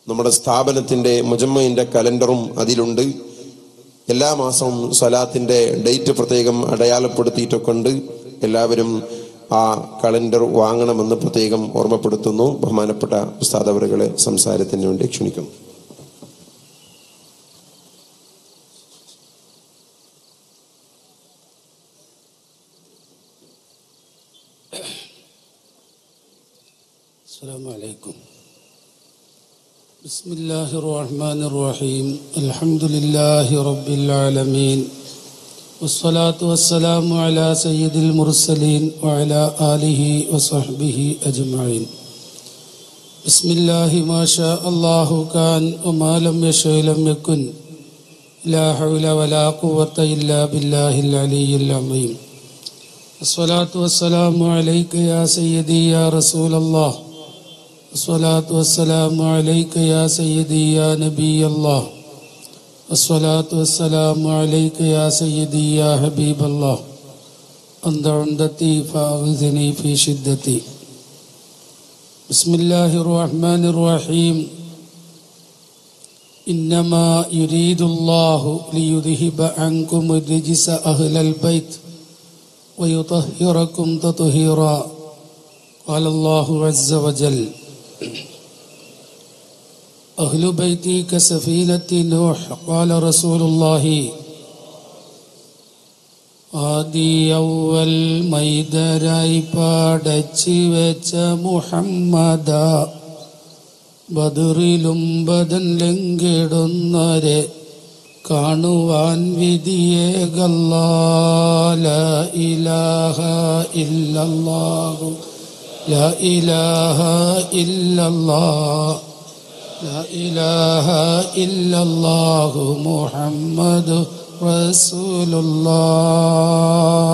നമ്മുടെ സ്ഥാപനത്തിന്റെ മുജമ്മയിന്റെ കലണ്ടറും അതിലുണ്ട് എല്ലാ മാസവും സ്വലാത്തിന്റെ ഡേറ്റ് പ്രത്യേകം അടയാളപ്പെടുത്തിയിട്ടൊക്കെ ഉണ്ട് എല്ലാവരും ആ കലണ്ടർ വാങ്ങണമെന്ന് പ്രത്യേകം ഓർമ്മപ്പെടുത്തുന്നു ബഹുമാനപ്പെട്ട ഉസ്താദ് അവറുകളെ സംസാരത്തിന് വേണ്ടി ക്ഷണിക്കുന്നു السلام عليكم بسم الله الرحمن الرحيم الحمد لله رب العالمين والصلاة والسلام على سيد المرسلين وعلى آله وصحبه أجمعين بسم الله ما شاء الله كان وما لم يشاء لم يكن لا حول ولا قوة إلا بالله العلي العظيم الصلاة والسلام عليك يا سيدي يا رسول الله الصلاة والسلام عليك يا سيدي يا نبي الله الصلاة والسلام عليك يا سيدي يا حبيب الله أنت عندتي فأغثني في شدتي بسم الله الرحمن الرحيم إنما يريد الله ليذهب عنكم الرجس أهل البيت ويطهركم تطهيرا قال الله عز وجل أهل بيتي كسفينة نوح قال رسول الله ആദിയവൽ മൈതരായി പാടച്ച് വെച്ച മുഹമ്മദ ബദറിലും ബദൻ ലങ്കിടുന്നരെ കാണുവാൻ വിധിയേകല്ലാല ഇലാഹ ഇല്ലല്ലാഹു ല ഇലാഹ ഇല്ലല്ലാഹ് لا إله إلا الله محمد رسول الله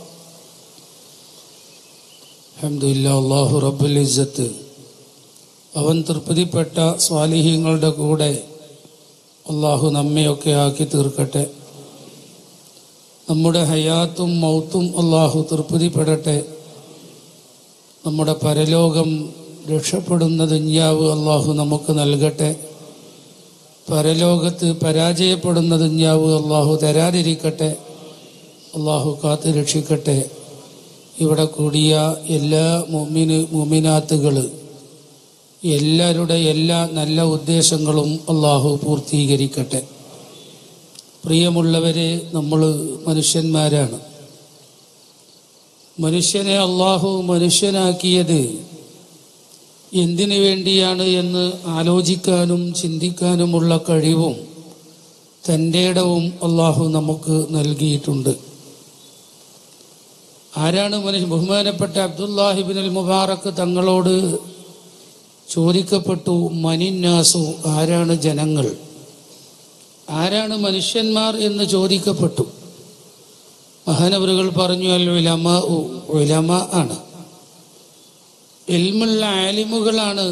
الحمد لله الله رب العزة അവൻ തൃപ്തിപ്പെട്ട സ്വാലിഹ്യങ്ങളുടെ കൂടെ അള്ളാഹു നമ്മയൊക്കെ ആക്കി തീർക്കട്ടെ നമ്മുടെ ഹയാത്തും മൗത്തും അള്ളാഹു തൃപ്തിപ്പെടട്ടെ നമ്മുടെ പരലോകം രക്ഷപ്പെടുന്ന ദുഞ്ഞാവ് അള്ളാഹു നമുക്ക് നൽകട്ടെ പരലോകത്ത് പരാജയപ്പെടുന്ന ദുഞ്ഞാവ് അള്ളാഹു തരാതിരിക്കട്ടെ അള്ളാഹു കാത്ത് രക്ഷിക്കട്ടെ ഇവിടെ കൂടിയ എല്ലാ മുമിന് മുമിനാത്തുകൾ എല്ലാവരുടെ എല്ലാ നല്ല ഉദ്ദേശങ്ങളും അള്ളാഹു പൂർത്തീകരിക്കട്ടെ പ്രിയമുള്ളവരെ നമ്മൾ മനുഷ്യന്മാരാണ് മനുഷ്യനെ അള്ളാഹു മനുഷ്യനാക്കിയത് എന്തിനു വേണ്ടിയാണ് എന്ന് ആലോചിക്കാനും ചിന്തിക്കാനുമുള്ള കഴിവും തൻ്റെ ഇടവും അള്ളാഹു നമുക്ക് നൽകിയിട്ടുണ്ട് ആരാണ് മനുഷ്യ ബഹുമാനപ്പെട്ട അബ്ദുല്ലാഹിബിൻ അൽ മുബാറക്ക് തങ്ങളോട് ചോദിക്കപ്പെട്ടു മനിന്നാസു ആരാണ് ജനങ്ങൾ ആരാണ് മനുഷ്യന്മാർ എന്ന് ചോദിക്കപ്പെട്ടു മഹാനവറുകൾ പറഞ്ഞു അൽ ഉലമ ഉലമ ആണ് ഇൽമുള്ള ആലിമുകളാണ്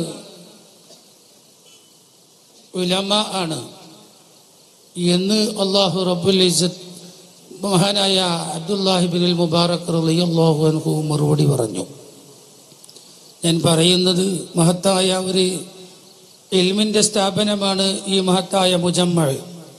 ഉലമ ആണ് എന്ന് അള്ളാഹു റബ്ബുൽ ഇസത്ത് മഹാനായ അബ്ദുല്ലാഹിബിൻ മുബാറക് റളിയല്ലാഹു അൻഹു മറുപടി പറഞ്ഞു ഞാൻ പറയുന്നത് മഹത്തായ ഒരു ഇൽമിൻ്റെ സ്ഥാപനമാണ് ഈ മഹത്തായ മുജമ്മൾ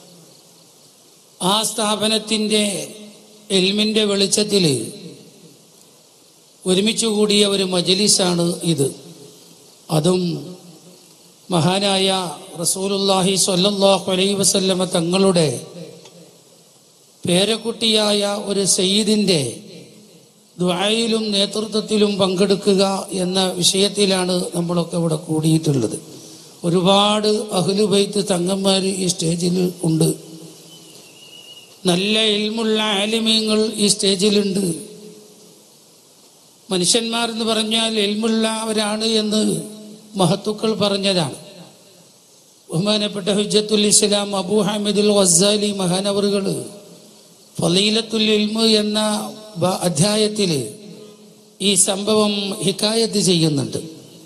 ആ സ്ഥാപനത്തിൻ്റെ എൽമിൻ്റെ വെളിച്ചത്തിൽ ഒരുമിച്ച് കൂടിയ ഒരു മജലിസാണ് ഇത് അതും മഹാനായ റസൂലുല്ലാഹി സ്വല്ലല്ലാഹു അലൈഹി വസല്ലമ തങ്ങളുടെ പേരക്കുട്ടിയായ ഒരു സയ്യിദിൻ്റെ ദ്വായിലും നേതൃത്വത്തിലും പങ്കെടുക്കുക എന്ന വിഷയത്തിലാണ് നമ്മളൊക്കെ ഇവിടെ കൂടിയിട്ടുള്ളത് ഒരുപാട് അഹ്ലുബൈത്ത് തങ്ങന്മാർ ഈ സ്റ്റേജിൽ ഉണ്ട് നല്ല ഇൽമുള്ള ആലിമീങ്ങൾ ഈ സ്റ്റേജിലുണ്ട് മനുഷ്യന്മാർ എന്ന് പറഞ്ഞാൽ എൽമുള്ളവരാണ് എന്ന് മഹത്തുക്കൾ പറഞ്ഞതാണ് ബഹുമാനപ്പെട്ട ഹുജ്ജത്തുൽ ഇസ്ലാം അബൂ ഹാമിദുൽ വസാലി മഹാനവറുകൾ ഫലീലത്തുൽ ഇൽമു എന്ന ബ- അധ്യായത്തിൽ ഈ സംഭവം ഹിക്കായത്ത് ചെയ്യുന്നുണ്ട്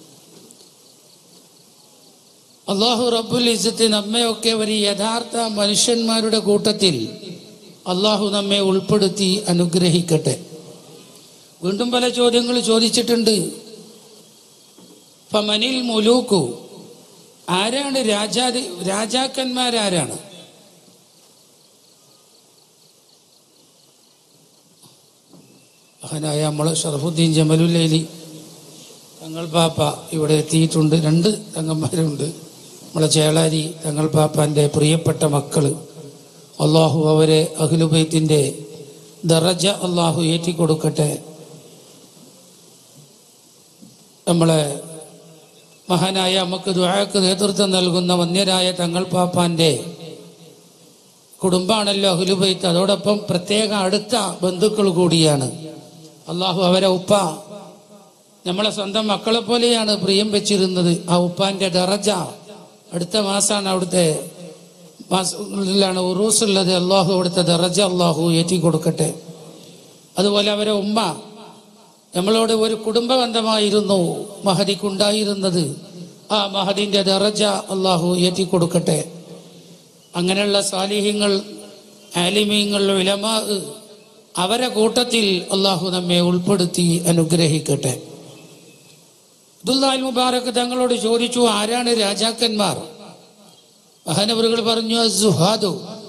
അള്ളാഹു റബ്ബുൽ ഇസ്സത്ത് നമ്മയൊക്കെ ഒരു യഥാർത്ഥ മനുഷ്യന്മാരുടെ കൂട്ടത്തിൽ അള്ളാഹു നമ്മെ ഉൾപ്പെടുത്തി അനുഗ്രഹിക്കട്ടെ വീണ്ടും പല ചോദ്യങ്ങൾ ചോദിച്ചിട്ടുണ്ട് ഫമനിൽ മുലൂക്കു ആരാണ് രാജാതി രാജാക്കന്മാരാരാണ് മഹാനായ നമ്മളെ ഷറഫുദ്ദീൻ ജമലുല്ലൈലി തങ്ങൾ പാപ്പ ഇവിടെ എത്തിയിട്ടുണ്ട് രണ്ട് തങ്ങന്മാരുണ്ട് നമ്മളെ ചേളാരി തങ്ങൾ പാപ്പാൻ്റെ പ്രിയപ്പെട്ട മക്കള് അള്ളാഹു അവരെ അഖിലുബൈത്തിൻ്റെ ദറജ അള്ളാഹു ഏറ്റിക്കൊടുക്കട്ടെ നമ്മളെ മഹാനായ നമുക്ക് ദുആക്ക് നേതൃത്വം നൽകുന്ന വന്യരായ തങ്ങൾ പാപ്പാൻ്റെ കുടുംബാണല്ലോ അഹ്ലുബൈത്ത് അതോടൊപ്പം പ്രത്യേക അടുത്ത ബന്ധുക്കൾ കൂടിയാണ് അള്ളാഹു അവരെ ഉപ്പ നമ്മളെ സ്വന്തം മക്കളെ പോലെയാണ് പ്രിയം വെച്ചിരുന്നത് ആ ഉപ്പാന്റെ ദറജ അടുത്ത മാസമാണ് അവിടുത്തെ മാസങ്ങളിലാണ് ഉറൂസ് ഉള്ളത് അള്ളാഹു അവിടുത്തെ ദറജ അള്ളാഹു ഏറ്റി കൊടുക്കട്ടെ അതുപോലെ അവരെ ഉമ്മ നമ്മളോട് ഒരു കുടുംബ ബന്ധമായിരുന്നു മഹദിക്കുണ്ടായിരുന്നത് ആ മഹദിന്റെ ദറജ അള്ളാഹു ഏറ്റി കൊടുക്കട്ടെ അങ്ങനെയുള്ള സാലിഹ്യങ്ങൾ ആലിമീങ്ങൾ വിലമാ അവരെ കൂട്ടത്തിൽ അള്ളാഹു നമ്മെ ഉൾപ്പെടുത്തി അനുഗ്രഹിക്കട്ടെ അബ്ദുല്ലാൽ മുബാറക്ക് തങ്ങളോട് ചോദിച്ചു ആരാണ് രാജാക്കന്മാർ മഹാനവറുകൾ പറഞ്ഞു സുഹാദു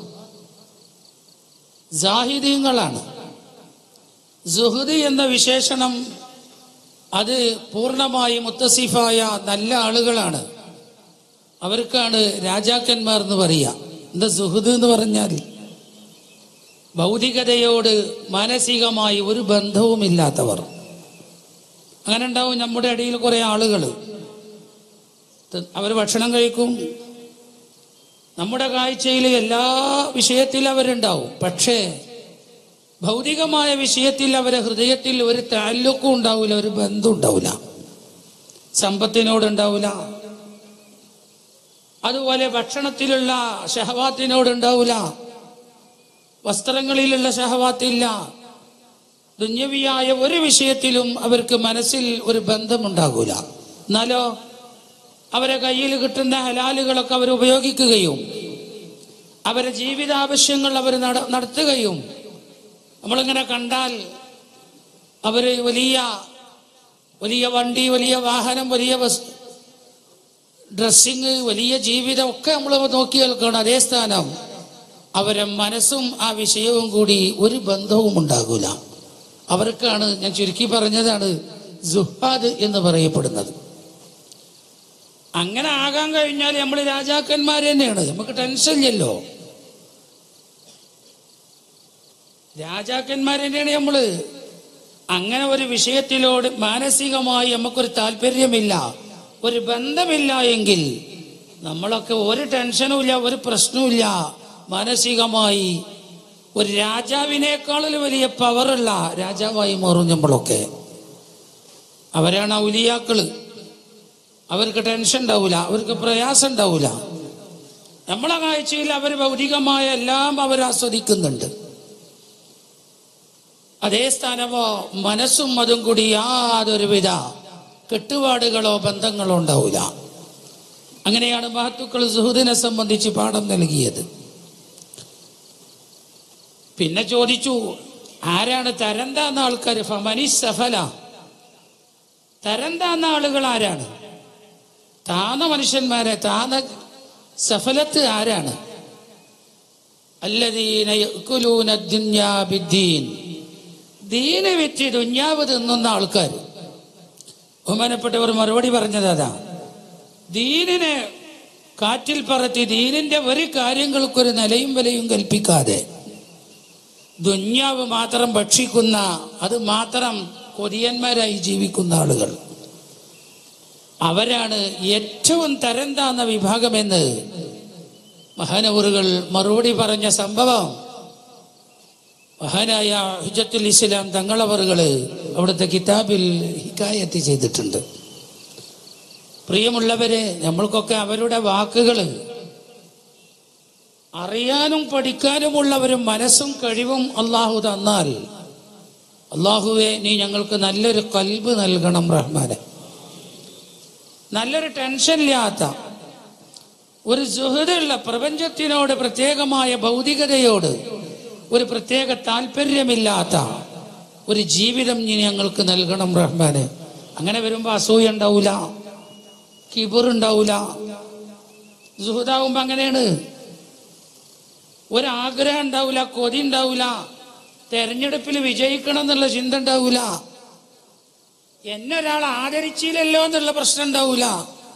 ജാഹിദീങ്ങളാണ് സുഹൃദ് എന്ന വിശേഷണം അത് പൂർണ്ണമായി മുത്തസിഫായ നല്ല ആളുകളാണ് അവർക്കാണ് രാജാക്കന്മാർ എന്ന് പറയുക എന്താ സുഹൃദ് എന്ന് പറഞ്ഞാൽ ഭൗതികതയോട് മാനസികമായി ഒരു ബന്ധവുമില്ലാത്തവർ അങ്ങനെ ഉണ്ടാവും നമ്മുടെ ഇടയിൽ കുറെ ആളുകൾ അവർ ഭക്ഷണം കഴിക്കും നമ്മുടെ കാഴ്ചയിൽ എല്ലാ വിഷയത്തിലും അവരുണ്ടാവും പക്ഷേ ഭൗതികമായ വിഷയത്തിൽ അവരെ ഹൃദയത്തിൽ ഒരു താല്ലുക്കും ഉണ്ടാവില്ല ഒരു ബന്ധം ഉണ്ടാവില്ല സമ്പത്തിനോടുണ്ടാവില്ല അതുപോലെ ഭക്ഷണത്തിലുള്ള ഷഹവാത്തിനോടുണ്ടാവില്ല വസ്ത്രങ്ങളിലുള്ള ഷഹവാത്തില്ല ദുന്യവിയായ ഒരു വിഷയത്തിലും അവർക്ക് മനസ്സിൽ ഒരു ബന്ധമുണ്ടാകൂല എന്നാലോ അവരെ കയ്യിൽ കിട്ടുന്ന ഹലാലുകളൊക്കെ അവർ ഉപയോഗിക്കുകയും അവരെ ജീവിതാവശ്യങ്ങൾ അവർ നട നടത്തുകയും നമ്മളിങ്ങനെ കണ്ടാൽ അവർ വലിയ വലിയ വണ്ടി വലിയ വാഹനം വലിയ ബസ് ഡ്രസ്സിങ് വലിയ ജീവിതം ഒക്കെ നമ്മൾ നോക്കി നിൽക്കണം അതേ സ്ഥാനം അവരെ മനസ്സും ആ വിഷയവും കൂടി ഒരു ബന്ധവും ഉണ്ടാകൂല അവർക്കാണ് ഞാൻ ചുരുക്കി പറഞ്ഞതാണ് ജുഹാദ് എന്ന് പറയപ്പെടുന്നത് അങ്ങനെ ആകാൻ കഴിഞ്ഞാൽ നമ്മൾ രാജാക്കന്മാർ തന്നെയാണ് നമുക്ക് ടെൻഷൻ ഇല്ലല്ലോ രാജാക്കന്മാർ തന്നെയാണ് നമ്മള് അങ്ങനെ ഒരു വിഷയത്തിലോട് മാനസികമായി നമുക്കൊരു താല്പര്യമില്ല ഒരു ബന്ധമില്ല എങ്കിൽ നമ്മളൊക്കെ ഒരു ടെൻഷനും ഇല്ല ഒരു പ്രശ്നവുമില്ല മാനസികമായി ഒരു രാജാവിനേക്കാളിൽ വലിയ പവറുള്ള രാജാവായി മാറും നമ്മളൊക്കെ അവരാണ് ഔലിയാക്കള് അവർക്ക് ടെൻഷൻ ഉണ്ടാവില്ല അവർക്ക് പ്രയാസം ഉണ്ടാവില്ല നമ്മളെ കാഴ്ചയിൽ അവർ ഭൗതികമായ എല്ലാം അവർ ആസ്വദിക്കുന്നുണ്ട് അതേ സ്ഥാനമോ മനസ്സും അതും കൂടി യാതൊരുവിധ കെട്ടുപാടുകളോ ബന്ധങ്ങളോ ഉണ്ടാവില്ല അങ്ങനെയാണ് മഹത്തുക്കൾ സുഹൃദിനെ സംബന്ധിച്ച് പാഠം നൽകിയത് പിന്നെ ചോദിച്ചു ആരാണ് തരം താന്ന ആൾക്കാർ ഫമനി സഫല തരം താന്ന ആളുകൾ ആരാണ് താന്ന മനുഷ്യന്മാരെ താന്ന സഫലത്ത് ആരാണ് അല്ലദീന യഅ്കുലൂന ദുന്യാ ബിദ്ദീൻ ദീന വിറ്റ് ദുന്യാവ് തിന്നുന്ന ആൾക്കാർ ബഹുമാനപ്പെട്ടവർ മറുപടി പറഞ്ഞത് അതാ ദീനിനെ കാറ്റിൽ പറത്തി ദീനിന്റെ ഒരു കാര്യങ്ങൾക്കൊരു നിലയും വിലയും കൽപ്പിക്കാതെ ദുന്യാവ് മാത്രം ഭക്ഷിക്കുന്ന അത് മാത്രം കൊതിയന്മാരായി ജീവിക്കുന്ന ആളുകൾ അവരാണ് ഏറ്റവും തരം താന്ന വിഭാഗമെന്ന് മഹാനവറുകൾ മറുപടി പറഞ്ഞ സംഭവം മഹാനായ ഹിജത്തുൽ ഇസ്ലാം തങ്ങളവറുകള് അവിടുത്തെ കിതാബിൽ ഹിക്കായത്ത് ചെയ്തിട്ടുണ്ട് പ്രിയമുള്ളവരെ നമ്മൾക്കൊക്കെ അവരുടെ വാക്കുകൾ അറിയാനും പഠിക്കാനുമുള്ള ഒരു മനസ്സും കഴിവും അള്ളാഹു തന്നാൽ അള്ളാഹുവെ നീ ഞങ്ങൾക്ക് നല്ലൊരു കൽബ് നൽകണം റഹ്മാനെ നല്ലൊരു ടെൻഷൻ ഇല്ലാത്ത ഒരു സുഹൃതുള്ള പ്രപഞ്ചത്തിനോട് പ്രത്യേകമായ ഭൗതികതയോട് ഒരു പ്രത്യേക താല്പര്യമില്ലാത്ത ഒരു ജീവിതം നീ ഞങ്ങൾക്ക് നൽകണം റഹ്മാനെ അങ്ങനെ വരുമ്പോൾ അസൂയ ഉണ്ടാവില്ല കിബർ ഉണ്ടാവില്ല സുഹൃതാവുമ്പോ അങ്ങനെയാണ് ഒരാഗ്രഹം ഉണ്ടാവില്ല കൊതി ഉണ്ടാവില്ല തെരഞ്ഞെടുപ്പിൽ വിജയിക്കണം എന്നുള്ള ചിന്ത ഉണ്ടാവില്ല എന്നെ ഒരാൾ ആദരിച്ചില്ലല്ലോ എന്നുള്ള പ്രശ്നം ഉണ്ടാവില്ല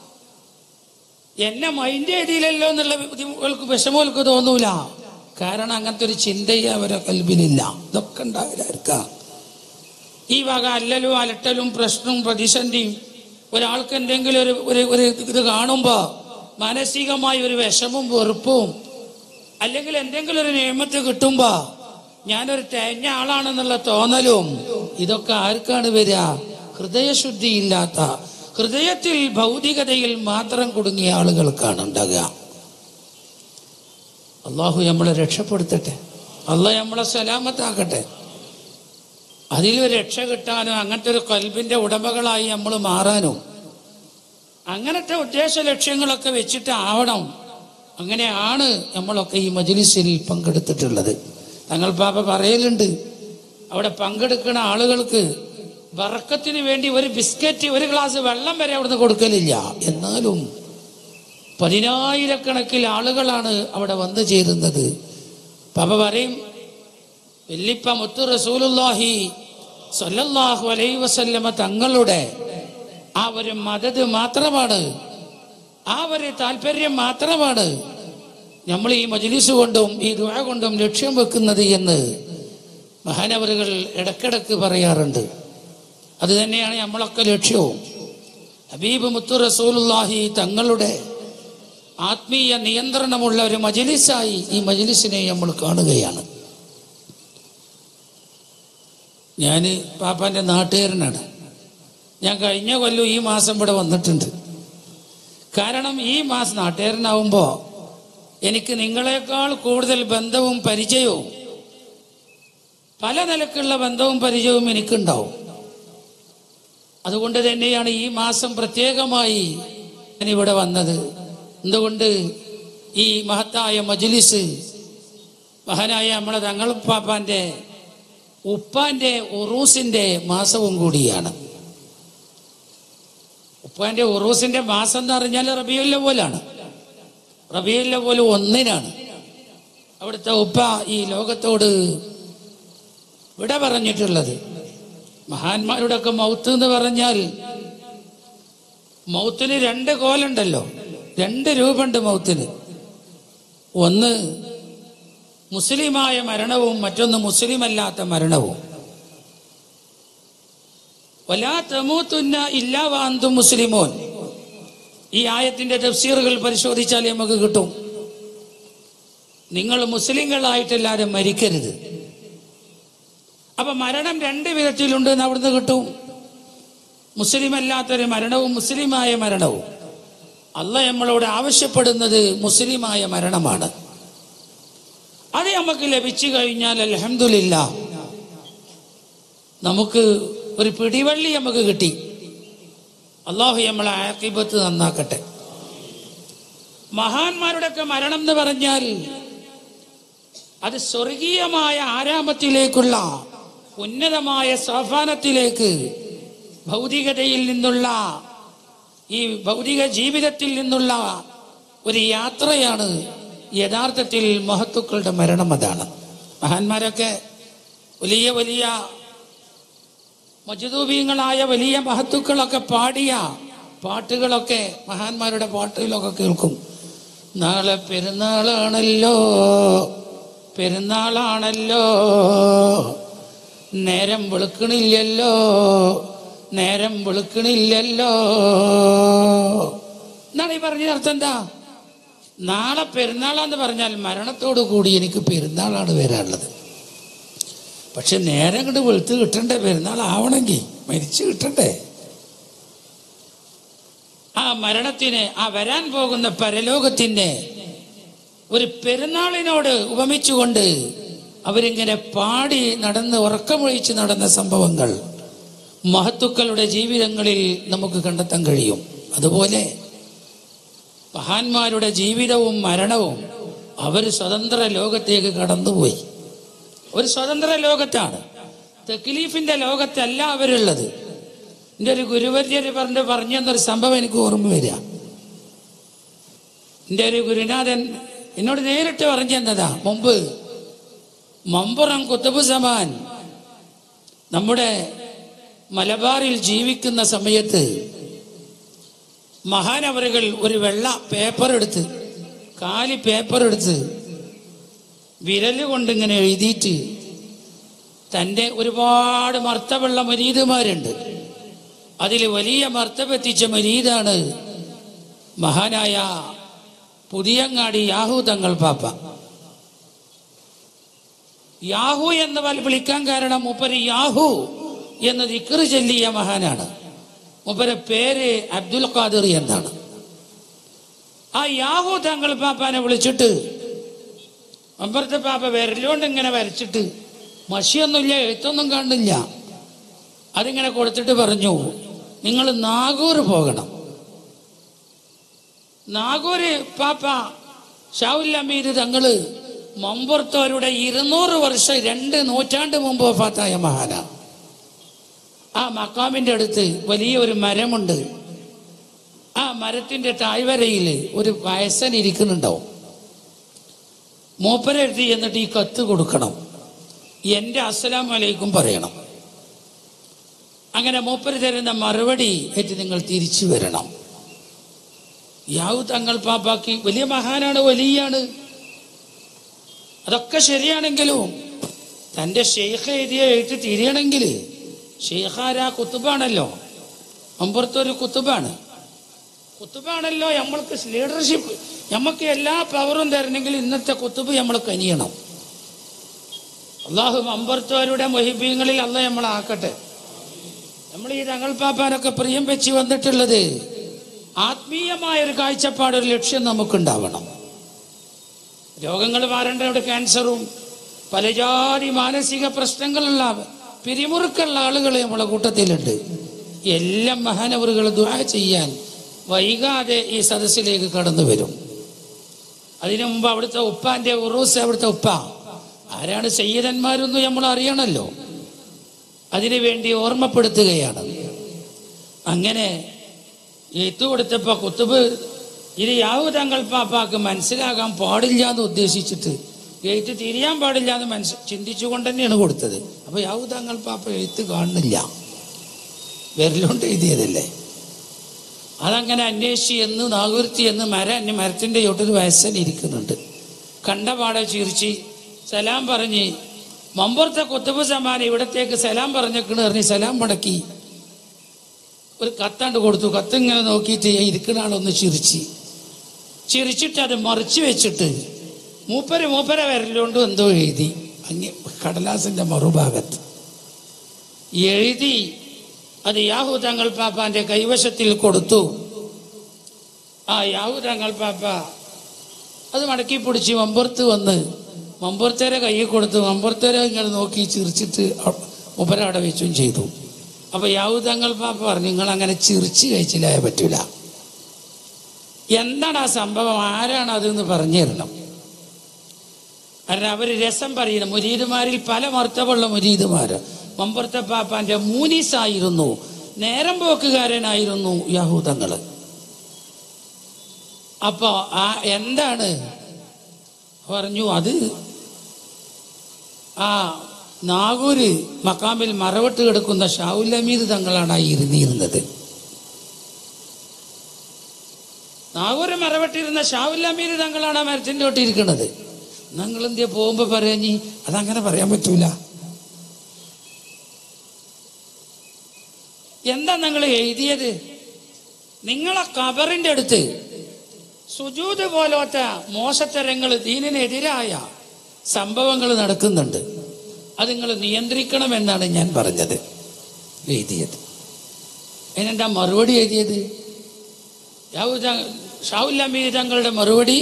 എന്നെ മൈൻഡ് ചെയ്തില്ലല്ലോ എന്നുള്ള ബുദ്ധിമുട്ടുകൾക്ക് വിഷമങ്ങൾക്ക് തോന്നൂല കാരണം അങ്ങനത്തെ ഒരു ചിന്തയെ അവരെ കൽബിലില്ല ഇതൊക്കെ ഉണ്ടാവില്ലായിരിക്കാം ഈ വക അല്ലലും അലട്ടലും പ്രശ്നവും പ്രതിസന്ധിയും ഒരാൾക്ക് എന്തെങ്കിലും ഒരു ഒരു ഒരു ഇത് കാണുമ്പോൾ മാനസികമായ ഒരു വിഷമവും വെറുപ്പും അല്ലെങ്കിൽ എന്തെങ്കിലും ഒരു നിയമത്ത് കിട്ടുമ്പോൾ ഞാനൊരു തേഞ്ഞ ആളാണെന്നുള്ള തോന്നലും ഇതൊക്കെ ആർക്കാണ് വരിക ഹൃദയശുദ്ധി ഇല്ലാത്ത ഹൃദയത്തിൽ ഭൗതികതയിൽ മാത്രം കുടുങ്ങിയ ആളുകൾക്കാണ് ഉണ്ടാകുക അള്ളാഹു നമ്മളെ രക്ഷപ്പെടുത്തട്ടെ അള്ളാഹ് നമ്മളെ സലാമത്താക്കട്ടെ അതിലൊരു രക്ഷ കിട്ടാനും അങ്ങനത്തെ ഒരു കൽബിന്റെ ഉടമകളായി നമ്മൾ മാറാനും അങ്ങനത്തെ ഉദ്ദേശ ലക്ഷ്യങ്ങളൊക്കെ വെച്ചിട്ട് ആവണം അങ്ങനെയാണ് നമ്മളൊക്കെ ഈ മജ്ലിസിൽ പങ്കെടുത്തിട്ടുള്ളത് തങ്ങൾ പാപ്പ പറയലുണ്ട് അവിടെ പങ്കെടുക്കുന്ന ആളുകൾക്ക് വറക്കത്തിന് വേണ്ടി ഒരു ബിസ്ക്കറ്റ് ഒരു ഗ്ലാസ് വെള്ളം വരെ അവിടുന്ന് കൊടുക്കലില്ല എന്നാലും പതിനായിരക്കണക്കിൽ ആളുകളാണ് അവിടെ വന്നു ചേരുന്നത് പാപ്പ പറയും വെല്ലിപ്പ മുത്തു റസൂലുല്ലാഹി സല്ലല്ലാഹു അലൈഹി വസല്ലമ തങ്ങളുടെ ആ ഒരു മദത് മാത്രമാണ് ആ ഒരു താല്പര്യം മാത്രമാണ് നമ്മൾ ഈ മജ്ലിസ് കൊണ്ടും ഈ ദുആ കൊണ്ടും ലക്ഷ്യം വെക്കുന്നത് എന്ന് മഹാനവറുകൾ ഇടക്കിടക്ക് പറയാറുണ്ട് അത് തന്നെയാണ് നമ്മളൊക്കെ ലക്ഷ്യവും ഹബീബ് മുത്തു റസൂലുല്ലാഹി തങ്ങളുടെ ആത്മീയ നിയന്ത്രണമുള്ള ഒരു മജ്ലിസായി ഈ മജ്ലിസിനെ നമ്മൾ കാണുകയാണ് ഞാൻ പാപ്പാൻ്റെ നാട്ടുകാരനാണ് ഞാൻ കഴിഞ്ഞ കൊല്ലം ഈ മാസം ഇവിടെ വന്നിട്ടുണ്ട് കാരണം ഈ മാസം നാട്ടുകാരനാവുമ്പോൾ എനിക്ക് നിങ്ങളെക്കാൾ കൂടുതൽ ബന്ധവും പരിചയവും പല നിലക്കുള്ള ബന്ധവും പരിചയവും എനിക്കുണ്ടാവും അതുകൊണ്ട് തന്നെയാണ് ഈ മാസം പ്രത്യേകമായി ഞാൻ ഇവിടെ വന്നത് എന്തുകൊണ്ട് ഈ മഹത്തായ മജ്ലിസ് മഹാനായ നമ്മളെ തങ്ങൾ പാപ്പാന്റെ ഉപ്പാന്റെ ഉറൂസിന്റെ മാസവും കൂടിയാണ് ഉപ്പാന്റെ ഉറൂസിന്റെ മാസം എന്ന് പറഞ്ഞാൽ റബിയുല്ല പോലാണ് റബിയുല്ല പോലെ ഒന്നിനാണ് അവിടുത്തെ ഉപ്പ ഈ ലോകത്തോട് വിട പറഞ്ഞിട്ടുള്ളത് മഹാന്മാരുടെ ഒക്കെ മൗത്ത് എന്ന് പറഞ്ഞാൽ മൗത്തിന് രണ്ട് കോലുണ്ടല്ലോ രണ്ട് രൂപമുണ്ട് മൗത്തിന് ഒന്ന് മുസ്ലിമായ മരണവും മറ്റൊന്ന് മുസ്ലിം അല്ലാത്ത മരണവും വലാ തമൂത്തുന്ന ഇല്ലാ വാന്തും മുസ്ലിമോൻ ഈ ആയത്തിന്റെ തഫ്സീറുകൾ പരിശോധിച്ചാൽ നമുക്ക് കിട്ടും നിങ്ങൾ മുസ്ലിങ്ങളായിട്ടെല്ലാരും മരിക്കരുത് അപ്പൊ മരണം രണ്ട് വിധത്തിലുണ്ട് എന്ന് അവിടുന്ന് കിട്ടും മുസ്ലിം അല്ലാത്തൊരു മരണവും മുസ്ലിമായ മരണവും അല്ല നമ്മളോട് ആവശ്യപ്പെടുന്നത് മുസ്ലിമായ മരണമാണ് അത് നമുക്ക് ലഭിച്ചു കഴിഞ്ഞാൽ അലഹമില്ല നമുക്ക് ഒരു പിടിവള്ളി നമുക്ക് കിട്ടി അള്ളാഹു നമ്മളെ ആക്കിബത്ത് നന്നാക്കട്ടെ മഹാന്മാരുടെയൊക്കെ മരണം എന്ന് പറഞ്ഞാൽ അത് സ്വർഗീയമായ ആരാമത്തിലേക്കുള്ള ഉന്നതമായ സോഫാനത്തിലേക്ക് ഭൗതികതയിൽ നിന്നുള്ള ഈ ഭൗതിക ജീവിതത്തിൽ നിന്നുള്ള ഒരു യാത്രയാണ് യഥാർത്ഥത്തിൽ മഹത്തുക്കളുടെ മരണം അതാണ് മഹാന്മാരൊക്കെ വലിയ വലിയ മജുദൂബീങ്ങളായ വലിയ മഹത്തുക്കളൊക്കെ പാടിയ പാട്ടുകളൊക്കെ മഹാന്മാരുടെ പാട്ടുകളൊക്കെ കേൾക്കും നാളെ പെരുന്നാളാണല്ലോ പെരുന്നാളാണല്ലോ നേരം വെളുക്കണില്ലല്ലോ നേരം വെളുക്കണില്ലല്ലോ എന്നാണ് ഈ പറഞ്ഞ അർത്ഥം എന്താ നാളെ പെരുന്നാളാന്ന് പറഞ്ഞാൽ മരണത്തോടു കൂടി എനിക്ക് പെരുന്നാളാണ് വരാനുള്ളത് പക്ഷെ നേരം കൊണ്ട് വെളുത്ത് കിട്ടണ്ടേ പെരുന്നാൾ ആവണമെങ്കിൽ മരിച്ചു കിട്ടണ്ടേ ആ മരണത്തിന് ആ വരാൻ പോകുന്ന പരലോകത്തിന്റെ ഒരു പെരുന്നാളിനോട് ഉപമിച്ചുകൊണ്ട് അവരിങ്ങനെ പാടി നടന്ന് ഉറക്കമൊഴിച്ച് നടന്ന സംഭവങ്ങൾ മഹത്തുക്കളുടെ ജീവിതങ്ങളിൽ നമുക്ക് കണ്ടെത്താൻ കഴിയും അതുപോലെ മഹാന്മാരുടെ ജീവിതവും മരണവും അവർ സ്വതന്ത്ര ലോകത്തേക്ക് കടന്നുപോയി ഒരു സ്വതന്ത്ര ലോകത്താണ് തെക്കിലീഫിന്റെ ലോകത്തല്ല അവരുള്ളത് എൻ്റെ ഒരു ഗുരുവര്യര് പറഞ്ഞ് പറഞ്ഞെന്നൊരു സംഭവം എനിക്ക് ഓർമ്മ വരിക എൻ്റെ ഒരു ഗുരുനാഥൻ എന്നോട് നേരിട്ട് പറഞ്ഞു തന്നതാ മുമ്പ് മമ്പുറം കുത്തുബ് സമാൻ നമ്മുടെ മലബാറിൽ ജീവിക്കുന്ന സമയത്ത് മഹാനവറുകൾ ഒരു വെള്ള പേപ്പർ എടുത്ത് കാലി പേപ്പർ എടുത്ത് വിരല് കൊണ്ടിങ്ങനെ എഴുതിയിട്ട് തൻ്റെ ഒരുപാട് മർത്തവുള്ള മരീതുമാരുണ്ട് അതിൽ വലിയ മർത്തവെത്തിച്ച മരീതാണ് മഹാനായ പുതിയങ്ങാടി യാഹു തങ്ങൾ പാപ്പ യാഹു എന്ന് വൽ- വിളിക്കാൻ കാരണം മൂപ്പര് യാഹു എന്ന് ദിക്റ് ചൊല്ലിയ മഹാനാണ് മൂപ്പരെ പേര് അബ്ദുൽ ഖാദിർ എന്നാണ് ആ യാഹു തങ്ങൾ പാപ്പാനെ വിളിച്ചിട്ട് അമ്പലത്തെ പാപ്പ വിരലുകൊണ്ട് ഇങ്ങനെ വരച്ചിട്ട് മഷിയൊന്നുമില്ല എഴുത്തൊന്നും കാണുന്നില്ല അതിങ്ങനെ കൊടുത്തിട്ട് പറഞ്ഞു നിങ്ങൾ നാഗൂർ പോകണം നാഗൂര് പാപ്പ ഷാവുൽ അമീര് തങ്ങള് മമ്പുറത്തോരുടെ ഇരുന്നൂറ് വർഷം രണ്ട് നൂറ്റാണ്ട് മുമ്പ് വഫാത്തായ മഹാനാണ് ആ മക്കാമിന്റെ അടുത്ത് വലിയ ഒരു മരമുണ്ട് ആ മരത്തിന്റെ താഴ്വരയിൽ ഒരു വയസ്സൻ ഇരിക്കുന്നുണ്ടാവും മൂപ്പരെടുത്ത് എന്നിട്ട് ഈ കത്ത് കൊടുക്കണം എൻ്റെ അസ്സലാം വലൈക്കും പറയണം അങ്ങനെ മൂപ്പര് തരുന്ന മറുപടി ഏറ്റ് നിങ്ങൾ തിരിച്ചു വരണം യാവു തങ്ങൾ പാപ്പാക്ക് വലിയ മഹാനാണ് വലിയാണ് അതൊക്കെ ശരിയാണെങ്കിലും തൻ്റെ ഷെയ്ഖ് എഴുതിയ എഴുത്ത് തിരിയണമെങ്കിൽ ഷെയ്ഖാര കുത്തുബാണല്ലോ അമ്പുറത്തൊരു കുത്തുബാണ് കുത്തുബാണല്ലോ നമ്മൾക്ക് ലീഡർഷിപ്പ് നമുക്ക് എല്ലാ പവറും തരണമെങ്കിൽ ഇന്നത്തെ കുത്തുബ് നമ്മൾ കനിയണം അള്ളാഹു അമ്പർത്തോരുടെ മൊഹിബീങ്ങളിൽ അല്ല നമ്മളാക്കട്ടെ നമ്മൾ ഈ തങ്ങൾ പാപ്പാനൊക്കെ പ്രിയം വെച്ച് വന്നിട്ടുള്ളത് ആത്മീയമായ ഒരു കാഴ്ചപ്പാട് ഒരു ലക്ഷ്യം നമുക്കുണ്ടാവണം രോഗങ്ങൾ മാറേണ്ട ഇവിടെ ക്യാൻസറും പല ജാതി മാനസിക പ്രശ്നങ്ങളുള്ള പിരിമുറുക്കുള്ള ആളുകൾ നമ്മളെ കൂട്ടത്തിലുണ്ട് എല്ലാം മഹാനവറുകൾ ദ്വാ ചെയ്യാൻ വൈകാതെ ഈ സദസ്സിലേക്ക് കടന്നു വരും അതിനു മുമ്പ് അവിടുത്തെ ഉപ്പാന്റെ ഉറൂസ് അവിടുത്തെ ഉപ്പ ആരാണ് സയ്യിദന്മാരൊന്നും നമ്മൾ അറിയണമല്ലോ അതിനു വേണ്ടി ഓർമ്മപ്പെടുത്തുകയാണ് അങ്ങനെ എത്തു കൊടുത്തപ്പോ കുത്തുബ് ഇത് യാവു തങ്ങൾ പാപ്പാക്ക് മനസ്സിലാകാൻ പാടില്ല എന്ന് ഉദ്ദേശിച്ചിട്ട് എഴുത്ത് തിരിയാൻ പാടില്ല എന്ന് മനസ്സ് ചിന്തിച്ചുകൊണ്ട് തന്നെയാണ് കൊടുത്തത് അപ്പൊ യാവു തങ്ങൾ പാപ്പ എഴുത്ത് കാണുന്നില്ല വിരലുകൊണ്ട് എഴുതിയതല്ലേ അതങ്ങനെ അന്വേഷിച്ച് എന്ന് നാഗുരുത്തി എന്ന് മര മരത്തിന്റെ ചോട്ടിൽ വയസ്സൻ ഇരിക്കുന്നുണ്ട് കണ്ടപാടെ ചിരിച്ച് സലാം പറഞ്ഞ് മമ്പുറത്തെ കുത്തുബ് സമാൻ ഇവിടത്തേക്ക് സലാം പറഞ്ഞേക്കണ് പറഞ്ഞ് സലാം മടക്കി ഒരു കത്താണ്ട് കൊടുത്തു കത്ത് ഇങ്ങനെ നോക്കിയിട്ട് ഇരിക്കുന്ന ആളൊന്ന് ചിരിച്ച് ചിരിച്ചിട്ട് അത് മറിച്ച് വെച്ചിട്ട് മൂപ്പര് മൂപ്പര വിരലുകൊണ്ട് എന്തോ എഴുതി അങ്ങ് കടലാസിന്റെ മറുഭാഗത്ത് എഴുതി അത് യാഹു തങ്ങൾ പാപ്പാന്റെ കൈവശത്തിൽ കൊടുത്തു ആ യാഹു തങ്ങൾ പാപ്പ അത് മടക്കി പിടിച്ച് മമ്പുറത്ത് വന്ന് മമ്പുറത്തേരെ കൈ കൊടുത്തു മമ്പുറത്തേരെ ഇങ്ങനെ നോക്കി ചിരിച്ചിട്ട് മുപ്പര അവിടെ വെച്ചും ചെയ്തു അപ്പൊ യാഹു തങ്ങൾ പാപ്പ പറഞ്ഞു നിങ്ങൾ അങ്ങനെ ചിരിച്ച് കഴിച്ചില്ലായ പറ്റൂല എന്താണ് ആ സംഭവം ആരാണ് അതെന്ന് പറഞ്ഞു തരണം കാരണം അവര് രസം പറയുന്ന മുരീദുമാരിൽ പല മർത്തവുള്ള മുരീദുമാര് മമ്പുറത്തെ പാപ്പാന്റെ മൂനീസായിരുന്നു നേരം പോക്കുകാരനായിരുന്നു യഹൂദങ്ങള് അപ്പോ ആ എന്താണ് പറഞ്ഞു അത് ആ നാഗൂര് മക്കാമിൽ മറവിട്ട് കിടക്കുന്ന ഷാവുൽ അമീദ് തങ്ങളാണ് ആ ഇരുന്നിരുന്നത് നാഗൂര് മറവിട്ടിരുന്ന ഷാവുൽ അമീദ് തങ്ങളാണ് ആ മരത്തിന്റെ തൊട്ടിരിക്കുന്നത് നിങ്ങൾ എന്തിയാ പോകുമ്പോ പറയാഞ്ഞി അതങ്ങനെ പറയാൻ പറ്റൂല എന്താ നിങ്ങൾ എഴുതിയത് നിങ്ങളെ കബറിന്റെ അടുത്ത് സുജൂത് പോലത്തെ മോശത്തരങ്ങൾ ദീനിനെതിരായ സംഭവങ്ങൾ നടക്കുന്നുണ്ട് അത് നിങ്ങൾ നിയന്ത്രിക്കണമെന്നാണ് ഞാൻ പറഞ്ഞത് എഴുതിയത് അതിനെന്താ മറുപടി എഴുതിയത് ഷാവുൽ അമീർ തങ്ങളുടെ മറുപടി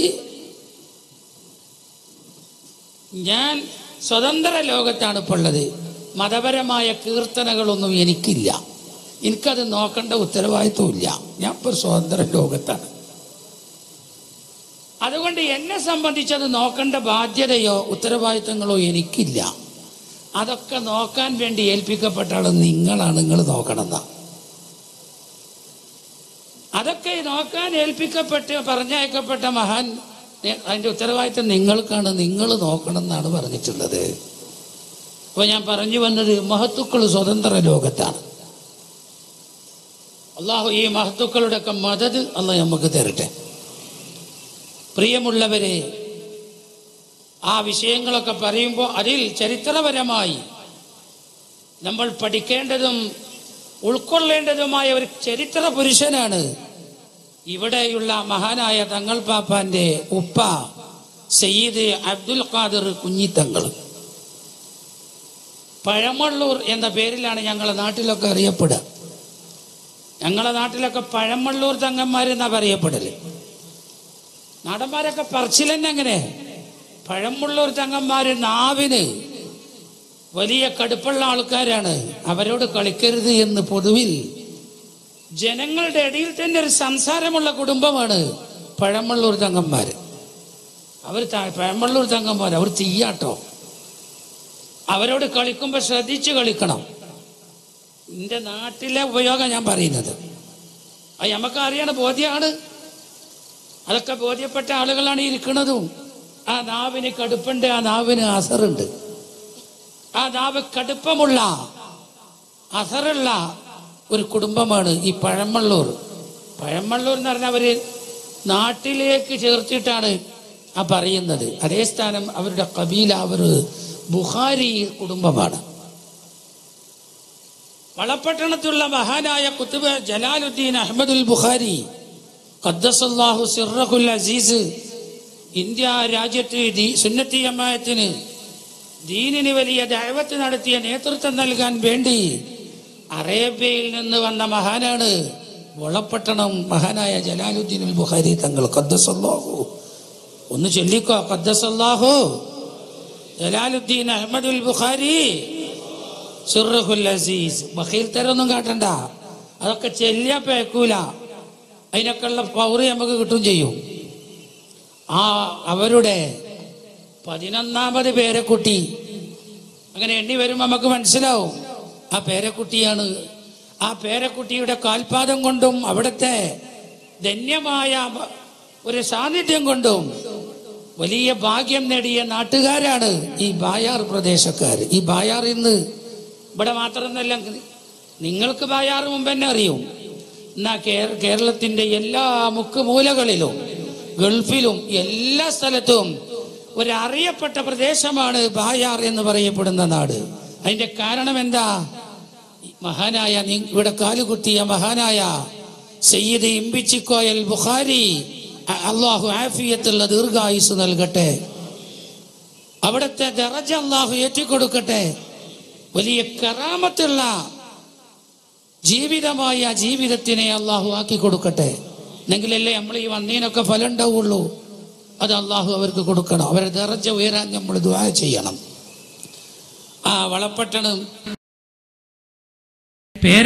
ഞാൻ സ്വതന്ത്ര ലോകത്താണ് ഇപ്പോൾ ഉള്ളത് മതപരമായ കീർത്തനകളൊന്നും എനിക്കില്ല എനിക്കത് നോക്കേണ്ട ഉത്തരവാദിത്വമില്ല ഞാൻ ഇപ്പോൾ സ്വതന്ത്ര ലോകത്താണ് അതുകൊണ്ട് എന്നെ സംബന്ധിച്ചത് നോക്കേണ്ട ബാധ്യതയോ ഉത്തരവാദിത്തങ്ങളോ എനിക്കില്ല അതൊക്കെ നോക്കാൻ വേണ്ടി ഏൽപ്പിക്കപ്പെട്ട ആൾ നിങ്ങളാണ് നിങ്ങൾ നോക്കണമെന്ന അതൊക്കെ നോക്കാൻ ഏൽപ്പിക്കപ്പെട്ട് പറഞ്ഞയക്കപ്പെട്ട മഹാൻ നി- അതിന്റെ ഉത്തരവാദിത്തം നിങ്ങൾക്കാണ് നിങ്ങൾ നോക്കണം എന്നാണ് പറഞ്ഞിട്ടുള്ളത് അപ്പൊ ഞാൻ പറഞ്ഞു വന്നത് മഹത്തുക്കൾ സ്വതന്ത്ര ലോകത്താണ് അള്ളാഹു ഈ മഹത്തുക്കളുടെ ഒക്കെ മദത് അള്ളാഹ് നമുക്ക് തരട്ടെ പ്രിയമുള്ളവരെ ആ വിഷയങ്ങളൊക്കെ പറയുമ്പോൾ അതിൽ ചരിത്രപരമായി നമ്മൾ പഠിക്കേണ്ടതും ഉൾക്കൊള്ളേണ്ടതുമായ ഒരു ചരിത്ര പുരുഷനാണ് ഇവിടെയുള്ള മഹാനായ തങ്ങൾ പാപ്പാന്റെ ഉപ്പ സയ്യിദ് അബ്ദുൽ ഖാദിർ കുഞ്ഞിത്തങ്ങൾ പഴമള്ളൂർ എന്ന പേരിലാണ് ഞങ്ങളെ നാട്ടിലൊക്കെ അറിയപ്പെടുക ഞങ്ങളെ നാട്ടിലൊക്കെ പഴമള്ളൂർ തങ്ങന്മാരെന്നാ പറയപ്പെടല് നാടന്മാരൊക്കെ പറച്ചിലെന്നെ അങ്ങനെ പഴമുള്ളൂർ തങ്ങന്മാര് നാവിന് വലിയ കടുപ്പുള്ള ആൾക്കാരാണ് അവരോട് കളിക്കരുത് എന്ന് പൊതുവിൽ ജനങ്ങളുടെ ഇടയിൽ തന്നെ ഒരു സംസാരമുള്ള കുടുംബമാണ് പഴമള്ളൂർ തങ്ങന്മാര് അവർ ത- പഴമള്ളൂർ തങ്ങന്മാർ അവർ തീയാട്ടോ അവരോട് കളിക്കുമ്പോൾ ശ്രദ്ധിച്ച് കളിക്കണം എൻ്റെ നാട്ടിലെ ഉപയോഗം ഞാൻ പറയുന്നത് അത് നമുക്ക് അറിയണ ബോധ്യമാണ് അതൊക്കെ ബോധ്യപ്പെട്ട ആളുകളാണ് ഈ ഇരിക്കുന്നതും ആ നാവിന് കടുപ്പുണ്ട് ആ നാവിന് അസറുണ്ട് ആ നാവ് കടുപ്പമുള്ള അസറുള്ള ഒരു കുടുംബമാണ് ഈ പഴമള്ളൂർ പഴമള്ളൂർ എന്ന് പറഞ്ഞാൽ അവര് നാട്ടിലേക്ക് ചേർത്തിട്ടാണ് ആ പറയുന്നത് അതേ സ്ഥാനം അവരുടെ കബീല അവർ ബുഹാരി കുടുംബമാണ് വളപട്ടണത്തുള്ള മഹാനായ കുത്തുബ് ജലാലുദ്ദീൻ അഹമ്മദുൽ ബുഖാരി ഖദ്ദസല്ലാഹു സിറഹുൽ അസീസ് ഇന്ത്യ രാജ്യത്ത് ദീ- സുന്നത്തി ജമാഅത്തിന് ദീനിന് വലിയ ദൈവത്ത് നടത്തിയ നേതൃത്വം നൽകാൻ വേണ്ടി അറേബ്യയിൽ നിന്ന് വന്ന മഹാനാണ് വളപട്ടണം മഹാനായ ജലാലുദ്ദീൻ അൽ ബുഖാരി തങ്ങൾ ഖദ്ദസല്ലാഹു ഒന്ന് ചൊല്ലിക്കോ ഖദ്ദസല്ലാഹു ജലാലുദ്ദീൻ അഹമ്മദുൽ ബുഖാരി സിറഹുൽ അസീസ് ബഖീൽ തരൊന്നും കാട്ടണ്ട അതൊക്കെ ചെല്ലിയ പേക്കൂല അതിനൊക്കെ ഉള്ള പൗറ് നമുക്ക് കിട്ടും ചെയ്യും ആ അവരുടെ പതിനൊന്നാമത് പേരക്കുട്ടി അങ്ങനെ എണ്ണി വരുമ്പോൾ നമുക്ക് മനസ്സിലാവും ആ പേരക്കുട്ടിയാണ് ആ പേരക്കുട്ടിയുടെ കാൽപാദം കൊണ്ടും അവിടുത്തെ ധന്യമായ ഒരു സാന്നിധ്യം കൊണ്ടും വലിയ ഭാഗ്യം നേടിയ നാട്ടുകാരാണ് ഈ ബായാർ പ്രദേശക്കാർ ഈ ബായാർ ഇന്ന് ഇവിടെ മാത്രമൊന്നല്ല നിങ്ങൾക്ക് ബായാർ മുമ്പ് തന്നെ അറിയും എന്നാ കേര- കേരളത്തിന്റെ എല്ലാ മുക്കുമൂലകളിലും ഗൾഫിലും എല്ലാ സ്ഥലത്തും ഒരു അറിയപ്പെട്ട പ്രദേശമാണ് ബായാർ എന്ന് പറയപ്പെടുന്ന നാട് അതിന്റെ കാരണം എന്താ മഹാനായ നി- ഇവിടെ കാലുകുത്തിയ മഹാനായ സയ്യിദ് ഇമ്പിച്ചിക്കോയൽ ബുഖാരി അ- അള്ളാഹു ആഫിയത്തുള്ള ദീർഘായുസ് നൽകട്ടെ അവിടുത്തെ ദറജ അള്ളാഹു ഏറ്റിക്കൊടുക്കട്ടെ വലിയ കറാമത്തുള്ള ജീവിതമായ ജീവിതത്തിനെ അള്ളാഹു ആക്കി കൊടുക്കട്ടെ എന്നെങ്കിലല്ലേ നമ്മൾ ഈ വന്നീനൊക്കെ ഫലം ഉണ്ടാവുള്ളൂ അത് അള്ളാഹു അവർക്ക് കൊടുക്കണം അവരെ ദറജ ഉയരാൻ നമ്മൾ ദുആ ചെയ്യണം ആ വളപ്പട്ടണം പേര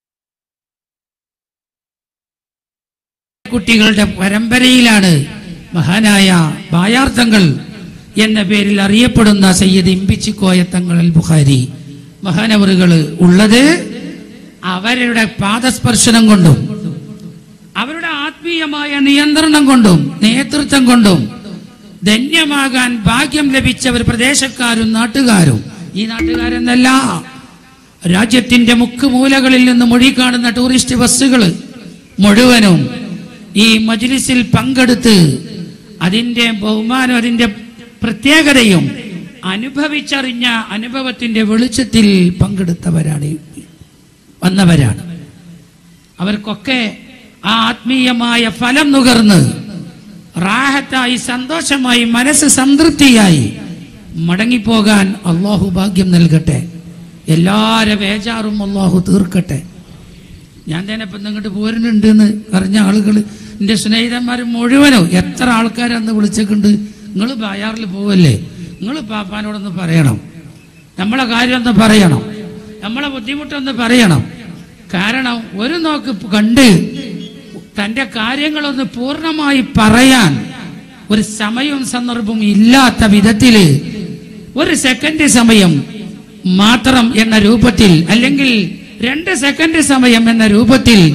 കുട്ടികളുടെ പരമ്പരയിലാണ് മഹാനായ ബായാർത്ഥങ്ങൾ എന്ന പേരിൽ അറിയപ്പെടുന്ന സയ്യിദ് ഇമ്പിച്ചിക്കോയ തങ്ങൾ അൽ ബുഖാരി മഹാനവറുകൾ ഉള്ളത് അവരുടെ പാദസ്പർശനം കൊണ്ടും അവരുടെ ആത്മീയമായ നിയന്ത്രണം കൊണ്ടും നേതൃത്വം കൊണ്ടും ധന്യമാകാൻ ഭാഗ്യം ലഭിച്ച ഒരു പ്രദേശക്കാരും നാട്ടുകാരും ഈ നാട്ടുകാരെന്നല്ല രാജ്യത്തിന്റെ മുക്കുമൂലകളിൽ നിന്ന് മൊഴി കാണുന്ന ടൂറിസ്റ്റ് ബസ്സുകൾ മുഴുവനും ഈ മജ്ലിസിൽ പങ്കെടുത്ത് അതിന്റെ ബഹുമാനം അതിന്റെ പ്രത്യേകതയും അനുഭവിച്ചറിഞ്ഞ അനുഭവത്തിന്റെ വെളിച്ചത്തിൽ പങ്കെടുത്തവരാണ് ഈ വന്നവരാണ് അവർക്കൊക്കെ ആ ആത്മീയമായ ഫലം നുകർന്ന് റാഹത്തായി സന്തോഷമായി മനസ്സ് സംതൃപ്തിയായി മടങ്ങിപ്പോകാൻ അള്ളാഹു ഭാഗ്യം നൽകട്ടെ എല്ലാരെ വേജാറും അള്ളാഹു തീർക്കട്ടെ ഞാൻ തന്നെ ഇപ്പം ഇങ്ങോട്ട് പോരുന്നുണ്ട് എന്ന് പറഞ്ഞ ആളുകൾ എൻ്റെ സ്നേഹിതന്മാർ മുഴുവനോ എത്ര ആൾക്കാരന്ന് വിളിച്ചിട്ടുണ്ട് നിങ്ങൾ ബായാറിൽ പോവല്ലേ നിങ്ങൾ പാപ്പാനോടൊന്ന് പറയണം നമ്മളെ കാര്യം ഒന്ന് പറയണം നമ്മളെ ബുദ്ധിമുട്ടൊന്ന് പറയണം കാരണം ഒരു നോക്ക് കണ്ട് തൻ്റെ കാര്യങ്ങളൊന്ന് പൂർണ്ണമായി പറയാൻ ഒരു സമയവും സന്ദർഭവും ഇല്ലാത്ത വിധത്തിൽ ഒരു സെക്കൻഡ് സമയം മാത്രം എന്ന രൂപത്തിൽ അല്ലെങ്കിൽ രണ്ട് സെക്കൻഡ് സമയം എന്ന രൂപത്തിൽ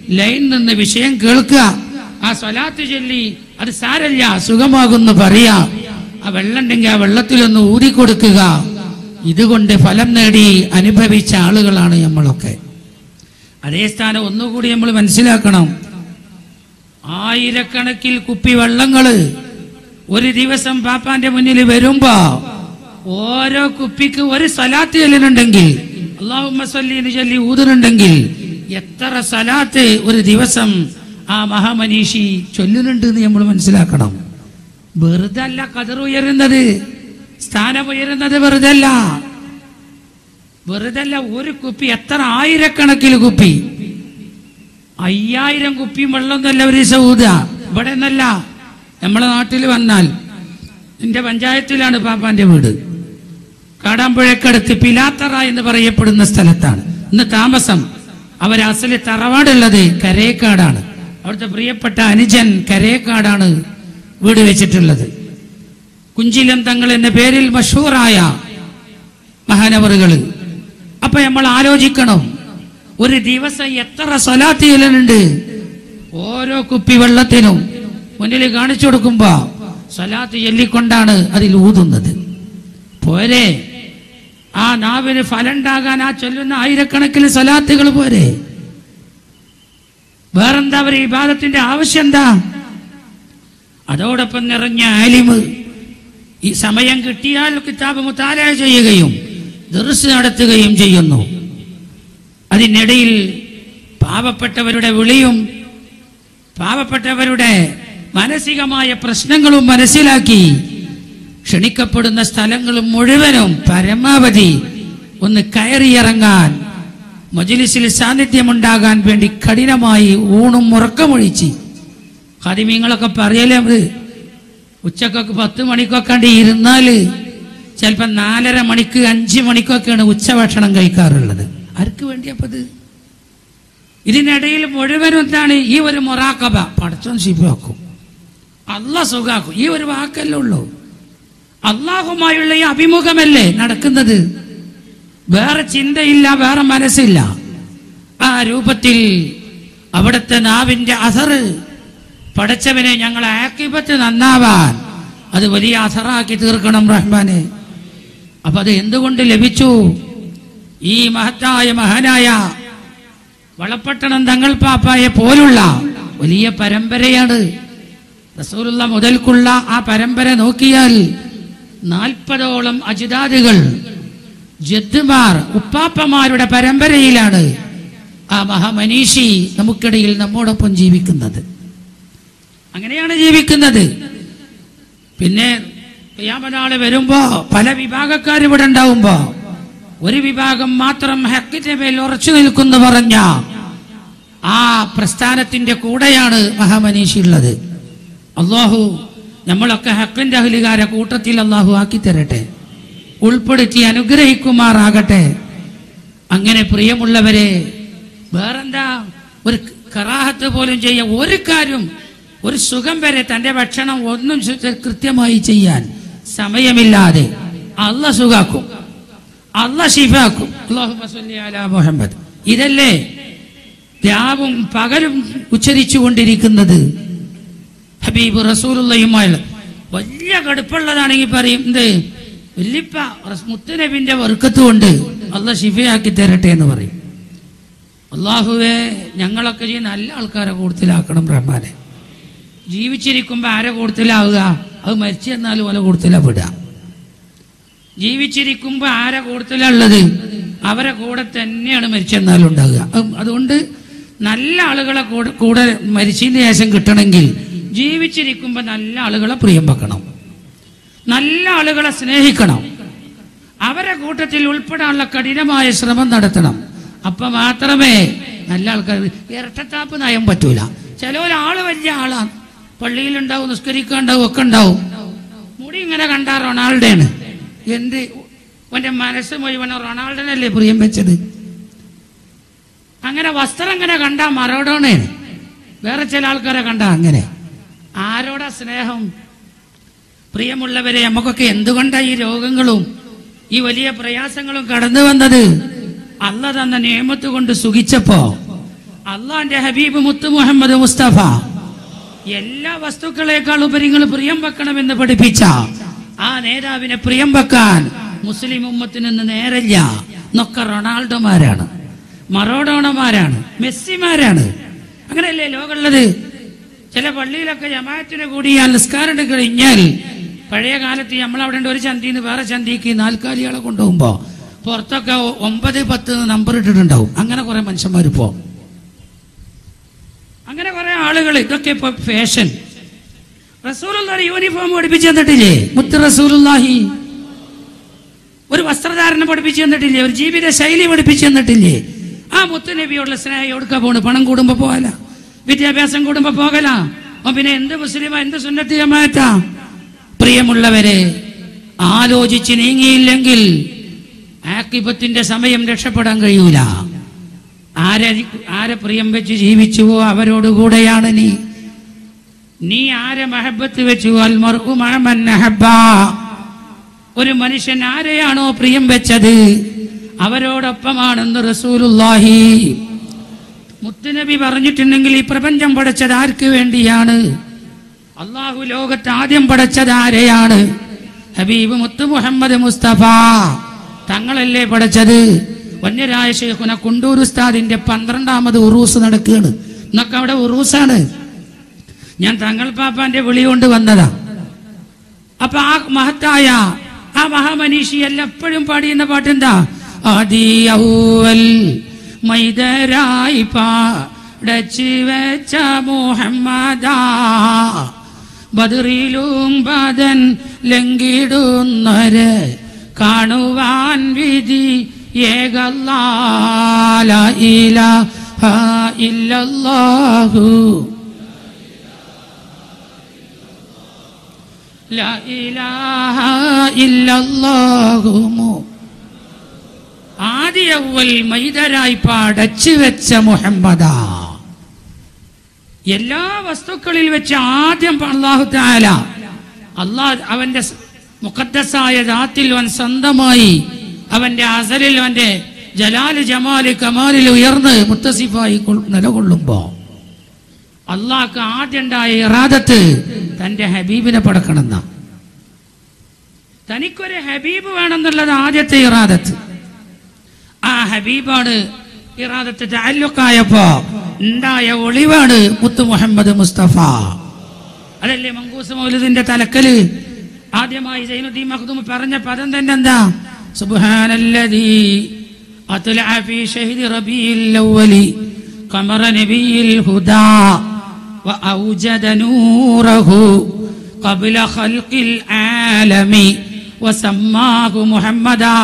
ലൈൻ നിന്ന് വിഷയം കേൾക്കുക ആ സ്വലാത്ത് ചൊല്ലി അത് സാരല്ല സുഖമാകുന്നു പറയാ ആ വെള്ളം ഉണ്ടെങ്കിൽ ആ വെള്ളത്തിലൊന്ന് ഊതിക്കൊടുക്കുക ഇതുകൊണ്ട് ഫലം നേടി അനുഭവിച്ച ആളുകളാണ് നമ്മളൊക്കെ അതേ സ്ഥാനം ഒന്നുകൂടി നമ്മൾ മനസ്സിലാക്കണം ആയിരക്കണക്കിൽ കുപ്പി വെള്ളങ്ങള് ഒരു ദിവസം പാപ്പാന്റെ മുന്നിൽ വരുമ്പോ ഓരോ കുപ്പിക്ക് ഒരു സലാത്ത് ചെല്ലുന്നുണ്ടെങ്കിൽ അള്ളാഹുമ്മ സല്ലി എന്ന് ചൊല്ലി ഊതുന്നുണ്ടെങ്കിൽ എത്ര സലാത്ത് ഒരു ദിവസം ആ മഹാമനീഷി ചൊല്ലുന്നുണ്ട് എന്ന് നമ്മൾ മനസ്സിലാക്കണം വെറുതെ അല്ല കതിർ ഉയരുന്നത് സ്ഥാനം ഉയരുന്നത് വെറുതെ അല്ല വെറുതെ അല്ല ഒരു കുപ്പി എത്ര ആയിരക്കണക്കിന് കുപ്പി അയ്യായിരം കുപ്പിയും വെള്ളമൊന്നുമല്ല ഒരു സൗദ ഇവിടെ ഒന്നല്ല നമ്മളെ നാട്ടിൽ വന്നാൽ എന്റെ പഞ്ചായത്തിലാണ് പാപ്പാന്റെ വീട് കാടാമ്പുഴക്കടുത്ത് പിലാത്തറ എന്ന് പറയപ്പെടുന്ന സ്ഥലത്താണ് ഇന്ന് താമസം അവർ അസല് തറവാടുള്ളത് കരേക്കാടാണ് അവിടുത്തെ പ്രിയപ്പെട്ട അനുജൻ കരേക്കാടാണ് വീട് വെച്ചിട്ടുള്ളത് കുഞ്ചിലം തങ്ങൾ എന്ന പേരിൽ മഷൂറായ മഹാനവറുകള് അപ്പൊ നമ്മൾ ആലോചിക്കണം ഒരു ദിവസം എത്ര സ്വലാത്ത് ചെല്ലലുണ്ട് ഓരോ കുപ്പി വെള്ളത്തിനും മുന്നിൽ കാണിച്ചു കൊടുക്കുമ്പോ സ്വലാത്ത് ചൊല്ലിക്കൊണ്ടാണ് അതിൽ ഊതുന്നത് പോരെ ആ നാവിന് ഫലമുണ്ടാകാൻ ആ ചൊല്ലുന്ന ആയിരക്കണക്കിന് സ്വലാത്തുകൾ പോരെ വേറെന്താ ഒരു വിവാദത്തിന്റെ ആവശ്യം എന്താ അതോടൊപ്പം നിറഞ്ഞ ആലിമ് ഈ സമയം കിട്ടിയാൽ കിതാബ് മുത്താല ചെയ്യുകയും ദർസ് നടത്തുകയും ചെയ്യുന്നു അതിനിടയിൽ പാവപ്പെട്ടവരുടെ വിളിയും പാവപ്പെട്ടവരുടെ മാനസികമായ പ്രശ്നങ്ങളും മനസ്സിലാക്കി ക്ഷണിക്കപ്പെടുന്ന സ്ഥലങ്ങളും മുഴുവനും പരമാവധി ഒന്ന് കയറിയിറങ്ങാൻ മജിലിസിൽ സാന്നിധ്യമുണ്ടാകാൻ വേണ്ടി കഠിനമായി ഊണും ഉറക്കമൊഴിച്ച് ഖാദിമീങ്ങളൊക്കെ പറയലേ അത് ഉച്ചക്കൊക്കെ പത്ത് മണിക്കൊക്കെ ഉണ്ട് ഇരുന്നാല് ചിലപ്പോൾ നാലര മണിക്ക് അഞ്ച് മണിക്കൊക്കെയാണ് ഉച്ചഭക്ഷണം കഴിക്കാറുള്ളത് ആർക്ക് വേണ്ടിയപ്പത് ഇതിനിടയിൽ മുഴുവനും എന്താണ് ഈ ഒരു മൊറാക്കബ പടച്ചോൻ ശിവാക്കും അല്ല സുഖാക്കും ഈ ഒരു വാക്കല്ലേ ഉള്ളൂ അള്ളാഹുമായുള്ള ഈ അഭിമുഖമല്ലേ നടക്കുന്നത് വേറെ ചിന്തയില്ല വേറെ മനസ്സില്ല ആ രൂപത്തിൽ അവിടുത്തെ നാവിന്റെ അസറ് പടച്ചവനെ ഞങ്ങളെ ആക്കിപത്ത് നന്നാവാൻ അത് വലിയ അസറാക്കി തീർക്കണം റഹ്മാനെ അപ്പൊ അത് എന്തുകൊണ്ട് ലഭിച്ചു ഈ മഹത്തായ മഹാനായ വളപ്പട്ടണം തങ്ങൾ പാപ്പായെ പോലുള്ള വലിയ പരമ്പരയാണ് റസൂലുള്ള മുതൽക്കുള്ള ആ പരമ്പര നോക്കിയാൽ നാൽപ്പതോളം അജിതാദുകൾ ജദ്മാർ ഉപ്പാപ്പമാരുടെ പരമ്പരയിലാണ് ആ മഹാമനീഷി നമുക്കിടയിൽ നമ്മോടൊപ്പം ജീവിക്കുന്നത് അങ്ങനെയാണ് ജീവിക്കുന്നത് പിന്നെ ക്യാമനാള് വരുമ്പോ പല വിഭാഗക്കാർ ഇവിടെ ഉണ്ടാവുമ്പോ ഒരു വിഭാഗം മാത്രം ഹക്കിന്റെ മേൽ ഉറച്ചു നിൽക്കുന്നു പറഞ്ഞ ആ പ്രസ്ഥാനത്തിന്റെ കൂടെയാണ് മഹാമനീഷി ഉള്ളത് അള്ളാഹു നമ്മളൊക്കെ ഹക്കിന്റെ അഹലുകാരെ കൂട്ടത്തിൽ അള്ളാഹു ആക്കി തരട്ടെ ഉൾപ്പെടുത്തി അനുഗ്രഹിക്കുമാറാകട്ടെ അങ്ങനെ പ്രിയമുള്ളവരെ വേറെന്താ ഒരു കറാഹത്ത് പോലും ചെയ്യാൻ ഒരു കാര്യം ഒരു സുഖം വരെ തന്റെ ഭക്ഷണം ഒന്നും ശു- കൃത്യമായി ചെയ്യാൻ സമയമില്ലാതെ അല്ല സുഖാക്കും അല്ല ഷിഫാക്കും അല്ലാഹുമ്മ സ്വല്ലി അലാ മുഹമ്മദ് ഇതല്ലേ രാവും പകലും ഉച്ചരിച്ചു കൊണ്ടിരിക്കുന്നത് ഹബീബ് റസൂലുള്ളയുമായുള്ള വലിയ കടുപ്പുള്ളതാണെങ്കിൽ പറയും എന്ത് വല്യപ്പ റസ്- മുത്തുനബിന്റെ വർക്കത്ത് കൊണ്ട് അല്ല ഷിഫയാക്കി തരട്ടെ എന്ന് പറയും അള്ളാഹുവെ ഞങ്ങളൊക്കെ ചെയ്യുന്ന നല്ല ആൾക്കാരെ കൂടുതലാക്കണം റഹ്മാനെ ജീവിച്ചിരിക്കുമ്പോൾ ആരെ കൂടുതലാവുക അത് മരിച്ചു എന്നാലും ഓല കൂടുതലാ വിടുക ജീവിച്ചിരിക്കുമ്പോൾ ആരെ കൂടുതലുള്ളത് അവരെ കൂടെ തന്നെയാണ് മരിച്ചെന്നാലും ഉണ്ടാകുക അത് അതുകൊണ്ട് നല്ല ആളുകളെ കൂടെ കൂടെ മരിച്ചതിന് ശേഷം കിട്ടണമെങ്കിൽ ജീവിച്ചിരിക്കുമ്പോൾ നല്ല ആളുകളെ പ്രിയം വെക്കണം നല്ല ആളുകളെ സ്നേഹിക്കണം അവരെ കൂട്ടത്തിൽ ഉൾപ്പെടാനുള്ള കഠിനമായ ശ്രമം നടത്തണം അപ്പൊ മാത്രമേ നല്ല ആൾക്കാർ ഇരട്ടത്താപ്പ് നയം പറ്റൂല ചില ഒരാള് വലിയ ആളാണ് പള്ളിയിലുണ്ടാവും നിസ്കരിക്കാണ്ടാവും ഒക്കെ ഉണ്ടാവും മുടി ഇങ്ങനെ കണ്ടാ റൊണാൾഡോയാണ് എന്ത് അവന്റെ മനസ്സ് മുഴുവൻ റൊണാൾഡോനല്ലേ പ്രിയം വെച്ചത് അങ്ങനെ വസ്ത്രം ഇങ്ങനെ കണ്ടാ മറോഡോണയാണ് വേറെ ചില ആൾക്കാരെ കണ്ടാ അങ്ങനെ ആരോടാ സ്നേഹം പ്രിയമുള്ളവരെ നമുക്കൊക്കെ എന്തുകൊണ്ടാ ഈ രോഗങ്ങളും ഈ വലിയ പ്രയാസങ്ങളും കടന്നു വന്നത് അല്ല തന്ന നിയമത്ത് കൊണ്ട് സുഖിച്ചപ്പോ അള്ളാന്റെ ഹബീബ് മുത്തു മുഹമ്മദ് മുസ്തഫ എല്ലാ വസ്തുക്കളെക്കാൾ ഉപരി നിങ്ങൾ പ്രിയം വെക്കണമെന്ന് പഠിപ്പിച്ച ആ നേതാവിനെ പ്രിയം വെക്കാൻ മുസ്ലിം ഉമ്മത്തിന് ഇന്ന് നേരല്ല എന്നൊക്കെ റൊണാൾഡോമാരാണ് മറോഡോണമാരാണ് മെസ്സിമാരാണ് അങ്ങനെയല്ലേ ലോകമുള്ളത് ചില പള്ളിയിലൊക്കെ ജമാഅത്തിന് കൂടിയാൽ നിസ്കാരം എടുത്ത് കഴിഞ്ഞാൽ പഴയ കാലത്ത് നമ്മളവിടെ ഉണ്ട് ഒരു ചന്തിന്ന് വേറെ ചന്തിക്ക് നാൽക്കാലികളെ കൊണ്ടുപോകുമ്പോ പുറത്തൊക്കെ ഒ- ഒമ്പത് പത്ത് നമ്പർ ഇട്ടിട്ടുണ്ടാവും അങ്ങനെ കുറെ മനുഷ്യന്മാരിപ്പോ അങ്ങനെ കുറെ ആളുകൾ ഇതൊക്കെ ഇപ്പൊ ഫാഷൻ റസൂലുള്ള യൂണിഫോം പഠിപ്പിച്ചു തന്നിട്ടില്ലേ മുത്ത് റസൂലുള്ളാഹി ഒരു വസ്ത്രധാരണം പഠിപ്പിച്ചു തന്നിട്ടില്ലേ ഒരു ജീവിത ശൈലി പഠിപ്പിച്ചു തന്നിട്ടില്ലേ ആ മുത്തുനബിയോടുള്ള സ്നേഹം എവിടുക്ക പോണ് പണം കൂടുമ്പോ പോകല വിദ്യാഭ്യാസം കൂടുമ്പോ പോകല അപ്പൊ പിന്നെ എന്ത് മുസ്ലിമാ എന്ത് സുന്നത്തി ജമാഅത്താ പ്രിയമുള്ളവരെ ആലോചിച്ച് നീങ്ങിയില്ലെങ്കിൽ ആക്കിബത്തിന്റെ സമയം രക്ഷപ്പെടാൻ കഴിയൂല ആരെ ആരെ പ്രിയം വെച്ച് ജീവിച്ചുവോ അവരോടുകൂടെയാണ് നീ നീ ആരെ മഹബത്ത് വെച്ചു അൽ മർഉ മഅ മൻ അഹബ്ബ. ഒരു മനുഷ്യൻ ആരെയാണോ പ്രിയം വെച്ചത് അവരോടൊപ്പമാണെന്ന് റസൂലുള്ളാഹി മുത്തുനബി പറഞ്ഞിട്ടുണ്ടെങ്കിൽ ഈ പ്രപഞ്ചം പടച്ചത് ആർക്ക് വേണ്ടിയാണ് അള്ളാഹു ലോകത്ത് ആദ്യം പടച്ചത് ആരെയാണ് ഹബീബ് മുത്തു മുഹമ്മദ് മുസ്തഫ തങ്ങളല്ലേ പടച്ചത് വന്യരായ ഷെയ്ഖുന കുണ്ടൂർ ഉസ്താദിന്റെ പന്ത്രണ്ടാമത് ഉറൂസ് നടക്കുകയാണ് എന്നൊക്കെ അവിടെ ഉറൂസാണ് ഞാൻ തങ്ങൾ പാപ്പാന്റെ വിളി കൊണ്ട് വന്നതാ അപ്പൊ ആ മഹത്തായ ആ മഹാമനീഷി എല്ലപ്പോഴും പാടിയുന്ന പാട്ടെന്താ ആദി ഔവൽ മൈതരായി പാടച്ച് വെച്ച മുഹമ്മദാ ബദറിലും ബദൻ ലംഘിടുന്നവര് കാണുവാൻ വിധി ഏകല്ലാല ഇലാഹ ഇല്ലല്ലാഹു لا إله إلا الله മു- ആദിയവൽ മൈതരായി പാടച്ചു വെച്ച മുഹമ്മദ എല്ലാ വസ്തുക്കളിൽ വെച്ച് ആദ്യം അള്ളാഹു താല അള്ളാഹ് അവന്റെ സ് മുഖദ്ദസായ ദാത്തിൽ അവൻ സ്വന്തമായി അവന്റെ അസലിൽ അവന്റെ ജലാല് ജമാല് കമാലിൽ ഉയർന്ന് മുത്തസിഫായി കൊൾ- നിലകൊള്ളുമ്പോ അള്ളാഹ്ക്ക് ആദ്യം ഉണ്ടായ ഇറാദത്ത് തന്റെ ഹബീബിനെ പടക്കണമെന്ന തനിക്കൊരു ഹബീബ് വേണമെന്നുള്ളത് ആദ്യത്തെ ഇറാദത്ത് ആ ഹബീബാണ് ഇറാദത്ത് താല്ലുക്കായപ്പോ ഉണ്ടായ ഒളിവാണ് മുത്തു മുഹമ്മദ് മുസ്തഫ അതല്ലേ മങ്കൂസ് മൗലിദിന്റെ തലക്കല് ആദ്യമായി സൈനുദ്ദീൻ മഖ്ദൂം പറഞ്ഞ പദം തന്നെ എന്താ സുബ്ഹാനല്ലദീ അത്ലഅ ഫീ ശഹ്രി റബീഇൽ അവ്വലി ഖമറ നബിയിൽ ഹുദാ وأوجد نوره قبل خلق العالم وسماه محمدا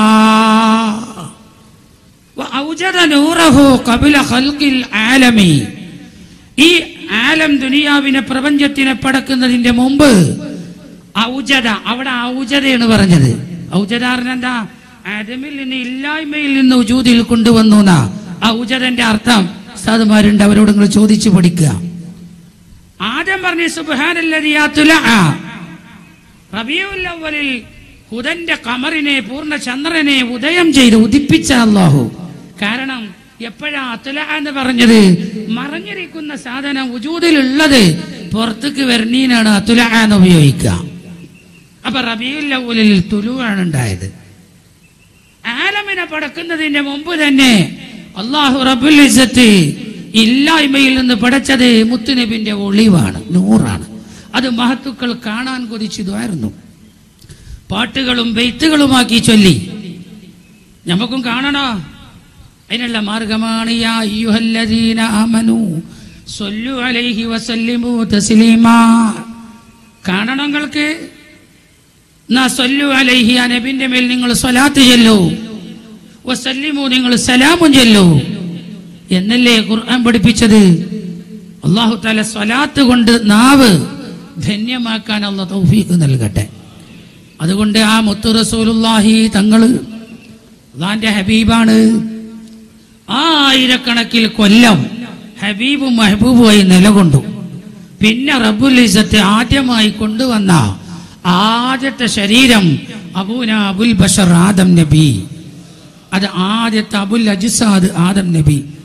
وأوجد نوره قبل خلق العالم ഈ ആലം ദുനിയാവിനെ പ്രപഞ്ചത്തിനെ പടക്കുന്നതിന്റെ മുമ്പ് ഔജത അവിടെ ഔജതയാണ് പറഞ്ഞത് ഔജതാറിന് എന്താ ആദമിൽ നിന്ന് ഇല്ലായ്മയിൽ നിന്ന് ഉജൂതിൽ കൊണ്ടുവന്നു എന്നാ ഔജതന്റെ അർത്ഥം ഉസ്താദുമാരുണ്ട് അവരോട് നിങ്ങൾ ചോദിച്ചു പഠിക്കുക ആദ്യം പറഞ്ഞു സുബാനല്ലതിയാത്തുല റബിയുൽ അവലിൽ ഹുദന്റെ കമറിനെ പൂർണ്ണ ചന്ദ്രനെ ഉദയം ചെയ്ത് ഉദിപ്പിച്ച അള്ളാഹു കാരണം എപ്പോഴാ അത്തുല എന്ന് പറഞ്ഞത് മറഞ്ഞിരിക്കുന്ന സാധനം ഉജൂദിലുള്ളത് പുറത്തേക്ക് വരണീനാണ് അത്തുല എന്ന് ഉപയോഗിക്കുക അപ്പൊ റബിയുൽ അവലിൽ തുലുവാണ് ഉണ്ടായത് ആലമിനെ പടക്കുന്നതിന്റെ മുമ്പ് തന്നെ അള്ളാഹു റബുൽ ഇസ്സത്ത് ഇല്ലായ്മയിൽ നിന്ന് പടച്ചത് മുത്തുനബിന്റെ ഒളിവാണ് നൂറാണ് അത് മഹത്തുക്കൾ കാണാൻ കൊതിച്ചതായിരുന്നു പാട്ടുകളും ബെയ്ത്തുകളുമാക്കി ചൊല്ലി നമുക്കും കാണണോ അതിനുള്ള മാർഗമാണ് യാ അയ്യുഹല്ലദീന ആമനു സ്വല്ലു അലൈഹി വസല്ലിമു തസ്ലീമാ കാണണം നിങ്ങൾക്ക് എന്നാ സൊല്ലു അലൈഹി ആ നബിന്റെ മേൽ നിങ്ങൾ സ്വലാത്ത് ചെല്ലൂ വസല്ലിമു നിങ്ങൾ സലാമും ചെല്ലൂ എന്നല്ലേ ഖുർആൻ പഠിപ്പിച്ചത് അള്ളാഹു താല സ്വലാത്ത് കൊണ്ട് നാവ് ധന്യമാക്കാൻ അള്ള തൗഫീഖ് നൽകട്ടെ അതുകൊണ്ട് ആ മുത്തു റസൂലുള്ളാഹി തങ്ങള് അള്ളാന്റെ ഹബീബാണ് ആയിരക്കണക്കിൽ കൊല്ലം ഹബീബും മെഹബൂബുമായി നിലകൊണ്ടു പിന്നെ റബ്ബുൽ ഇസത്ത് ആദ്യമായി കൊണ്ടുവന്ന ആദ്യത്തെ ശരീരം അബൂന അബുൽ ബഷർ ആദം നബി അത് ആദ്യത്തെ അബുൽ അജിസാദ് ആദം നബി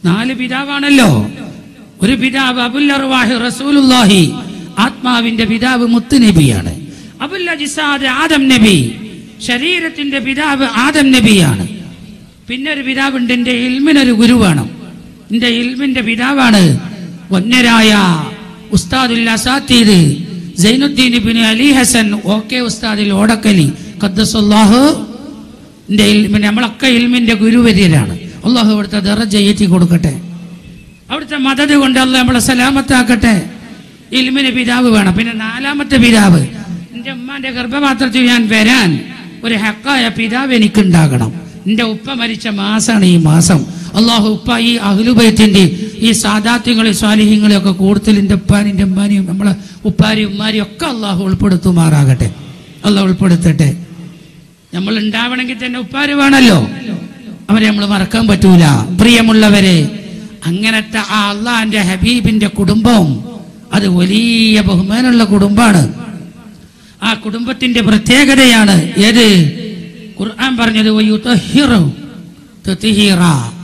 നാല് പിതാവാണല്ലോ ഒരു പിതാവ് അബുൽ അർവാഹി റസൂലുല്ലാഹി ആത്മാവിന്റെ പിതാവ് മുത്തുനബിയാണ് അബുൽ അജിസാദ് ആദം നബി ശരീരത്തിന്റെ പിതാവ് ആദം നബിയാണ് പിന്നെ ഒരു പിതാവുണ്ട് എന്റെ ഇൽമിനൊരു ഗുരു വേണം എന്റെ ഇൽമിന്റെ പിതാവാണ് വന്യരായ ഉസ്താദുൽ അസാത്തീദ് സൈനുദ്ദീൻ ഇബ്നു അലി ഹസൻ ഓക്കെ ഉസ്താദിൽ ഓടക്കലി ഖദ്ദസുല്ലാഹു എന്റെ ഇൽമിന് നമ്മളൊക്കെ ഇൽമിന്റെ ഗുരുവര്യരാണ് അള്ളാഹു അവിടുത്തെ ദറജ ഏറ്റി കൊടുക്കട്ടെ അവിടുത്തെ മദത് കൊണ്ട് അല്ല നമ്മളെ സലാമത്താക്കട്ടെ ഇൽമിന് പിതാവ് വേണം പിന്നെ നാലാമത്തെ പിതാവ് എന്റെ ഉമ്മാന്റെ ഗർഭപാത്രത്തിൽ ഞാൻ വരാൻ ഒരു ഹക്കായ പിതാവ് എനിക്കുണ്ടാകണം എന്റെ ഉപ്പ മരിച്ച മാസമാണ് ഈ മാസം അള്ളാഹു ഉപ്പ ഈ അഹ്ലുബൈത്തിന്റെ ഈ സാദാത്യങ്ങളെ സ്വാലിഹ്യങ്ങളെ ഒക്കെ കൂടുതൽ എൻ്റെ ഉപ്പാനും എൻ്റെ ഉമ്മാനെയും നമ്മളെ ഉപ്പാരെയും ഉമ്മാരെയും ഒക്കെ അള്ളാഹു ഉൾപ്പെടുത്തുമാറാകട്ടെ അള്ളാഹ് ഉൾപ്പെടുത്തട്ടെ നമ്മൾ ഉണ്ടാവണമെങ്കിൽ തന്നെ ഉപ്പാര് വേണമല്ലോ അവരെ നമ്മൾ മറക്കാൻ പറ്റൂല പ്രിയമുള്ളവരെ അങ്ങനത്തെ ആ അള്ളാന്റെ ഹബീബിന്റെ കുടുംബം അത് വലിയ ബഹുമാനമുള്ള കുടുംബാണ് ആ കുടുംബത്തിന്റെ പ്രത്യേകതയാണ് ഏത് ഖുർആൻ പറഞ്ഞത് വയുതഹിറു തത്ഹീറ.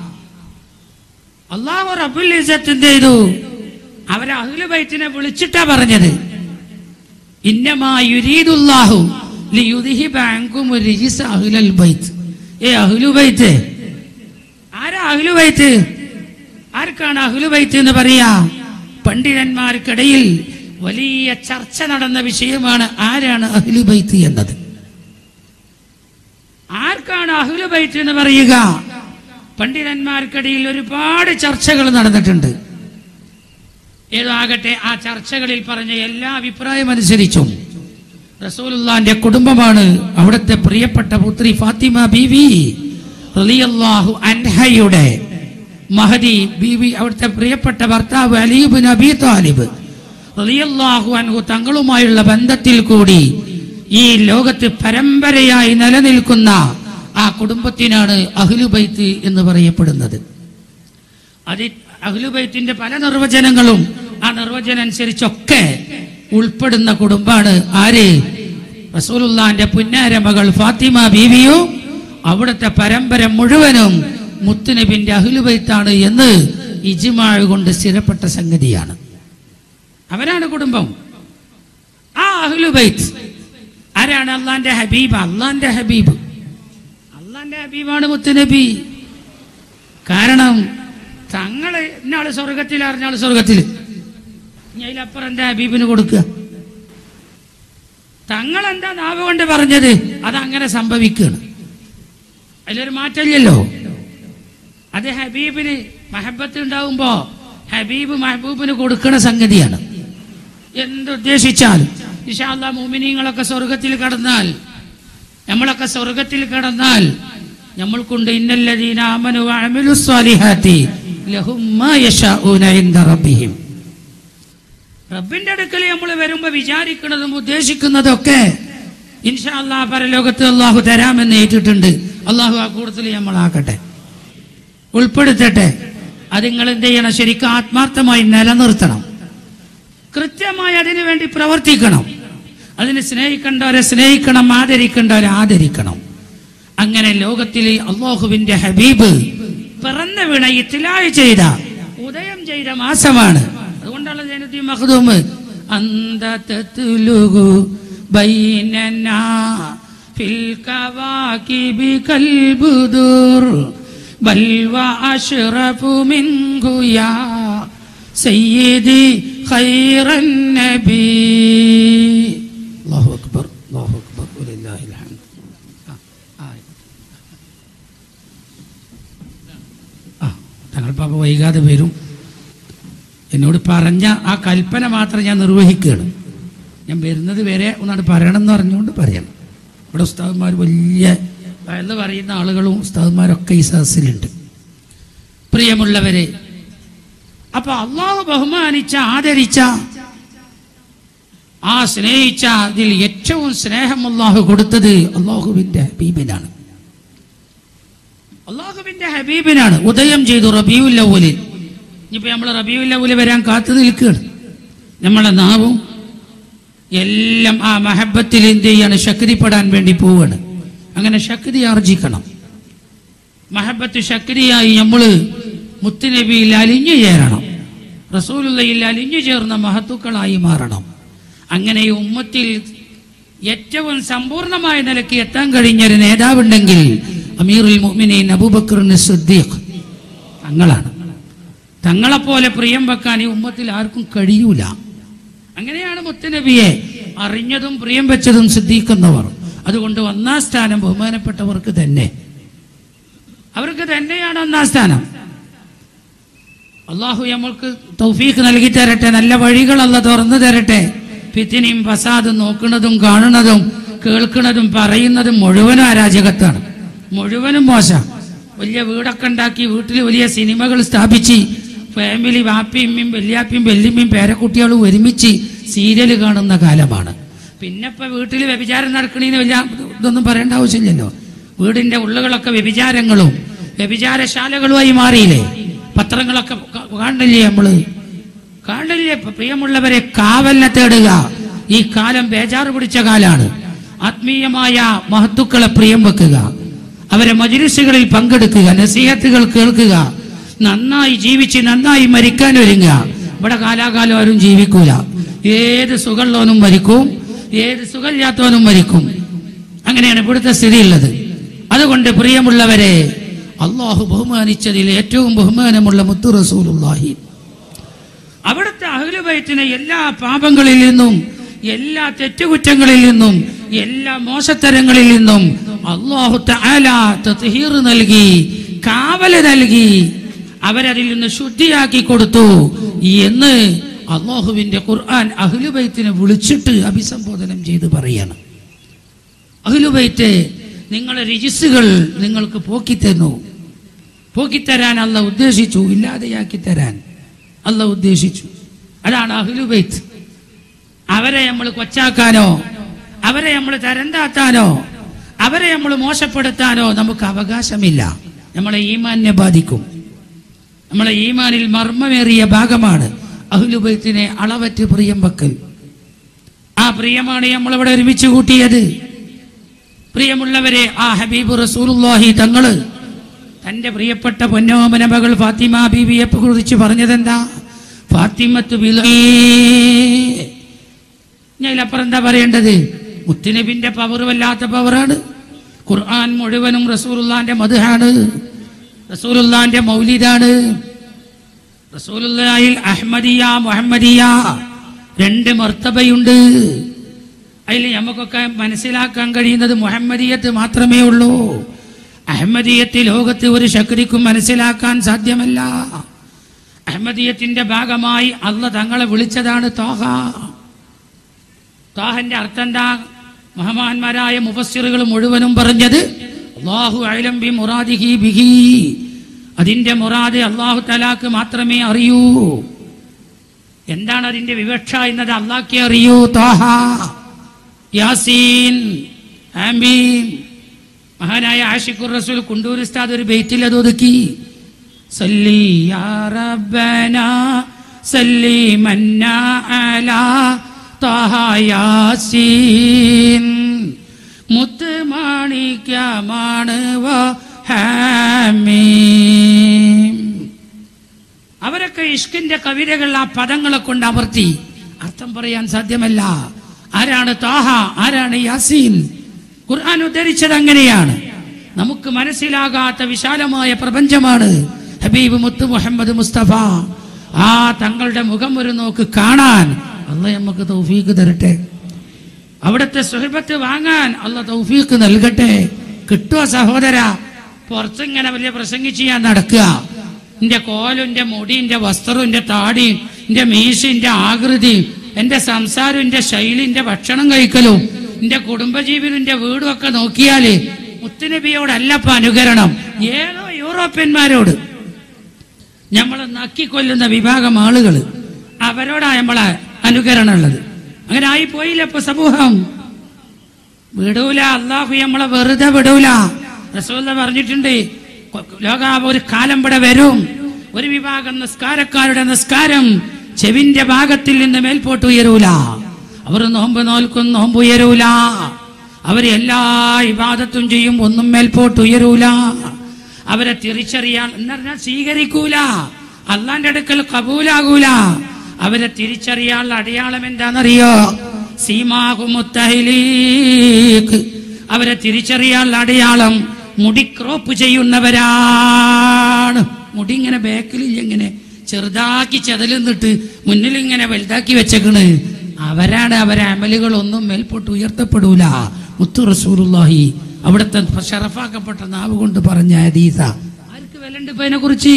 അള്ളാഹു റബ്ബുൽ ഇസ്സത്ത് എന്ത് ചെയ്തു അവരെ അഹ്ലു ബൈത്തിനെ വിളിച്ചിട്ടാ പറഞ്ഞത് ഇന്നമാ യുരീദുല്ലാഹു ലിയുദ്ഹിബ അൻകും റിജിസ അഹ്ലൽ ബൈത്ത് ഏ അഹ്ലു ബൈത്ത് ആരാ അഹ്ലു ബൈത്ത് ആർക്കാണ് അഹ്ലു ബൈത്ത് എന്ന് പറയാ പണ്ഡിതന്മാർക്കിടയിൽ വലിയ ചർച്ച നടന്ന വിഷയമാണ് ആരാണ് അഹ്ലു ബൈത്ത് എന്നത് ആർക്കാണ് അഹ്ലു ബൈത്ത് എന്ന് പറയുക പണ്ഡിതന്മാർക്കിടയിൽ ഒരുപാട് ചർച്ചകൾ നടന്നിട്ടുണ്ട് ഏതോ ആകട്ടെ ആ ചർച്ചകളിൽ പറഞ്ഞ എല്ലാ അഭിപ്രായം അനുസരിച്ചും റസൂലുള്ളാന്റെ കുടുംബമാണ് അവിടുത്തെ പ്രിയപ്പെട്ട പുത്രി ഫാത്തിമ ബീവി റളിയല്ലാഹു അൻഹയുടെ മഹദി ബീവി അവിടുത്തെ പ്രിയപ്പെട്ട ഭർത്താവ് അലീബ് നബി താലിബ് റളിയല്ലാഹു അൻഹു തങ്ങളുമായുള്ള ബന്ധത്തിൽ കൂടി ഈ ലോകത്ത് പരമ്പരയായി നിലനിൽക്കുന്ന ആ കുടുംബത്തിനാണ് അഹ്ലുബൈത്ത് എന്ന് പറയപ്പെടുന്നത് അത് അഹ്ലുബൈത്തിന്റെ പല നിർവചനങ്ങളും ആ നിർവചനം അനുസരിച്ചൊക്കെ ഉൾപ്പെടുന്ന കുടുംബാണ് ആര് റസൂലുള്ളാന്റെ പുന്നാര മകൾ ഫാത്തിമ ബീവിയും അവിടുത്തെ പരമ്പര മുഴുവനും മുത്തുനബിന്റെ അഹ്ലുബൈത്താണ് എന്ന് ഇജ്മാഴ് കൊണ്ട് സ്ഥിരപ്പെട്ട സംഗതിയാണ് അവരാണ് കുടുംബം ആ അഹ്ലുബൈത്ത് ആരാണ് അള്ളാന്റെ ഹബീബ് അള്ളാന്റെ ഹബീബ് അള്ളാന്റെ ഹബീബാണ് മുത്തുനബി കാരണം തങ്ങള് ഇന്നാള് സ്വർഗത്തിൽ അറിഞ്ഞാള് സ്വർഗത്തിൽ ഇനി അതിലപ്പുറം എന്താ ഹബീബിന് കൊടുക്കുക തങ്ങൾ എന്താ നാവ് കൊണ്ട് പറഞ്ഞത് അതങ്ങനെ സംഭവിക്കുകയാണ് അതിലൊരു മാറ്റമില്ലല്ലോ അത് ഹബീബിന് മഹബത്ത് ഉണ്ടാവുമ്പോ ഹബീബ് മെഹബൂബിന് കൊടുക്കുന്ന സംഗതിയാണ് എന്തുദ്ദേശിച്ചാൽ ഇഷാല്ല മോമിനിങ്ങളൊക്കെ സ്വർഗത്തിൽ കടന്നാൽ നമ്മളൊക്കെ സ്വർഗത്തിൽ കടന്നാൽ നമ്മൾക്കുണ്ട് ഇന്നല്ലദീന ആമനു വഅമിലു സ്വാലിഹാത്തി ലഹും മാ യശാഊന ഇൻദ റബ്ബിഹിം റബ്ബിന്റെ അടുക്കൽ നമ്മൾ വരുമ്പോ വിചാരിക്കുന്നതും ഉദ്ദേശിക്കുന്നതും ഒക്കെ ഇൻഷാ അല്ലാഹ് പരലോകത്ത് അള്ളാഹു തരാമെന്ന് ഏറ്റിട്ടുണ്ട് അള്ളാഹു ആ കൂടുതൽ നമ്മളാക്കട്ടെ ഉൾപ്പെടുത്തട്ടെ അത് നിങ്ങൾ എന്ത് ചെയ്യണം ശരിക്കും ആത്മാർത്ഥമായി നിലനിർത്തണം കൃത്യമായി അതിനു വേണ്ടി പ്രവർത്തിക്കണം അതിന് സ്നേഹിക്കേണ്ടവരെ സ്നേഹിക്കണം ആദരിക്കേണ്ടവരെ ആദരിക്കണം അങ്ങനെ ലോകത്തിൽ അള്ളാഹുവിന്റെ ഹബീബ് പിറന്ന വീണ ഇത്തിലായി ചെയ്ത ഉദയം ചെയ്ത മാസമാണ് അതുകൊണ്ടുള്ള ജനതി മഹദൂമ് അന്തത്തുലുകു ബൈനനാ ഫിൽ കവാകിബി കൽബുദൂർ ബൽ വഅശ്റഫു മിൻഹു യാ സയ്യിദി ഖൈറൻ നബി അല്ലാഹു അക്ബർ അല്ലാഹു അക്ബർ വലില്ലാഹിൽ ഹംദ് ആ, ആ, ആ തങ്ങൾ പാപ്പ വൈകാതെ വരും എന്നോട് പറഞ്ഞ ആ കൽപ്പന മാത്രം ഞാൻ നിർവഹിക്കുകയാണ് ഞാൻ വരുന്നത് വരെ ഒന്നാണ് പറയണം എന്ന് പറഞ്ഞുകൊണ്ട് പറയണം ഇവിടെ ഉസ്താദന്മാർ വലിയ എന്ന് പറയുന്ന ആളുകളും ഉസ്താദന്മാരൊക്കെ ഈ സദസ്സിലുണ്ട് പ്രിയമുള്ളവരെ അപ്പൊ അള്ളാഹു ബഹുമാനിച്ച ആദരിച്ച ആ സ്നേഹിച്ച അതിൽ ഏറ്റവും സ്നേഹം അള്ളാഹു കൊടുത്തത് അള്ളാഹുവിന്റെ ഹബീബിനാണ് അള്ളാഹുവിന്റെ ഹബീബിനാണ് ഉദയം ചെയ്തു റബീഉൽ അവലിൽ ഇനിയിപ്പോ നമ്മൾ റബീഉൽ അവല് വരാൻ കാത്തു നിൽക്കുകയാണ് നമ്മളെ നാവും എല്ലാം ആ മഹബത്തിൽ എന്ത് ചെയ്യാണ് ശക്തിപ്പെടാൻ വേണ്ടി പോവുകയാണ് അങ്ങനെ ശക്തി ആർജിക്കണം മഹബത്ത് ശക്തിയായി നമ്മൾ മുത്തുനബിയിൽ അലിഞ്ഞു ചേരണം റസൂലുള്ളയിൽ അലിഞ്ഞു ചേർന്ന മഹത്തുക്കളായി മാറണം അങ്ങനെ ഈ ഉമ്മത്തിൽ ഏറ്റവും സമ്പൂർണമായ നിലയ്ക്ക് എത്താൻ കഴിഞ്ഞ ഒരു നേതാവുണ്ടെങ്കിൽ അമീറുൽ മുഅ്മിനീൻ അബൂബക്കറിന് സിദ്ദീഖ് തങ്ങളാണ് തങ്ങളെപ്പോലെ പ്രിയം വെക്കാൻ ഈ ഉമ്മത്തിൽ ആർക്കും കഴിയൂല അങ്ങനെയാണ് മുത്തനബിയെ അറിഞ്ഞതും പ്രിയം വെച്ചതും സിദ്ധിക്കുന്നവർ അതുകൊണ്ട് ഒന്നാം സ്ഥാനം ബഹുമാനപ്പെട്ടവർക്ക് തന്നെ അവർക്ക് തന്നെയാണ് ഒന്നാം സ്ഥാനം അള്ളാഹു നമ്മൾക്ക് തൗഫീഖ് നൽകി തരട്ടെ നല്ല വഴികൾ അല്ല തുറന്നു തരട്ടെ ഫിത്തിനെയും ഫസാദും നോക്കുന്നതും കാണുന്നതും കേൾക്കുന്നതും പറയുന്നതും മുഴുവനും അരാജകത്താണ് മുഴുവനും മോശം വലിയ വീടൊക്കെ ഉണ്ടാക്കി വീട്ടിൽ വലിയ സിനിമകൾ സ്ഥാപിച്ച് ഫാമിലി വാപ്പിയമ്മയും വല്യാപ്പിയും വല്യമ്മയും പേരക്കുട്ടികളും ഒരുമിച്ച് സീരിയൽ കാണുന്ന കാലമാണ് പിന്നെ ഇപ്പൊ വീട്ടിൽ വ്യഭിചാരം നടക്കണേന്ന് വലിയ ഇതൊന്നും പറയേണ്ട ആവശ്യമില്ലല്ലോ വീടിന്റെ ഉള്ളുകളൊക്കെ വ്യഭിചാരങ്ങളും വ്യഭിചാരശാലകളുമായി മാറിയില്ലേ പത്രങ്ങളൊക്കെ ക- കാണില്ലേ നമ്മള് കാണില്ലേ ഇപ്പൊ പ്രിയമുള്ളവരെ കാവലിനെ തേടുക ഈ കാലം ബേജാറ് പിടിച്ച കാലാണ് ആത്മീയമായ മഹത്തുക്കളെ പ്രിയം വെക്കുക അവരെ മജിലിസുകളിൽ പങ്കെടുക്കുക നസീഹത്തുകൾ കേൾക്കുക നന്നായി ജീവിച്ച് നന്നായി മരിക്കാൻ ഒരുങ്ങുക ഇവിടെ കാലാകാലം ആരും ജീവിക്കൂല ഏത് സുഖമുള്ളവനും മരിക്കും ഏത് സുഖമില്ലാത്തവനും മരിക്കും അങ്ങനെയാണ് ഇവിടുത്തെ സ്ഥിതി ഉള്ളത് അതുകൊണ്ട് പ്രിയമുള്ളവരെ അള്ളാഹു ബഹുമാനിച്ചതിൽ ഏറ്റവും ബഹുമാനമുള്ള മുത്തു റസൂലുള്ളാഹി അവിടുത്തെ അഹ്ലുബൈത്തിനെ എല്ലാ പാപങ്ങളിൽ നിന്നും എല്ലാ തെറ്റുകുറ്റങ്ങളിൽ നിന്നും എല്ലാ മോശത്തരങ്ങളിൽ നിന്നും അള്ളാഹു തആല തത്ഹീർ നൽകി കാവല് നൽകി അവരതിൽ നിന്ന് ശുദ്ധിയാക്കി കൊടുത്തു എന്ന് അള്ളാഹുവിന്റെ ഖുർആൻ അഹ്ലുബൈത്തിനെ വിളിച്ചിട്ട് അഭിസംബോധനം ചെയ്ത് പറയണം അഹ്ലുബൈത്ത് നിങ്ങളെ രജിസുകൾ നിങ്ങൾക്ക് പോക്കിത്തന്നു പോക്കിത്തരാൻ അല്ല ഉദ്ദേശിച്ചു ഇല്ലാതെയാക്കി തരാൻ അല്ല ഉദ്ദേശിച്ചു അതാണ് അഹ്ലുബൈത്ത് അവരെ നമ്മൾ കൊച്ചാക്കാനോ അവരെ നമ്മൾ തരംതാത്താനോ അവരെ നമ്മൾ മോശപ്പെടുത്താനോ നമുക്ക് അവകാശമില്ല നമ്മളെ ഈമാനെ ബാധിക്കും നമ്മളെ ഈമാനിൽ മർമ്മമേറിയ ഭാഗമാണ് അഹ്ലുബൈത്തിനെ അളവറ്റ് പ്രിയം വെക്കൽ ആ പ്രിയമാണ് നമ്മളിവിടെ ഒരുമിച്ച് കൂട്ടിയത് പ്രിയമുള്ളവരെ ആ ഹബീബ് റസൂലുള്ളാഹി തങ്ങള് തന്റെ പ്രിയപ്പെട്ട പൊന്നോമന മകൾ ഫാത്തിമ ബീവിയെ കുറിച്ച് പറഞ്ഞതെന്താ ഫാത്തിമത്ത് ബിലീ. ഞാൻ ഇതിലപ്പുറം എന്താ പറയേണ്ടത് മുത്തുനബിന്റെ പവർ വല്ലാത്ത പവറാണ് ഖുർആൻ മുഴുവനും റസൂലുള്ളാന്റെ മധുഹാണ് റസൂലുള്ളാന്റെ മൗലിദാണ് റസൂലുള്ളാഹിൽ അഹമ്മദിയ മുഹമ്മദിയ രണ്ട് മർത്തബയുണ്ട് അതിൽ നമുക്കൊക്കെ മനസ്സിലാക്കാൻ കഴിയുന്നത് മുഹമ്മദിയത്ത് മാത്രമേ ഉള്ളൂ അഹമ്മദിയത്ത് ലോകത്ത് ഒരു ശക്തിക്കും മനസ്സിലാക്കാൻ സാധ്യമല്ല അഹമ്മദിയത്തിന്റെ ഭാഗമായി അല്ല തങ്ങളെ വിളിച്ചതാണ് തോഹ തോഹന്റെ അർത്ഥം എന്താ മഹമാന്മാരായ മുഫസ്സിറുകൾ മുഴുവനും പറഞ്ഞത് അള്ളാഹു അലം ബി മുറാദിഹി ബിഹി അതിന്റെ മുറാദ് അള്ളാഹു തലാക്ക് മാത്രമേ അറിയൂ എന്താണ് അതിന്റെ വിവക്ഷ എന്നത് അള്ളാഹ്ക്കെ അറിയൂ തോഹ യാസീൻ ആമീൻ മഹാനായ ആഷിഖുർ റസൂൽ കുണ്ടൂർ ഉസ്താദ് ഒരു ബെയ്ത്തിൽ അത് ഒതുക്കി സല്ലി യാ റബ്ബന സല്ലി മന്ന അലാ ത്വഹ യാസീൻ മുത്ത് മാണിക്യമാണ് വ ഹാമീം അവരൊക്കെ ഇഷ്കിന്റെ കവിതകൾ ആ പദങ്ങളെ കൊണ്ട് അമർത്തി അർത്ഥം പറയാൻ സാധ്യമല്ല ആരാണ് താഹ ആരാണ് യാസീൻ ഖുർആൻ ഉദ്ധരിച്ചത് അങ്ങനെയാണ് നമുക്ക് മനസ്സിലാകാത്ത വിശാലമായ പ്രപഞ്ചമാണ് ഹബീബ് മുത്ത് മുഹമ്മദ് മുസ്തഫ ആ തങ്ങളുടെ മുഖം ഒരു നോക്ക് കാണാൻ അല്ല നമുക്ക് തൗഫീക്ക് തരട്ടെ അവിടുത്തെ സുഹൃബത്ത് വാങ്ങാൻ അല്ല തൗഫീക്ക് നൽകട്ടെ കിട്ടുക സഹോദര പുറത്തിങ്ങനെ വലിയ പ്രസംഗിച്ച് ഞാൻ നടക്കുക എന്റെ കോലും എന്റെ മുടി എന്റെ വസ്ത്രവും എന്റെ താടിയും എന്റെ മീശ എന്റെ ആകൃതി എന്റെ സംസാരം എന്റെ ശൈലി എന്റെ ഭക്ഷണം കഴിക്കലും എന്റെ കുടുംബജീവിതം എന്റെ വീടും ഒക്കെ നോക്കിയാല് മുത്തുനബിയോടല്ലപ്പ അനുകരണം ഏതോ യൂറോപ്യന്മാരോട് നമ്മൾ നക്കിക്കൊല്ലുന്ന വിഭാഗം ആളുകൾ അവരോടാ നമ്മളെ അനുകരണം ഉള്ളത് അങ്ങനെ ആയി പോയില്ല ഇപ്പൊ സമൂഹം വിടൂല അള്ളാഹു നമ്മളെ വെറുതെ വിടൂല റസൂല പറഞ്ഞിട്ടുണ്ട് കൊ- ലോക ഒരു കാലം ഇവിടെ വരും ഒരു വിഭാഗം നിസ്കാരക്കാരുടെ നിസ്കാരം ചെവിന്റെ ഭാഗത്തിൽ നിന്ന് മേൽപോട്ട് ഉയരൂല അവർ നോമ്പ് നോൽക്കും നോമ്പ് ഉയരൂല അവർ എല്ലാ ഇബാദത്തും ചെയ്യും ഒന്നും മേൽപോട്ട് ഉയരൂല അവരെ തിരിച്ചറിയാൻ എന്ന് പറഞ്ഞാൽ സ്വീകരിക്കൂല അള്ളാന്റെ അടുക്കൽ കബൂലാകൂല അവരെ തിരിച്ചറിയാനുള്ള അടയാളം എന്താണെന്നറിയോ സീമാകുമുത്തഹിലീക്ക് അവരെ തിരിച്ചറിയാനുള്ള അടയാളം മുടി ക്രോപ്പ് ചെയ്യുന്നവരാണ് മുടി ഇങ്ങനെ ബാക്കിൽ ഇങ്ങനെ ചെറുതാക്കി ചെതലുന്നിട്ട് മുന്നിൽ ഇങ്ങനെ വലുതാക്കി വെച്ചേക്കണ് അവരാണ് അവരെ അമലുകളൊന്നും മേൽപോട്ട് ഉയർത്തപ്പെടൂല മുത്തു റസൂലുള്ളാഹി അവിടുത്തെ ഷറഫാക്കപ്പെട്ട നാവ് കൊണ്ട് പറഞ്ഞ ഹദീസ ആർക്ക് വിലണ്ട് ഇപ്പൊ അതിനെ കുറിച്ച്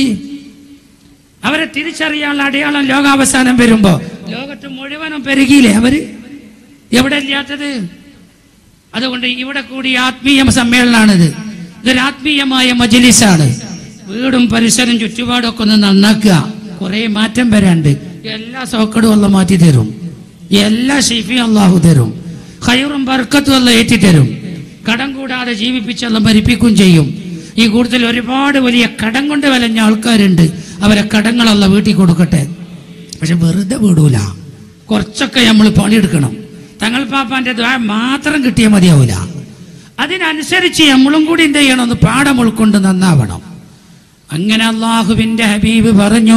അവരെ തിരിച്ചറിയാനുള്ള അടയാളം ലോകാവസാനം വരുമ്പോ ലോകത്ത് മുഴുവനും പെരുകിയില്ലേ അവര് എവിടെ ഇല്ലാത്തത് അതുകൊണ്ട് ഇവിടെ കൂടി ആത്മീയ സമ്മേളനമാണിത് ഇതൊരു ആത്മീയമായ മജലിസാണ് വീടും പരിസരം ചുറ്റുപാടും ഒക്കെ ഒന്ന് നന്നാക്കുക കുറെ മാറ്റം വരാണ്ട് എല്ലാ സോക്കടും അല്ല മാറ്റി തരും എല്ലാ ഷിഫിയും അള്ളാഹു തരും ഹൈറും ബർക്കത്തും അല്ല ഏറ്റി തരും കടം കൂടാതെ ജീവിപ്പിച്ചല്ല മരിപ്പിക്കും ചെയ്യും ഈ കൂടുതൽ ഒരുപാട് വലിയ കടം കൊണ്ട് വലഞ്ഞ ആൾക്കാരുണ്ട് അവരെ കടങ്ങളല്ല വീട്ടിൽ കൊടുക്കട്ടെ പക്ഷെ വെറുതെ വിടൂല കുറച്ചൊക്കെ നമ്മൾ പണിയെടുക്കണം തങ്ങൾ പാപ്പാന്റെ ദ്വാ മാത്രം കിട്ടിയാൽ മതിയാവൂല അതിനനുസരിച്ച് നമ്മളും കൂടി എന്ത് ചെയ്യണം ഒന്ന് പാഠം ഉൾക്കൊണ്ട് നന്നാവണം അങ്ങനെ അള്ളാഹുവിന്റെ ഹബീബ് പറഞ്ഞു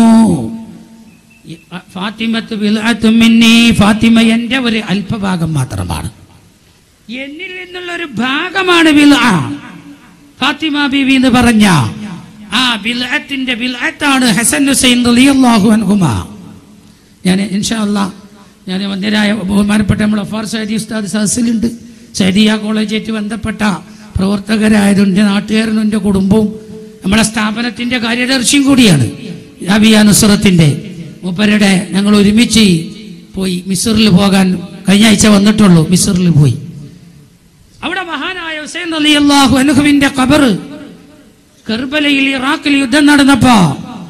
ഫാത്തിമത്ത് ബിൽഅത്തും മിന്നീ ഫാത്തിമ എന്റെ ഒരു അല്പഭാഗം മാത്രമാണ് എന്നിൽ നിന്നുള്ള ഒരു ഭാഗമാണ് ബിൽഅ ഫാത്തിമ ബീവി എന്ന് പറഞ്ഞ ആ ബിൽഅത്തിന്റെ ബിൽഅത്താണ് ഹസൻ ഹുസൈൻ റളിയല്ലാഹു അൻഹുമാ ഞാൻ ഇൻഷാ അല്ലാ ഞാൻ വന്യരായ ബഹുമാനപ്പെട്ട നമ്മളെ ഫാർ സൈദി ഉസ്താദ് സദസ്സിലുണ്ട് സൈദിയ കോളേജായിട്ട് ബന്ധപ്പെട്ട പ്രവർത്തകരായതുകൊണ്ട് നാട്ടുകാരനും എൻ്റെ കുടുംബവും നമ്മളെ സ്ഥാപനത്തിന്റെ കാര്യദർശിയും കൂടിയാണ് അബിയ നുസ്രത്തിന്റെ മൂപ്പരുടെ ഞങ്ങൾ ഒരുമിച്ച് പോയി മിസറിൽ പോകാൻ കഴിഞ്ഞ ആഴ്ച വന്നിട്ടുള്ളൂ മിസറിൽ പോയി അവിടെ മഹാനായ ഹുസൈൻ അലി അള്ളാഹു അനുഹുവിന്റെ കബറ് കർബലയിൽ ഇറാഖിൽ യുദ്ധം നടന്നപ്പോ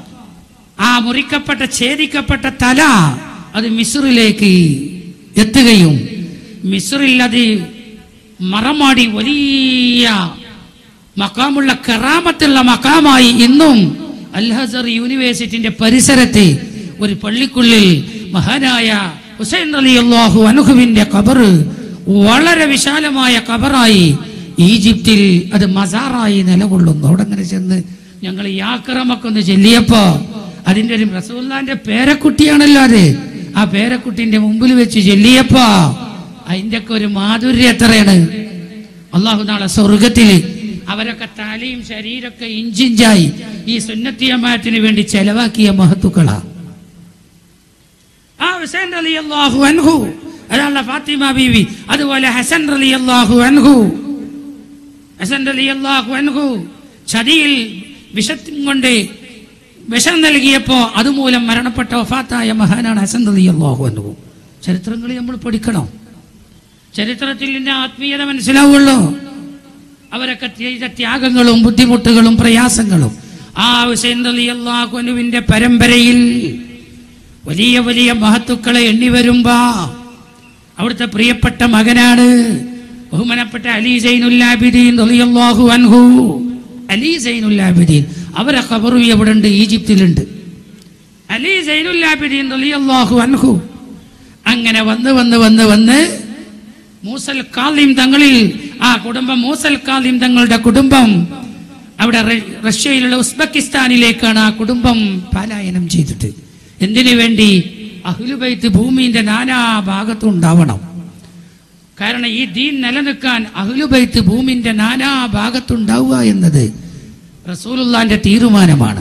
ആ മുറിക്കപ്പെട്ട ഛേദിക്കപ്പെട്ട തല അത് മിസ്റിലേക്ക് എത്തുകയും മിസ്റിൽ അത് മറമാടി വലിയ മക്കാമുള്ള കറാമത്തുള്ള മക്കാമായി ഇന്നും അൽഹസർ യൂണിവേഴ്സിറ്റിന്റെ പരിസരത്ത് ഒരു പള്ളിക്കുള്ളിൽ മഹാനായ ഹുസൈൻ അലി അള്ളാഹു അനുഹുവിന്റെ കബറ് വളരെ വിശാലമായ കബറായി ഈജിപ്തിൽ അത് മസാറായി നിലകൊള്ളുന്നു അവിടെ അങ്ങനെ ചെന്ന് ഞങ്ങൾ ഈ ആക്രമൊക്കെ ഒന്ന് ചെല്ലിയപ്പോ അതിന്റെ ഒരു റസൂല്ലാന്റെ പേരക്കുട്ടിയാണല്ലോ അത് ആ പേരക്കുട്ടിന്റെ മുമ്പിൽ വെച്ച് ചെല്ലിയപ്പോ അതിന്റെ ഒക്കെ ഒരു മാധുര്യം എത്രയാണ് അള്ളാഹു നാളെ സ്വർഗത്തില് അവരൊക്കെ തലയും ശരീരമൊക്കെ ഇഞ്ചിഞ്ചായി ഈ സുന്നത്തിയമാറ്റിന് വേണ്ടി ചെലവാക്കിയ മഹത്തുക്കളാ ആ ഹുസൈൻ അലി അള്ളാഹു അൻഹു അതാണ് ഫാത്തിമ ബീവി അതുപോലെ ഹസൻ അലി അള്ളാഹു അൻഹു ഹസൻ അലി അള്ളാഹു അൻഹു ചതിയിൽ വിഷത്തും കൊണ്ട് വിഷം നൽകിയപ്പോ അതുമൂലം മരണപ്പെട്ട വഫാത്തായ മഹാനാണ് ഹസൻ അലി അള്ളാഹു അൻഹു ചരിത്രങ്ങൾ നമ്മൾ പഠിക്കണം ചരിത്രത്തിൽ ഇതിന്റെ ആത്മീയത മനസ്സിലാവുള്ളൂ അവരൊക്കെ ചെയ്ത ത്യാഗങ്ങളും ബുദ്ധിമുട്ടുകളും പ്രയാസങ്ങളും ആ ഹുസൈൻ അലി അള്ളാഹുനുവിന്റെ പരമ്പരയിൽ വലിയ വലിയ മഹത്തുക്കളെ എണ്ണി വരുമ്പോ അവിടുത്തെ പ്രിയപ്പെട്ട മകനാണ് ബഹുമാനപ്പെട്ട അലി സൈനുല്ലാബിദീൻ റളിയല്ലാഹു അൻഹു അലി സൈനുല്ലാബിദീൻ അവരെ ഖബറും എവിടെ ഉണ്ട് ഈജിപ്തിലുണ്ട് അലി സൈനുല്ലാബിദീൻ റളിയല്ലാഹു അൻഹു അങ്ങനെ വന്ന് വന്ന് വന്ന് വന്ന് മൂസൽ കാലിം തങ്ങളിൽ ആ കുടുംബം മൂസൽ കാലിം തങ്ങളുടെ കുടുംബം അവിടെ റ- റഷ്യയിലുള്ള ഉസ്ബെക്കിസ്ഥാനിലേക്കാണ് ആ കുടുംബം പലായനം ചെയ്തിട്ട് എന്തിനു വേണ്ടി അഹ്ലുബൈത്ത് ഭൂമിന്റെ നാനാ ഭാഗത്തും ഉണ്ടാവണം കാരണം ഈ ദീൻ നിലനിൽക്കാൻ അഹ്ലുബൈത്ത് ഭൂമിന്റെ നാനാ ഭാഗത്തുണ്ടാവുക എന്നത് റസൂലുള്ളാന്റെ തീരുമാനമാണ്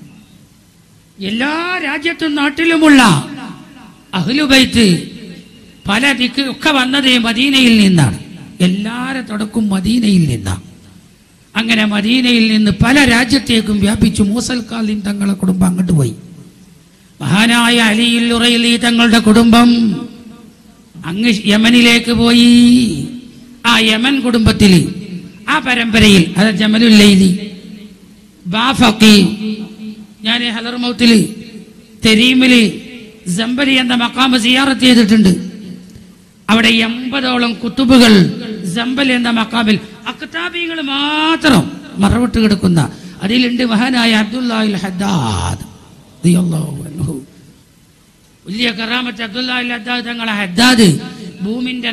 എല്ലാ രാജ്യത്തും നാട്ടിലുമുള്ള അഹ്ലുബൈത്ത് പല ദിക്ക് ഒക്കെ വന്നത് മദീനയിൽ നിന്നാണ് എല്ലാരെ തുടക്കും മദീനയിൽ നിന്നാണ് അങ്ങനെ മദീനയിൽ നിന്ന് പല രാജ്യത്തേക്കും വ്യാപിച്ചു മൂസൽ കാലിൻ തങ്ങളെ കുടുംബം അങ്ങോട്ട് പോയി മഹാനായ അലിയിൽ ഉറയിലി തങ്ങളുടെ കുടുംബം അങ്ങ് യമനിലേക്ക് പോയി ആ യമൻ കുടുംബത്തിൽ ആ പരമ്പരയിൽ അത് ജമലുല്ലൈലി ബാഫക്കി ഞാൻ ഹലർമൗത്തില് തെരീമില് ജംബലി എന്ന മക്കാമ സിയാറത്ത് ചെയ്തിട്ടുണ്ട് അവിടെ എൺപതോളം കുത്തുബുകൾ ജംബൽ എന്ന മക്കാമിൽ അക്താബികൾ മാത്രം മറവിട്ട് കിടക്കുന്ന അതിലുണ്ട് മഹാനായ അബ്ദുല്ലാഹിൽ ഹദ്ദാദ് റളിയല്ലാഹു അൻഹു. വലിയ കറാമത്ത് അബ്ദുല്ലാഹിൽ ഹദ്ദാദ് തങ്ങളെ ഹദ്ദാദ് ഭൂമിന്റെ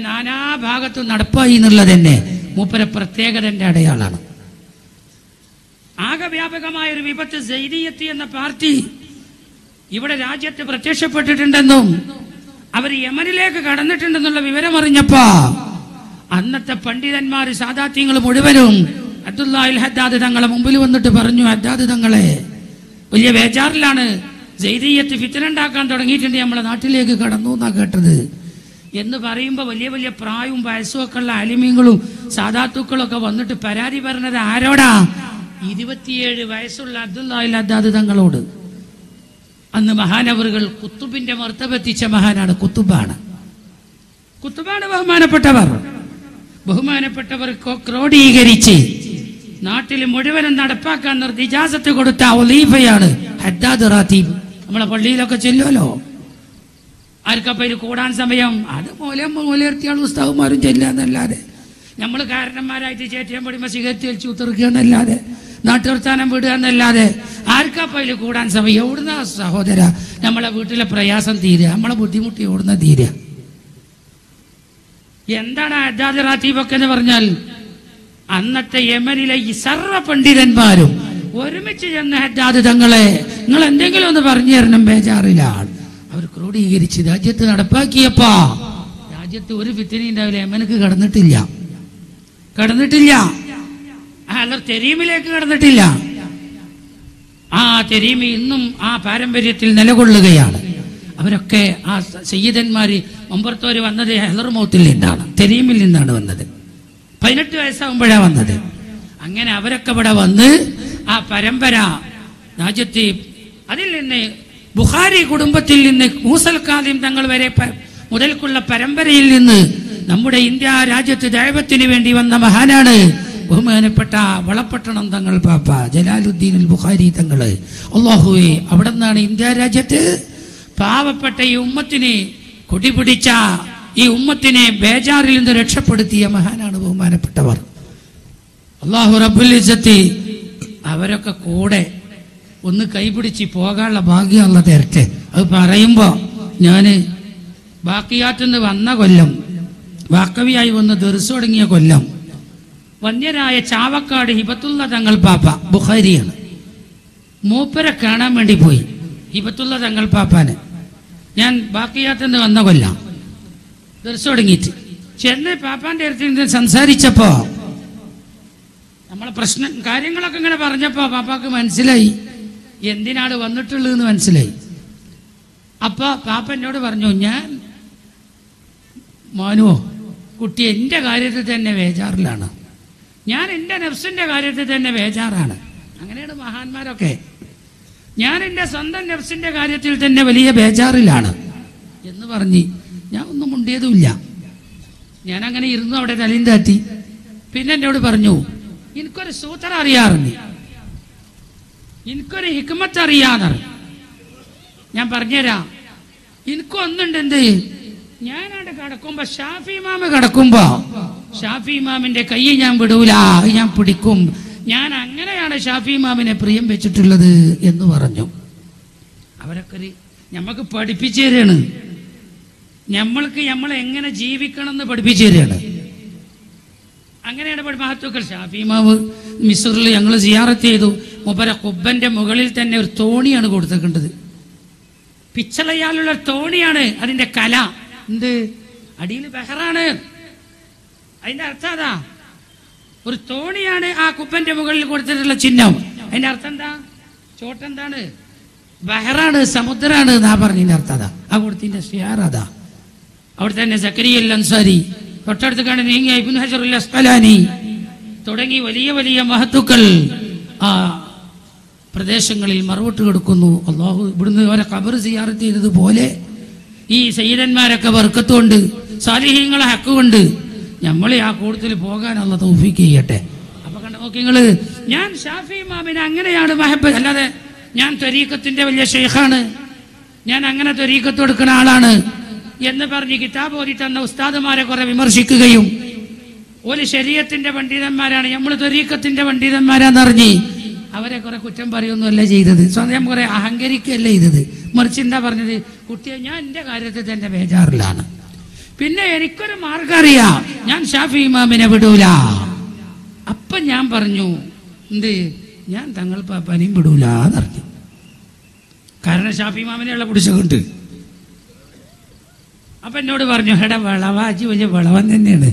നാനാഭാഗത്തും നടപ്പായി എന്നുള്ളത് തന്നെ മൂപ്പര പ്രത്യേകതന്റെ അടയാളാണ് ആകെ ലോകവ്യാപകമായ ഒരു വിപത്ത് സൈദിയത്തി എന്ന പാർട്ടി ഇവിടെ രാജ്യത്ത് പ്രത്യക്ഷപ്പെട്ടിട്ടുണ്ടെന്നും അവർ യമനിലേക്ക് കടന്നിട്ടുണ്ടെന്നുള്ള വിവരം അറിഞ്ഞപ്പോ അന്നത്തെ പണ്ഡിതന്മാർ സാദാത്യങ്ങൾ മുഴുവനും അബ്ദുല്ലാഹിൽ ഹദ്ദാദ് തങ്ങളെ മുമ്പിൽ വന്നിട്ട് പറഞ്ഞു ഹദ്ദാദ് തങ്ങളെ വലിയ ബേജാറിലാണ് ജൈദീയത്ത് ഫിത്തനുണ്ടാക്കാൻ തുടങ്ങിയിട്ടുണ്ട് നമ്മളെ നാട്ടിലേക്ക് കടന്നു എന്നാ കേട്ടത് എന്ന് പറയുമ്പോൾ വലിയ വലിയ പ്രായവും വയസ്സും ഒക്കെ ഉള്ള അലിമീങ്ങളും സാദാത്തുക്കളും ഒക്കെ വന്നിട്ട് പരാതി പറഞ്ഞത് ആരോടാ ഇരുപത്തിയേഴ് വയസ്സുള്ള അബ്ദുല്ലാഹിൽ ഹദ്ദാദ് തങ്ങളോട് അന്ന് മഹാനവറുകൾ കുത്തുബിന്റെ മർത്തബെത്തിച്ച മഹാനാണ് കുത്തുബാണ് കുത്തുബാണ് ബഹുമാനപ്പെട്ടവർ ബഹുമാനപ്പെട്ടവർ കൊ- ക്രോഡീകരിച്ച് നാട്ടിൽ മുഴുവനും നടപ്പാക്കാൻ നിർത്തി ഇജാസത്ത് കൊടുത്ത ഒലീഫയാണ് ഹദ്ദാദ് റാത്തീബ് നമ്മളെ പള്ളിയിലൊക്കെ ചെല്ലുമല്ലോ ആർക്കപ്പം ഇത് കൂടാൻ സമയം അത് മൂലം മൂലർത്തിയാൾ ഉസ്താവുമാരും ചെല്ലാന്നല്ലാതെ നമ്മൾ കാരണന്മാരായിട്ട് ചേറ്റിയാൻ പടിയുമ്പോൾ സിഗരറ്റ് വലിച്ചു ഉത്തർക്കുക എന്നല്ലാതെ നാട്ടുവർത്താനം വിടുക എന്നല്ലാതെ ആർക്കപ്പം ഇതിൽ കൂടാൻ സമയം എവിടുന്ന സഹോദര നമ്മളെ വീട്ടിലെ പ്രയാസം തീരുക നമ്മളെ ബുദ്ധിമുട്ടി എവിടുന്ന തീരുക എന്താണ് അജാദ് റാത്തീബൊക്കെ എന്ന് പറഞ്ഞാൽ അന്നത്തെ യമനിലെ ഈ സർവ്വ പണ്ഡിതന്മാരും ഒരുമിച്ച് ചെന്ന ഹജ്ജാദ് തങ്ങളെ നിങ്ങൾ എന്തെങ്കിലും ഒന്ന് പറഞ്ഞു തരണം ബേജാറിലാണ് അവർ ക്രോഡീകരിച്ച് രാജ്യത്ത് നടപ്പാക്കിയപ്പാ രാജ്യത്ത് ഒരു ഫിത്തിനി ഉണ്ടാവില്ല യമനക്ക് കടന്നിട്ടില്ല കടന്നിട്ടില്ല അല്ലർ തെരീമിലേക്ക് കടന്നിട്ടില്ല ആ തെരീമി ഇന്നും ആ പാരമ്പര്യത്തിൽ നിലകൊള്ളുകയാണ് അവരൊക്കെ ആ സയ്യിദന്മാര് മുമ്പർത്തോര് വന്നത് ഹെലർമൗത്തിൽ നിന്നാണ് തെരീമിൽ നിന്നാണ് വന്നത് പതിനെട്ട് വയസ്സാകുമ്പോഴാണ് വന്നത് അങ്ങനെ അവരൊക്കെ ഇവിടെ വന്ന് ആ പരമ്പര രാജ്യത്തെ അതിൽ നിന്ന് ബുഖാരി കുടുംബത്തിൽ നിന്ന് മൂസൽ കാദിം തങ്ങൾ വരെ പ- മുതൽക്കുള്ള പരമ്പരയിൽ നിന്ന് നമ്മുടെ ഇന്ത്യ രാജ്യത്ത് ദൈവത്തിന് വേണ്ടി വന്ന മഹാനാണ് ബഹുമാനപ്പെട്ട വളപ്പട്ടണം തങ്ങൾ പാപ്പ ജലാലുദ്ദീൻ അൽ ബുഖാരി തങ്ങള് അള്ളാഹുവെ അവിടെ നിന്നാണ് ഇന്ത്യ രാജ്യത്ത് പാവപ്പെട്ട ഈ ഉമ്മത്തിന് കൊടിപിടിച്ച ഈ ഉമ്മത്തിനെ ബേജാറിൽ നിന്ന് രക്ഷപ്പെടുത്തിയ മഹാനാണ് ബഹുമാനപ്പെട്ടവർ അള്ളാഹു റബ്ബുൽ ഇസ്സത്തി അവരൊക്കെ കൂടെ ഒന്ന് കൈപിടിച്ച് പോകാനുള്ള ഭാഗ്യമുള്ള തരട്ടെ അത് പറയുമ്പോൾ ഞാൻ ബാക്കിയാറ്റുനിന്ന് വന്ന കൊല്ലം വാക്കവിയായി വന്ന് ദെറിസ് തുടങ്ങിയ കൊല്ലം വന്യരായ ചാവക്കാട് ഹിബത്തുള്ള തങ്ങൾ പാപ്പ ബുഖാരിയാണ് മൂപ്പരെ കാണാൻ വേണ്ടി പോയി ഹിബത്തുള്ള തങ്ങൾ പാപ്പാന് ഞാൻ ബാക്കിയാത്തുനിന്ന് വന്ന കൊല്ലം ദർശനം തുടങ്ങിയിട്ട് ചെന്ന് പാപ്പാന്റെ അടുത്ത് നിന്ന് സംസാരിച്ചപ്പോ നമ്മളെ പ്രശ്നം കാര്യങ്ങളൊക്കെ ഇങ്ങനെ പറഞ്ഞപ്പോ പാപ്പാക്ക് മനസ്സിലായി എന്തിനാണ് വന്നിട്ടുള്ളതെന്ന് മനസ്സിലായി അപ്പൊ പാപ്പ എന്നോട് പറഞ്ഞു ഞാൻ മോനുവോ കുട്ടി എൻ്റെ കാര്യത്തിൽ തന്നെ ബേജാറിലാണ് ഞാൻ എൻ്റെ നെഫ്സിൻ്റെ കാര്യത്തിൽ തന്നെ ബേജാറാണ് അങ്ങനെയാണ് മഹാന്മാരൊക്കെ ഞാൻ എൻ്റെ സ്വന്തം നെഫ്സിൻ്റെ കാര്യത്തിൽ തന്നെ വലിയ ബേജാറിലാണ് എന്ന് പറഞ്ഞ് ഞാൻ ഒന്നും മുണ്ടിയതുമില്ല ഞാൻ അങ്ങനെ ഇരുന്നു അവിടെ തലയും താറ്റി പിന്നെ എന്നോട് പറഞ്ഞു എനിക്കൊരു സൂത്രം അറിയാറുണ്ട് എനിക്കൊരു ഹിക്മത്ത് അറിയാതെ ഞാൻ പറഞ്ഞുതരാം എനിക്കൊന്നുണ്ട് എന്ത് ഞാനവിടെ കിടക്കുമ്പോ ഷാഫി ഇമാമ കിടക്കുമ്പോ ഷാഫി ഇമാമിന്റെ കൈ ഞാൻ വിടൂല അത് ഞാൻ പിടിക്കും ഞാൻ അങ്ങനെയാണ് ഷാഫി ഇമാമിനെ പ്രിയം വെച്ചിട്ടുള്ളത് എന്ന് പറഞ്ഞു അവരൊക്കെ ഒരു ഞമ്മക്ക് പഠിപ്പിച്ചു തരാണ് നമ്മൾക്ക് നമ്മൾ എങ്ങനെ ജീവിക്കണം എന്ന് പഠിപ്പിച്ചു തരികയാണ് അങ്ങനെയാണ് പഠി മഹത്വക്കൾ ഷാഫി ഇമാവ് മിസറിൽ ഞങ്ങൾ സിയാറത്ത് ചെയ്തു മുബര കുബ്ബന്റെ മുകളിൽ തന്നെ ഒരു തോണിയാണ് കൊടുത്തേക്കേണ്ടത് പിച്ചളയാലുള്ള തോണിയാണ് അതിന്റെ കല എന്ത് അടിയിൽ ബഹറാണ് അതിന്റെ അർത്ഥം അതാ ഒരു തോണിയാണ് ആ കുപ്പന്റെ മുകളിൽ കൊടുത്തിട്ടുള്ള ചിഹ്നം അതിന്റെ അർത്ഥം എന്താ ചോട്ടെന്താണ് ബഹറാണ് സമുദ്രാണ് എന്നാ പറഞ്ഞതിന്റെ അർത്ഥം അതാ ആ കൊടുത്തിന്റെ ഷിയാർ അതാ അവിടെ തന്നെ സക്കരിയൽ അൻസാരി തൊട്ടടുത്ത് കാണുന്ന നീങ്ങിയ ഇബ്നു ഹജറുൽ അസ്കലാനി തുടങ്ങി വലിയ വലിയ മഹത്തുക്കൾ ആ പ്രദേശങ്ങളിൽ മറവിട്ട് കിടക്കുന്നു അള്ളാഹു ഇവിടുന്ന് അവരെ കബർ സിയാറത്ത് ചെയ്തതുപോലെ ഈ സയ്യിദന്മാരൊക്കെ വർക്കത്തുകൊണ്ട് സാലിഹ്യങ്ങളെ ഹക്കുകൊണ്ട് നമ്മളെ ആ കൂടുതൽ പോകാനുള്ള തൗഫീക്ക് ചെയ്യട്ടെ അപ്പൊ കണ്ട നോക്കി നിങ്ങള് ഞാൻ ഷാഫി മാമിന് അങ്ങനെയാണ് മഹബ് അല്ലാതെ ഞാൻ ത്വരീക്കത്തിന്റെ വലിയ ഷെയ്ഖാണ് ഞാൻ അങ്ങനെ ത്വരീക്കത്ത് കൊടുക്കുന്ന ആളാണ് എന്ന് പറഞ്ഞ് കിതാബ് ഓതി തന്ന ഉസ്താദുമാരെ കുറെ വിമർശിക്കുകയും ഒരു ശരീരത്തിന്റെ പണ്ഡിതന്മാരാണ് നമ്മൾ ത്വരീക്കത്തിന്റെ പണ്ഡിതന്മാരാന്നറിഞ്ഞ് അവരെ കുറെ കുറ്റം പറയുന്നല്ല ചെയ്തത് സ്വന്തം കുറെ അഹങ്കരിക്കുകയല്ല ചെയ്തത് മറിച്ച് എന്താ പറഞ്ഞത് കുട്ടിയെ ഞാൻ എൻ്റെ കാര്യത്തിൽ തന്നെ ബേജാറിലാണ് പിന്നെ എനിക്കൊരു മാർഗം അറിയാം ഞാൻ ഷാഫി ഇമാമിനെ വിടൂല അപ്പൊ ഞാൻ പറഞ്ഞു എന്ത് ഞാൻ തങ്ങൾ പാപ്പാനെയും വിടൂലെന്നറിഞ്ഞു കാരണം ഷാഫി മാമനെയുള്ള പിടിച്ചുകൊണ്ട് അപ്പൊ എന്നോട് പറഞ്ഞു എടാ വിളവാജി വലിയ വിളവൻ തന്നെയാണ്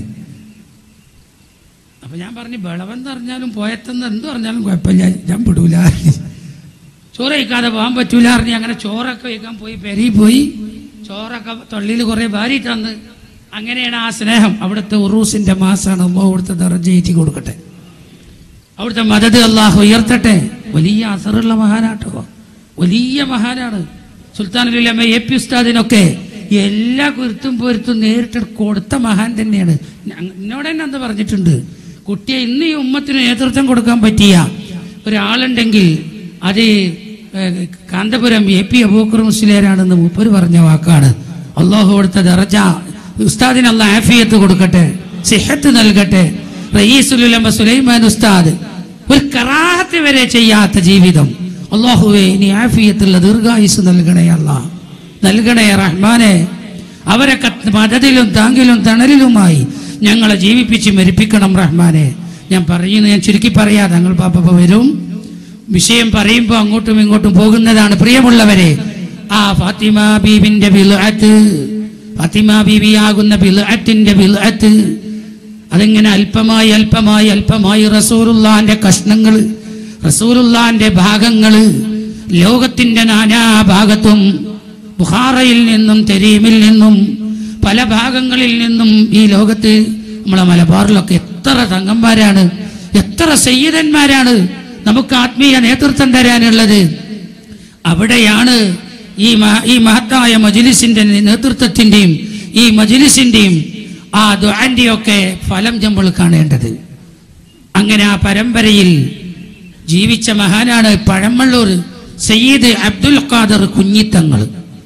അപ്പൊ ഞാൻ പറഞ്ഞു വിളവെന്ന് പറഞ്ഞാലും പോയത്തെന്ന് എന്ത് പറഞ്ഞാലും കുഴപ്പമില്ല ഞാൻ വിടൂല ചോറ് കഴിക്കാതെ പോകാൻ പറ്റൂല അറിഞ്ഞ് അങ്ങനെ ചോറൊക്കെ കഴിക്കാൻ പോയി പെരി പോയി ചോറൊക്കെ തൊള്ളിയിൽ കുറെ ഭാരി തന്ന് അങ്ങനെയാണ് ആ സ്നേഹം അവിടുത്തെ ഉറൂസിന്റെ മാസമാണ് അമ്മ അവിടുത്തെ ദർജയേറ്റി കൊടുക്കട്ടെ അവിടുത്തെ മദത് അള്ളാഹു ഉയർത്തട്ടെ വലിയ അസറുള്ള മഹാനാട്ടോ വലിയ മഹാനാണ് സുൽത്താനുലമ എ പി ഉസ്താദിനൊക്കെ എല്ലാ കുരുത്തും പൊരുത്തും നേരിട്ട് കൊടുത്ത മഹാൻ തന്നെയാണ് ഞ- എന്നോട് തന്നെ എന്താ പറഞ്ഞിട്ടുണ്ട് കുട്ടിയെ ഇന്ന് ഈ ഉമ്മത്തിന് നേതൃത്വം കൊടുക്കാൻ പറ്റിയ ഒരാളുണ്ടെങ്കിൽ അത് ഏഹ്, കാന്തപുരം എ പി അബൂക്കർ മുസ്ലിയാരാണെന്ന് മൂപ്പര് പറഞ്ഞ വാക്കാണ് അള്ളാഹു കൊടുത്ത ദറജ ഉസ്താദിന് അല്ല ആഫിയത്ത് കൊടുക്കട്ടെ സിഹത്ത് നൽകട്ടെ റയീസുലുലമ സുലൈമാൻ ഉസ്താദ് ഒരു കറാഹത്ത് വരെ ചെയ്യാത്ത ജീവിതം അള്ളാഹുവെ ഇനി ആഫിയത്തുള്ള ദീർഘായുസ് നൽകണേ അല്ല നൽകണേ റഹ്മാനെ അവരെ കത്ത് മദതിലും താങ്കിലും തണലിലുമായി ഞങ്ങളെ ജീവിപ്പിച്ച് മരിപ്പിക്കണം റഹ്മാനെ ഞാൻ പറയുന്നു ഞാൻ ചുരുക്കി പറയാ തങ്ങൾ പാപ്പ വരും വിഷയം പറയുമ്പോൾ അങ്ങോട്ടും ഇങ്ങോട്ടും പോകുന്നതാണ് പ്രിയമുള്ളവരെ ആ ഫാത്തിമ ബീബിന്റെ ബിൽഅത്ത് ഫാത്തിമ ബീബിയാകുന്ന ബിൽഅത്തിന്റെ ബിൽഅത്ത് അതിങ്ങനെ അല്പമായി അല്പമായി അല്പമായി റസൂറുല്ലാന്റെ കഷ്ണങ്ങൾ റസൂറുല്ലാന്റെ ഭാഗങ്ങൾ ലോകത്തിന്റെ നാനാ ഭാഗത്തും ബുഹാറയിൽ നിന്നും തെരീമിൽ നിന്നും പല ഭാഗങ്ങളിൽ നിന്നും ഈ ലോകത്ത് നമ്മളെ മലബാറിലൊക്കെ എത്ര തങ്ങന്മാരാണ് എത്ര സയ്യിദന്മാരാണ് നമുക്ക് ആത്മീയ നേതൃത്വം തരാനുള്ളത് അവിടെയാണ് ഈ മ- ഈ മഹത്തായ മജിലിസിന്റെ നേതൃത്വത്തിന്റെയും ഈ മജിലിസിന്റെയും ആ ദുആന്റെയും ഒക്കെ ഫലം നമ്മൾ കാണേണ്ടത് അങ്ങനെ ആ പരമ്പരയിൽ ജീവിച്ച മഹാനാണ് പഴമള്ളൂർ സയ്യിദ് അബ്ദുൽ ഖാദർ കുഞ്ഞിത്തങ്ങൾ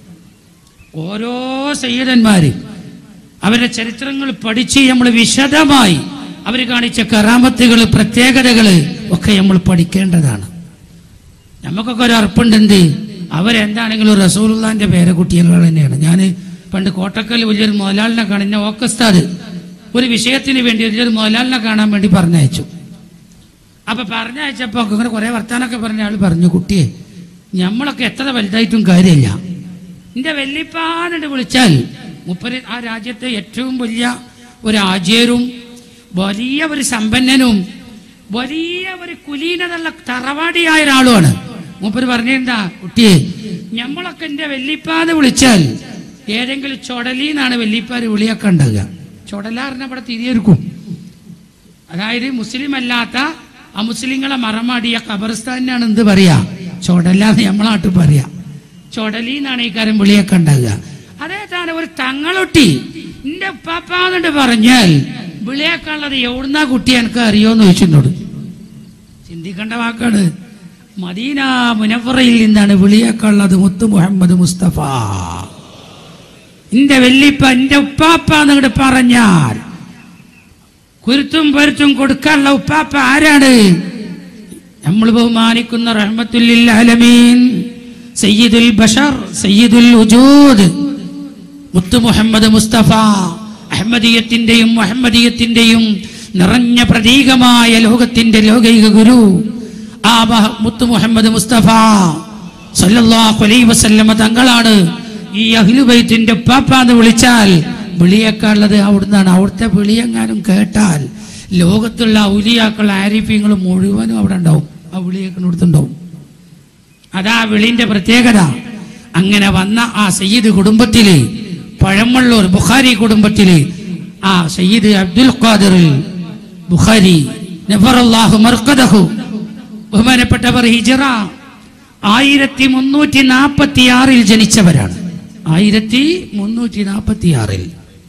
ഓരോ സയ്യിദന്മാര് അവരുടെ ചരിത്രങ്ങൾ പഠിച്ച് നമ്മൾ വിശദമായി അവർ കാണിച്ച കറാമത്തുകൾ പ്രത്യേകതകൾ ഒക്കെ നമ്മൾ പഠിക്കേണ്ടതാണ് നമുക്കൊക്കെ ഒരു അർപ്പുണ്ട് എന്ത് അവരെന്താണെങ്കിലും റസൂലുള്ളാന്റെ പേരക്കുട്ടികൾ തന്നെയാണ് ഞാൻ പണ്ട് കോട്ടക്കൽ വലിയൊരു മോലാലിനെ കാണുന്ന ഓക്കസ്താദ് ഒരു വിഷയത്തിന് വേണ്ടി വലിയൊരു മോലാലിനെ കാണാൻ വേണ്ടി പറഞ്ഞയച്ചു അപ്പൊ പറഞ്ഞയച്ചപ്പോ ഇങ്ങനെ കുറെ വർത്താനൊക്കെ പറഞ്ഞ ആള് പറഞ്ഞു കുട്ടിയെ നമ്മളൊക്കെ എത്ര വലുതായിട്ടും കാര്യമില്ല എന്റെ വെല്ലിപ്പാന്നിട്ട് വിളിച്ചാൽ മുപ്പര് ആ രാജ്യത്തെ ഏറ്റവും വലിയ ഒരു ആചാര്യവും വലിയ ഒരു സമ്പന്നനും വലിയ ഒരു കുലീനതയുള്ള തറവാടിയായ ഒരാളുമാണ് മൂപ്പര് പറഞ്ഞെന്താ കുട്ടിയെ നമ്മളൊക്കെ എന്റെ വെല്ലിപ്പാന്ന് വിളിച്ചാൽ ഏതെങ്കിലും ചൊടലിന്നാണ് വെല്ലിപ്പാര് വിളിയൊക്കെ ഉണ്ടാകുക ചൊടലാറിന് അവിടെ തിരിയൊരുക്കും അതായത് മുസ്ലിം അല്ലാത്ത അമുസ്ലിങ്ങളെ മറമാടിയ ഖബർസ്ഥാനാണ് എന്ത് പറയാ ചൊടലാന്ന് നമ്മളെ നാട്ടിൽ പറയാ ചൊടലി എന്നാണ് ഈ കാര്യം വിളിയൊക്കെ ഉണ്ടാകുക അതേ താനെ ഒരു തങ്ങളൊട്ടി എന്റെ ഉപ്പാപ്പാന്നിട്ട് പറഞ്ഞാൽ വിളിയേക്കാനുള്ളത് എവിടുന്നാ കുട്ടി എനിക്ക് അറിയോന്ന് ചോദിച്ചിട്ടുണ്ട് ചിന്തിക്കേണ്ട വാക്കാണ് മദീന മുനഫറയിൽ നിന്നാണ് വിളിയേക്കാനുള്ളത് മുത്തു മുഹമ്മദ് മുസ്തഫ എന്റെ വെല്ലിപ്പ എന്റെ ഉപ്പാപ്പ എന്നിങ്ങോട്ട് പറഞ്ഞാൽ കുരുത്തും പൊരുത്തും കൊടുക്കാനുള്ള ഉപ്പാപ്പ ആരാണ് നമ്മൾ ബഹുമാനിക്കുന്ന റഹ്മത്തുല്ലിൽ ആലമീൻ സയ്യിദുൽ ബഷർ സയ്യിദുൽ ഉജൂദ് മുത്തു മുഹമ്മദ് മുസ്തഫ അഹമ്മദീയത്തിന്റെയും മുഹമ്മദീയത്തിന്റെയും നിറഞ്ഞ പ്രതീകമായ ലോകത്തിന്റെ ലോകൈക ഗുരു ആ മഹ- മുത്തു മുഹമ്മദ് മുസ്തഫ സല്ലല്ലാഹു അലൈഹി വസല്ലമ തങ്ങളാണ് ഈ അഹ്ലുബൈത്തിന്റെ ഉപ്പാപ്പ എന്ന് വിളിച്ചാൽ വിളിയേക്കാളുള്ളത് അവിടുന്നാണ് അവിടുത്തെ വിളിയെങ്ങാനും കേട്ടാൽ ലോകത്തുള്ള ഔലിയാക്കൾ ആരിഫ്യങ്ങൾ മുഴുവനും അവിടെ ഉണ്ടാവും ആ വിളിയൊക്കെ അടുത്തുണ്ടാവും അതാ വിളിന്റെ പ്രത്യേകത അങ്ങനെ വന്ന ആ സയ്യിദ് കുടുംബത്തില് പഴമള്ളൂർ ബുഖാരി കുടുംബത്തില് ആ സയ്യിദ് അബ്ദുൽ ഖാദിർ ബുഖാരി നഫറല്ലാഹു മർക്കദഹു ബഹുമാനപ്പെട്ടവർ ഹിജറ ആയിരത്തി മുന്നൂറ്റി നാൽപ്പത്തി ആറിൽ ജനിച്ചവരാണ് ആയിരത്തി മുന്നൂറ്റി നാൽപ്പത്തി ആറിൽ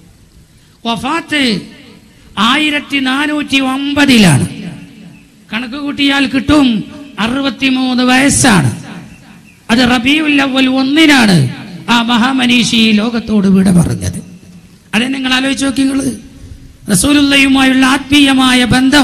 വഫാത്ത് ആയിരത്തി നാനൂറ്റി ഒമ്പതിലാണ് കണക്ക് കൂട്ടിയാൽ കിട്ടും അറുപത്തിമൂന്ന് വയസ്സാണ് അത് റബീഉൽ അവൽ ഒന്നിനാണ് ആ മഹാമനീഷി ഈ ലോകത്തോട് വിട പറഞ്ഞത് അതെ നിങ്ങൾ ആലോചിച്ച് നോക്കി നിങ്ങൾ റസൂലുള്ളയുമായുള്ള ആത്മീയമായ ബന്ധം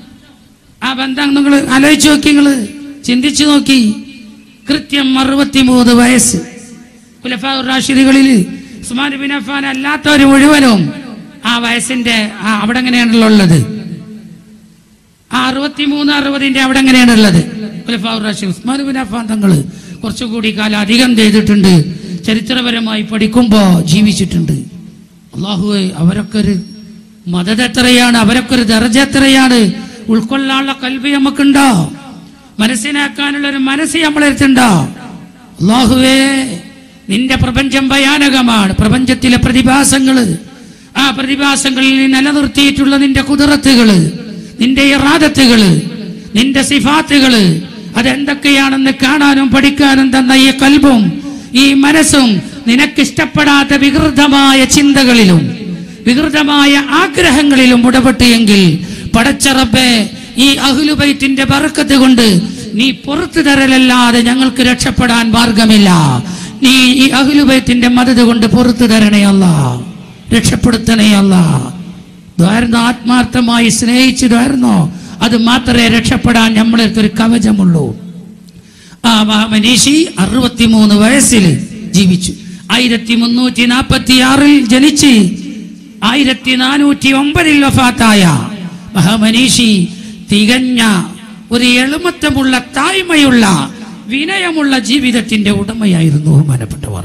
ആ ബന്ധം നിങ്ങൾ ആലോചിച്ച് നോക്കി നിങ്ങൾ ചിന്തിച്ചു നോക്കി കൃത്യം അറുപത്തിമൂന്ന് വയസ്സ് ഖുലഫാ റാഷിദുകളിൽ ഉസ്മാൻ ബിൻ അഫാൻ അല്ലാത്തവർ മുഴുവനും ആ വയസ്സിന്റെ ആ അവിടെ എങ്ങനെയാണല്ലോ ഉള്ളത് ആ അറുപത്തിമൂന്ന് അറുപതിന്റെ അവിടെ എങ്ങനെയാണ് ഉള്ളത് ഖുലഫാഉർ റാഷിദ് ഉസ്മാൻ ബിൻ അഫ്ഫാൻ തങ്ങൾ കുറച്ചുകൂടി കാലം അധികം ചെയ്തിട്ടുണ്ട് ചരിത്രപരമായി പഠിക്കുമ്പോൾ ജീവിച്ചിട്ടുണ്ട് അള്ളാഹുവെ അവരൊക്കെ ഒരു മതത് എത്രയാണ് അവരൊക്കെ ഒരു ദർജ എത്രയാണ് ഉൾക്കൊള്ളാനുള്ള കൽവി നമുക്കുണ്ടോ മനസ്സിലാക്കാനുള്ള ഒരു മനസ്സ് നമ്മളെടുത്തുണ്ടോ അള്ളാഹുവേ നിന്റെ പ്രപഞ്ചം ഭയാനകമാണ് പ്രപഞ്ചത്തിലെ പ്രതിഭാസങ്ങള് ആ പ്രതിഭാസങ്ങളിൽ നീ നിലനിർത്തിയിട്ടുള്ള നിന്റെ കുതിരത്തുകള് നിന്റെ ഇറാദത്തുകള് നിന്റെ സിഫാത്തുകള് അതെന്തൊക്കെയാണെന്ന് കാണാനും പഠിക്കാനും തന്ന ഈ കൽബും ഈ മനസ്സും നിനക്കിഷ്ടപ്പെടാത്ത വികൃതമായ ചിന്തകളിലും വികൃതമായ ആഗ്രഹങ്ങളിലും ഉടപെട്ട് എങ്കിൽ പടച്ചറബെ ഈ അഹുലുബൈത്തിന്റെ ബറക്കത്ത് കൊണ്ട് നീ പുറത്തു തരലല്ലാതെ ഞങ്ങൾക്ക് രക്ഷപ്പെടാൻ മാർഗമില്ല നീ ഈ അഹുലുബൈത്തിന്റെ മദത് കൊണ്ട് പുറത്തു തരണേ അല്ല രക്ഷപ്പെടുത്തണേ അല്ല ദ്വാരുന്നോ ആത്മാർത്ഥമായി സ്നേഹിച്ചു ദ്വാരുന്നോ അത് മാത്രമേ രക്ഷപ്പെടാൻ നമ്മളെ ഒരു കവചമുള്ളൂ ആ മഹാമനീഷി അറുപത്തിമൂന്ന് വയസ്സിൽ ജീവിച്ചു ആയിരത്തി മുന്നൂറ്റി നാൽപ്പത്തി ആറിൽ ജനിച്ച് ആയിരത്തി നാനൂറ്റി ഒമ്പതിൽ വഫാത്തായ മഹാമനീഷി തികഞ്ഞ ഒരു എളുമത്തമുള്ള തായ്മയുള്ള വിനയമുള്ള ജീവിതത്തിന്റെ ഉടമയായിരുന്നു ബഹുമാനപ്പെട്ടവർ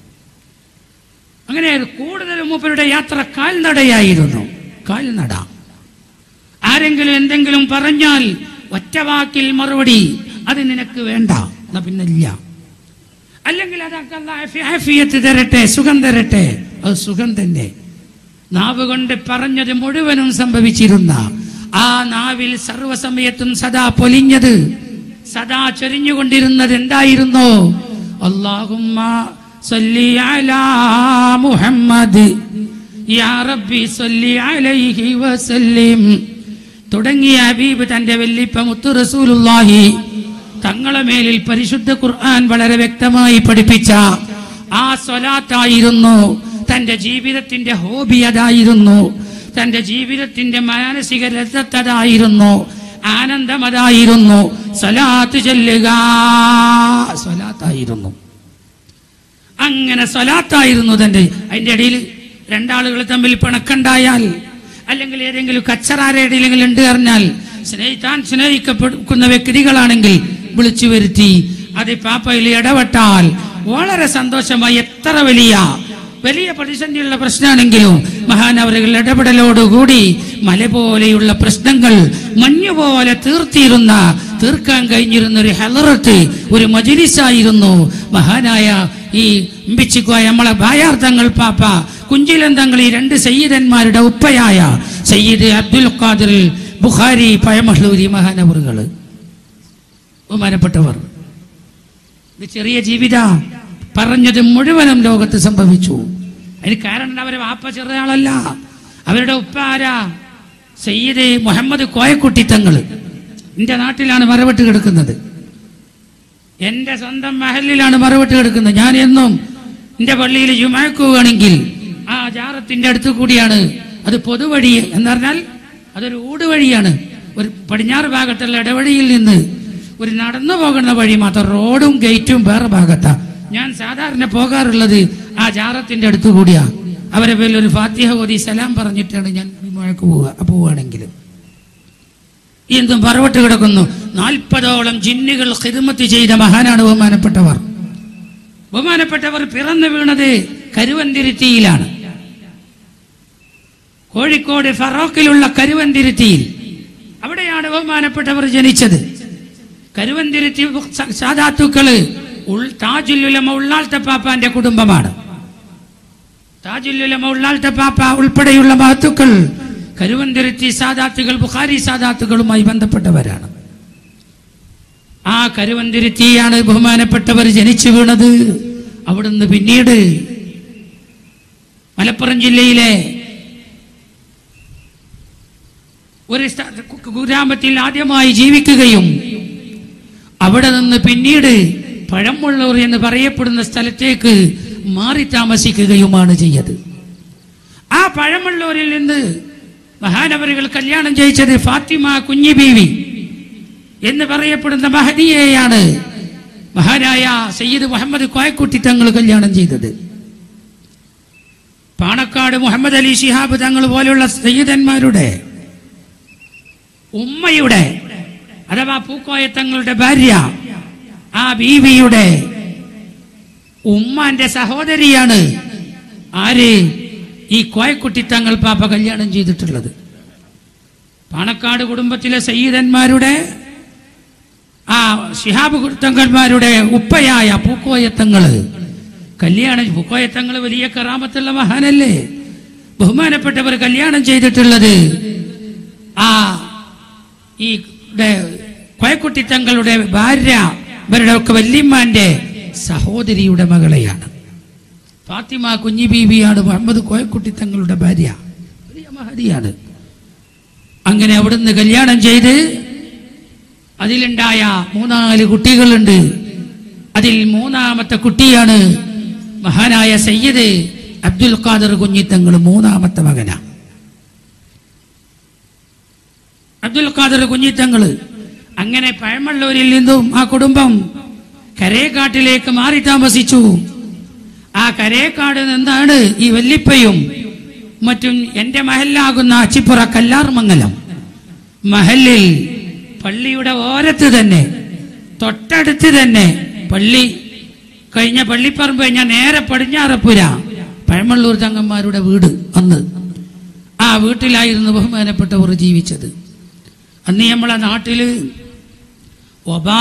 അങ്ങനെ കൂടുതലും മൂപ്പരുടെ യാത്ര കാൽനടയായിരുന്നു കാൽനട ആരെങ്കിലും എന്തെങ്കിലും പറഞ്ഞാൽ ഒറ്റവാക്കിൽ മറുപടി അത് നിനക്ക് വേണ്ട എന്നാ പിന്നെ ഇല്ല അല്ലെങ്കിൽ അതൊക്കെ അല്ലാഹ് ആഫി- ആഫിയത്ത് തരട്ടെ സുഖം തരട്ടെ അത് സുഖം തന്നെ നാവ് കൊണ്ട് പറഞ്ഞത് മുഴുവനും സംഭവിച്ചിരുന്ന ആ നാവിൽ സർവസമയത്തും സദാ പൊലിഞ്ഞത് സദാ ചൊരിഞ്ഞുകൊണ്ടിരുന്നത് എന്തായിരുന്നു അള്ളാഹുമ്മ സല്ലി അലാ മുഹമ്മദ് യാ റബ്ബി സല്ലി അലൈഹി വസല്ലിം തുടങ്ങിയ ഹബീബ് തന്റെ വെല്ലിപ്പ മുത്തു റസൂലുള്ളാഹി തങ്ങളെ മേലിൽ പരിശുദ്ധ ഖുർആൻ വളരെ വ്യക്തമായി പഠിപ്പിച്ച ആ സ്വലാത്തായിരുന്നു തന്റെ ജീവിതത്തിന്റെ ഹോബി അതായിരുന്നു തന്റെ ജീവിതത്തിന്റെ മാനസിക രഥത്തതായിരുന്നു ആനന്ദം അതായിരുന്നു സ്വലാത്ത് ചെല്ലുക സ്വലാത്തായിരുന്നു അങ്ങനെ സ്വലാത്തായിരുന്നു തന്റെ അതിന്റെ ഇടയിൽ രണ്ടാളുകൾ തമ്മിൽ പിണക്കുണ്ടായാൽ അല്ലെങ്കിൽ ഏതെങ്കിലും കച്ചറാരെ ഇടയിലെങ്കിലും ഉണ്ട് പറഞ്ഞാൽ സ്നേഹിത്താൻ സ്നേഹിക്കപ്പെടുന്ന വ്യക്തികളാണെങ്കിൽ വിളിച്ചു വരുത്തി അത് പാപ്പയിൽ ഇടപെട്ടാൽ വളരെ സന്തോഷമായി എത്ര വലിയ വലിയ പ്രതിസന്ധിയുള്ള പ്രശ്നമാണെങ്കിലും മഹാനവറുകൾ ഇടപെടലോടുകൂടി മല പോലെയുള്ള പ്രശ്നങ്ങൾ മഞ്ഞുപോലെ തീർത്തിരുന്ന തീർക്കാൻ കഴിഞ്ഞിരുന്ന ഒരു ഹെലറത്ത് ഒരു മജിലിസായിരുന്നു മഹാനായ ഈ ഇമ്പിച്ചിക്കോയ നമ്മളെ ബായാർത്ഥങ്ങൾ പാപ്പ കുഞ്ചിലൻ തങ്ങൾ ഈ രണ്ട് സയ്യിദന്മാരുടെ ഉപ്പയായ സയ്യിദ് അബ്ദുൽ ഖാദിർ ബുഖാരി പഴമഹ്ലൂരി മഹാനവറുകൾ ബഹുമാനപ്പെട്ടവർ ഇത് ചെറിയ ജീവിത പറഞ്ഞത് മുഴുവനും ലോകത്ത് സംഭവിച്ചു അതിന് കാരണം അവരെ വാപ്പ ചെറിയ ആളല്ല അവരുടെ ഉപ്പ ആരാ സയ്യിദ് മുഹമ്മദ് കോയക്കുട്ടി തങ്ങൾ എൻ്റെ നാട്ടിലാണ് മറവിട്ട് കിടക്കുന്നത് എൻ്റെ സ്വന്തം മഹലിലാണ് മറവിട്ട് കിടക്കുന്നത് ഞാൻ എന്നും എൻ്റെ പള്ളിയിൽ ജുമാക്ക് പോവുകയാണെങ്കിൽ ആ ജാറത്തിന്റെ അടുത്ത് കൂടിയാണ് അത് പൊതുവഴി എന്ന് പറഞ്ഞാൽ അതൊരു ഊടുവഴിയാണ് ഒരു പടിഞ്ഞാറ് ഭാഗത്തുള്ള ഇടവഴിയിൽ നിന്ന് ഒരു നടന്നു പോകുന്ന വഴി മാത്രം റോഡും ഗേറ്റും വേറെ ഭാഗത്താ ഞാൻ സാധാരണ പോകാറുള്ളത് ആ ജാറത്തിന്റെ അടുത്ത് കൂടിയാ അവരെ പേരിൽ ഒരു ഫാത്തിഹ ഓതി സലാം പറഞ്ഞിട്ടാണ് ഞാൻ ജുമാക്ക് പോവുക പോവുകയാണെങ്കിൽ എന്തും പറവട്ട് കിടക്കുന്നു നാൽപ്പതോളം ജിന്നുകൾ ഹിദ്മത്ത് ചെയ്ത മഹാനാണ് ബഹുമാനപ്പെട്ടവർ ബഹുമാനപ്പെട്ടവർ പിറന്നു വീണത് കരുവന്തിരുത്തിയിലാണ് കോഴിക്കോട് ഫറോക്കിലുള്ള കരുവന്തിരുത്തിയിൽ അവിടെയാണ് ബഹുമാനപ്പെട്ടവർ ജനിച്ചത് കരുവന്തിരുത്തി സ- സാദാത്തുക്കള് ഉൾ- താജുല്ലുലമ ഉള്ളാൾത്ത പാപ്പാന്റെ കുടുംബമാണ് താജുല്ലുലമ ഉള്ളാൾത്ത പാപ്പ ഉൾപ്പെടെയുള്ള മഹത്തുക്കൾ കരുവന്തിരുത്തി സാദാത്തുകൾ ബുഖാരി സാദാത്തുകളുമായി ബന്ധപ്പെട്ടവരാണ് ആ കരുവന്തിരുത്തിയാണ് ബഹുമാനപ്പെട്ടവർ ജനിച്ചു വീണത് അവിടുന്ന് പിന്നീട് മലപ്പുറം ജില്ലയിലെ ഒരു സ്ഥ- കു- കുഗ്രാമത്തിൽ ആദ്യമായി ജീവിക്കുകയും അവിടെ നിന്ന് പിന്നീട് പഴമുള്ളൂർ എന്ന് പറയപ്പെടുന്ന സ്ഥലത്തേക്ക് മാറി താമസിക്കുകയുമാണ് ചെയ്തത് ആ പഴമുള്ളൂരിൽ നിന്ന് മഹാനവരുകൾ കല്യാണം ചെയ്യിച്ചത് ഫാത്തിമ കുഞ്ഞി ബീവി എന്ന് പറയപ്പെടുന്ന മഹദിയെയാണ് മഹാനായ സയ്യിദ് മുഹമ്മദ് കോയക്കുട്ടി തങ്ങൾ കല്യാണം ചെയ്തത് പാണക്കാട് മുഹമ്മദ് അലി ശിഹാബ് തങ്ങൾ പോലെയുള്ള സയ്യിദന്മാരുടെ ഉമ്മയുടെ അഥവാ പൂക്കോയത്തങ്ങളുടെ ഭാര്യ ആ ബീവിയുടെ ഉമ്മാന്റെ സഹോദരിയാണ് ആര് ഈ കോയക്കുട്ടി തങ്ങൾ പാപ്പ കല്യാണം ചെയ്തിട്ടുള്ളത് പാണക്കാട് കുടുംബത്തിലെ സയ്യിദന്മാരുടെ ആ ശിഹാബ് തങ്ങന്മാരുടെ ഉപ്പയായ പൂക്കോയത്തങ്ങള് കല്യാണം പൂക്കോയത്തങ്ങൾ വലിയ കറാമത്തുള്ള മഹാനല്ലേ ബഹുമാനപ്പെട്ടവർ കല്യാണം ചെയ്തിട്ടുള്ളത് ആ ഈ കോയക്കുട്ടി തങ്ങളുടെ ഭാര്യ ഇവരുടെ ഒക്കെ വല്യമ്മാന്റെ സഹോദരിയുടെ മകളെയാണ് ഫാത്തിമ കുഞ്ഞി ബീവിയാണ് മുഹമ്മദ് കോയക്കുട്ടി തങ്ങളുടെ ഭാര്യ വലിയ മഹതിയാണ് അങ്ങനെ അവിടുന്ന് കല്യാണം ചെയ്ത് അതിലുണ്ടായ മൂന്നാല് കുട്ടികളുണ്ട് അതിൽ മൂന്നാമത്തെ കുട്ടിയാണ് മഹാനായ സയ്യിദ് അബ്ദുൽ ഖാദർ കുഞ്ഞിത്തങ്ങൾ മൂന്നാമത്തെ മകനാ അബ്ദുൽ ഖാദർ കുഞ്ഞിത്തങ്ങള് അങ്ങനെ പഴമള്ളൂരിൽ നിന്നും ആ കുടുംബം കരേക്കാട്ടിലേക്ക് മാറി താമസിച്ചു ആ കരേക്കാട് നിന്നാണ് ഈ വല്ലിപ്പയും മറ്റും എന്റെ മഹലാകുന്ന അച്ചിപ്പുറ കല്ലാർമംഗലം മഹലിൽ പള്ളിയുടെ ഓരത്ത് തന്നെ തൊട്ടടുത്ത് തന്നെ പള്ളി കഴിഞ്ഞ പള്ളിപ്പറമ്പ് കഴിഞ്ഞാൽ നേരെ പടിഞ്ഞാറപ്പുര പഴമള്ളൂർ തങ്ങന്മാരുടെ വീട് അന്ന് ആ വീട്ടിലായിരുന്നു ബഹുമാനപ്പെട്ടവർ ജീവിച്ചത് അന്ന് നമ്മളെ നാട്ടില് ഒബാ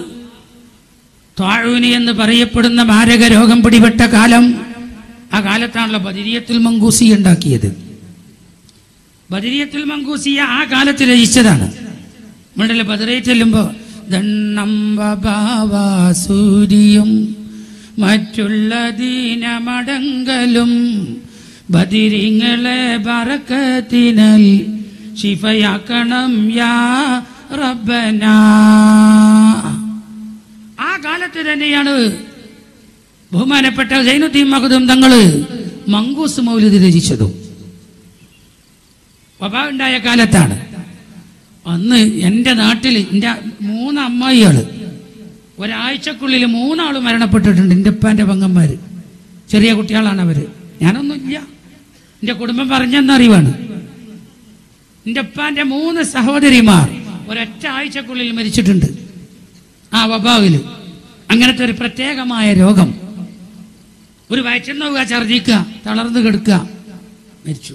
താഴൂനി എന്ന് പറയപ്പെടുന്ന മാരക രോഗം പിടിപെട്ട കാലം ആ കാലത്താണല്ലോ ബദിരിയത്തിൽ മങ്കൂസി ഉണ്ടാക്കിയത് ബദിരിയത്തിൽ മങ്കൂസിയ ആ കാലത്ത് രചിച്ചതാണ് നമ്മളുടെ ബദറയിൽ ചെല്ലുമ്പോ ദണ്ണം വബാവാ സൂര്യം മറ്റുള്ള ദീനമടങ്കലും ബദിരിങ്ങളെ ബറക്കത്തിനൽ ശിഫയാക്കണം യാ റബ്ബന ആ കാലത്ത് തന്നെയാണ് ബഹുമാനപ്പെട്ട സൈനുദ്ദീൻ മഹദും തങ്ങള് മങ്കൂസ് മൗലിദ് രചിച്ചതും വബ ഉണ്ടായ കാലത്താണ് അന്ന് എൻ്റെ നാട്ടിൽ എൻ്റെ മൂന്ന് അമ്മായികള് ഒരാഴ്ചക്കുള്ളിൽ മൂന്നാള് മരണപ്പെട്ടിട്ടുണ്ട് എൻ്റെ ഉപ്പാൻ്റെ പെങ്ങന്മാര് ചെറിയ കുട്ടികളാണ് അവര് ഞാനൊന്നുമില്ല എൻ്റെ കുടുംബം പറഞ്ഞെന്നറിവാണ് എൻ്റെ ഉപ്പാൻ്റെ മൂന്ന് സഹോദരിമാർ ഒരൊറ്റ ആഴ്ചക്കുള്ളിൽ മരിച്ചിട്ടുണ്ട് ആ വബാവില് അങ്ങനത്തെ ഒരു പ്രത്യേകമായ രോഗം ഒരു വയറ്റിൽ നോക്കുക ഛർദിക്കുക തളർന്നു കിടക്കുക മരിച്ചു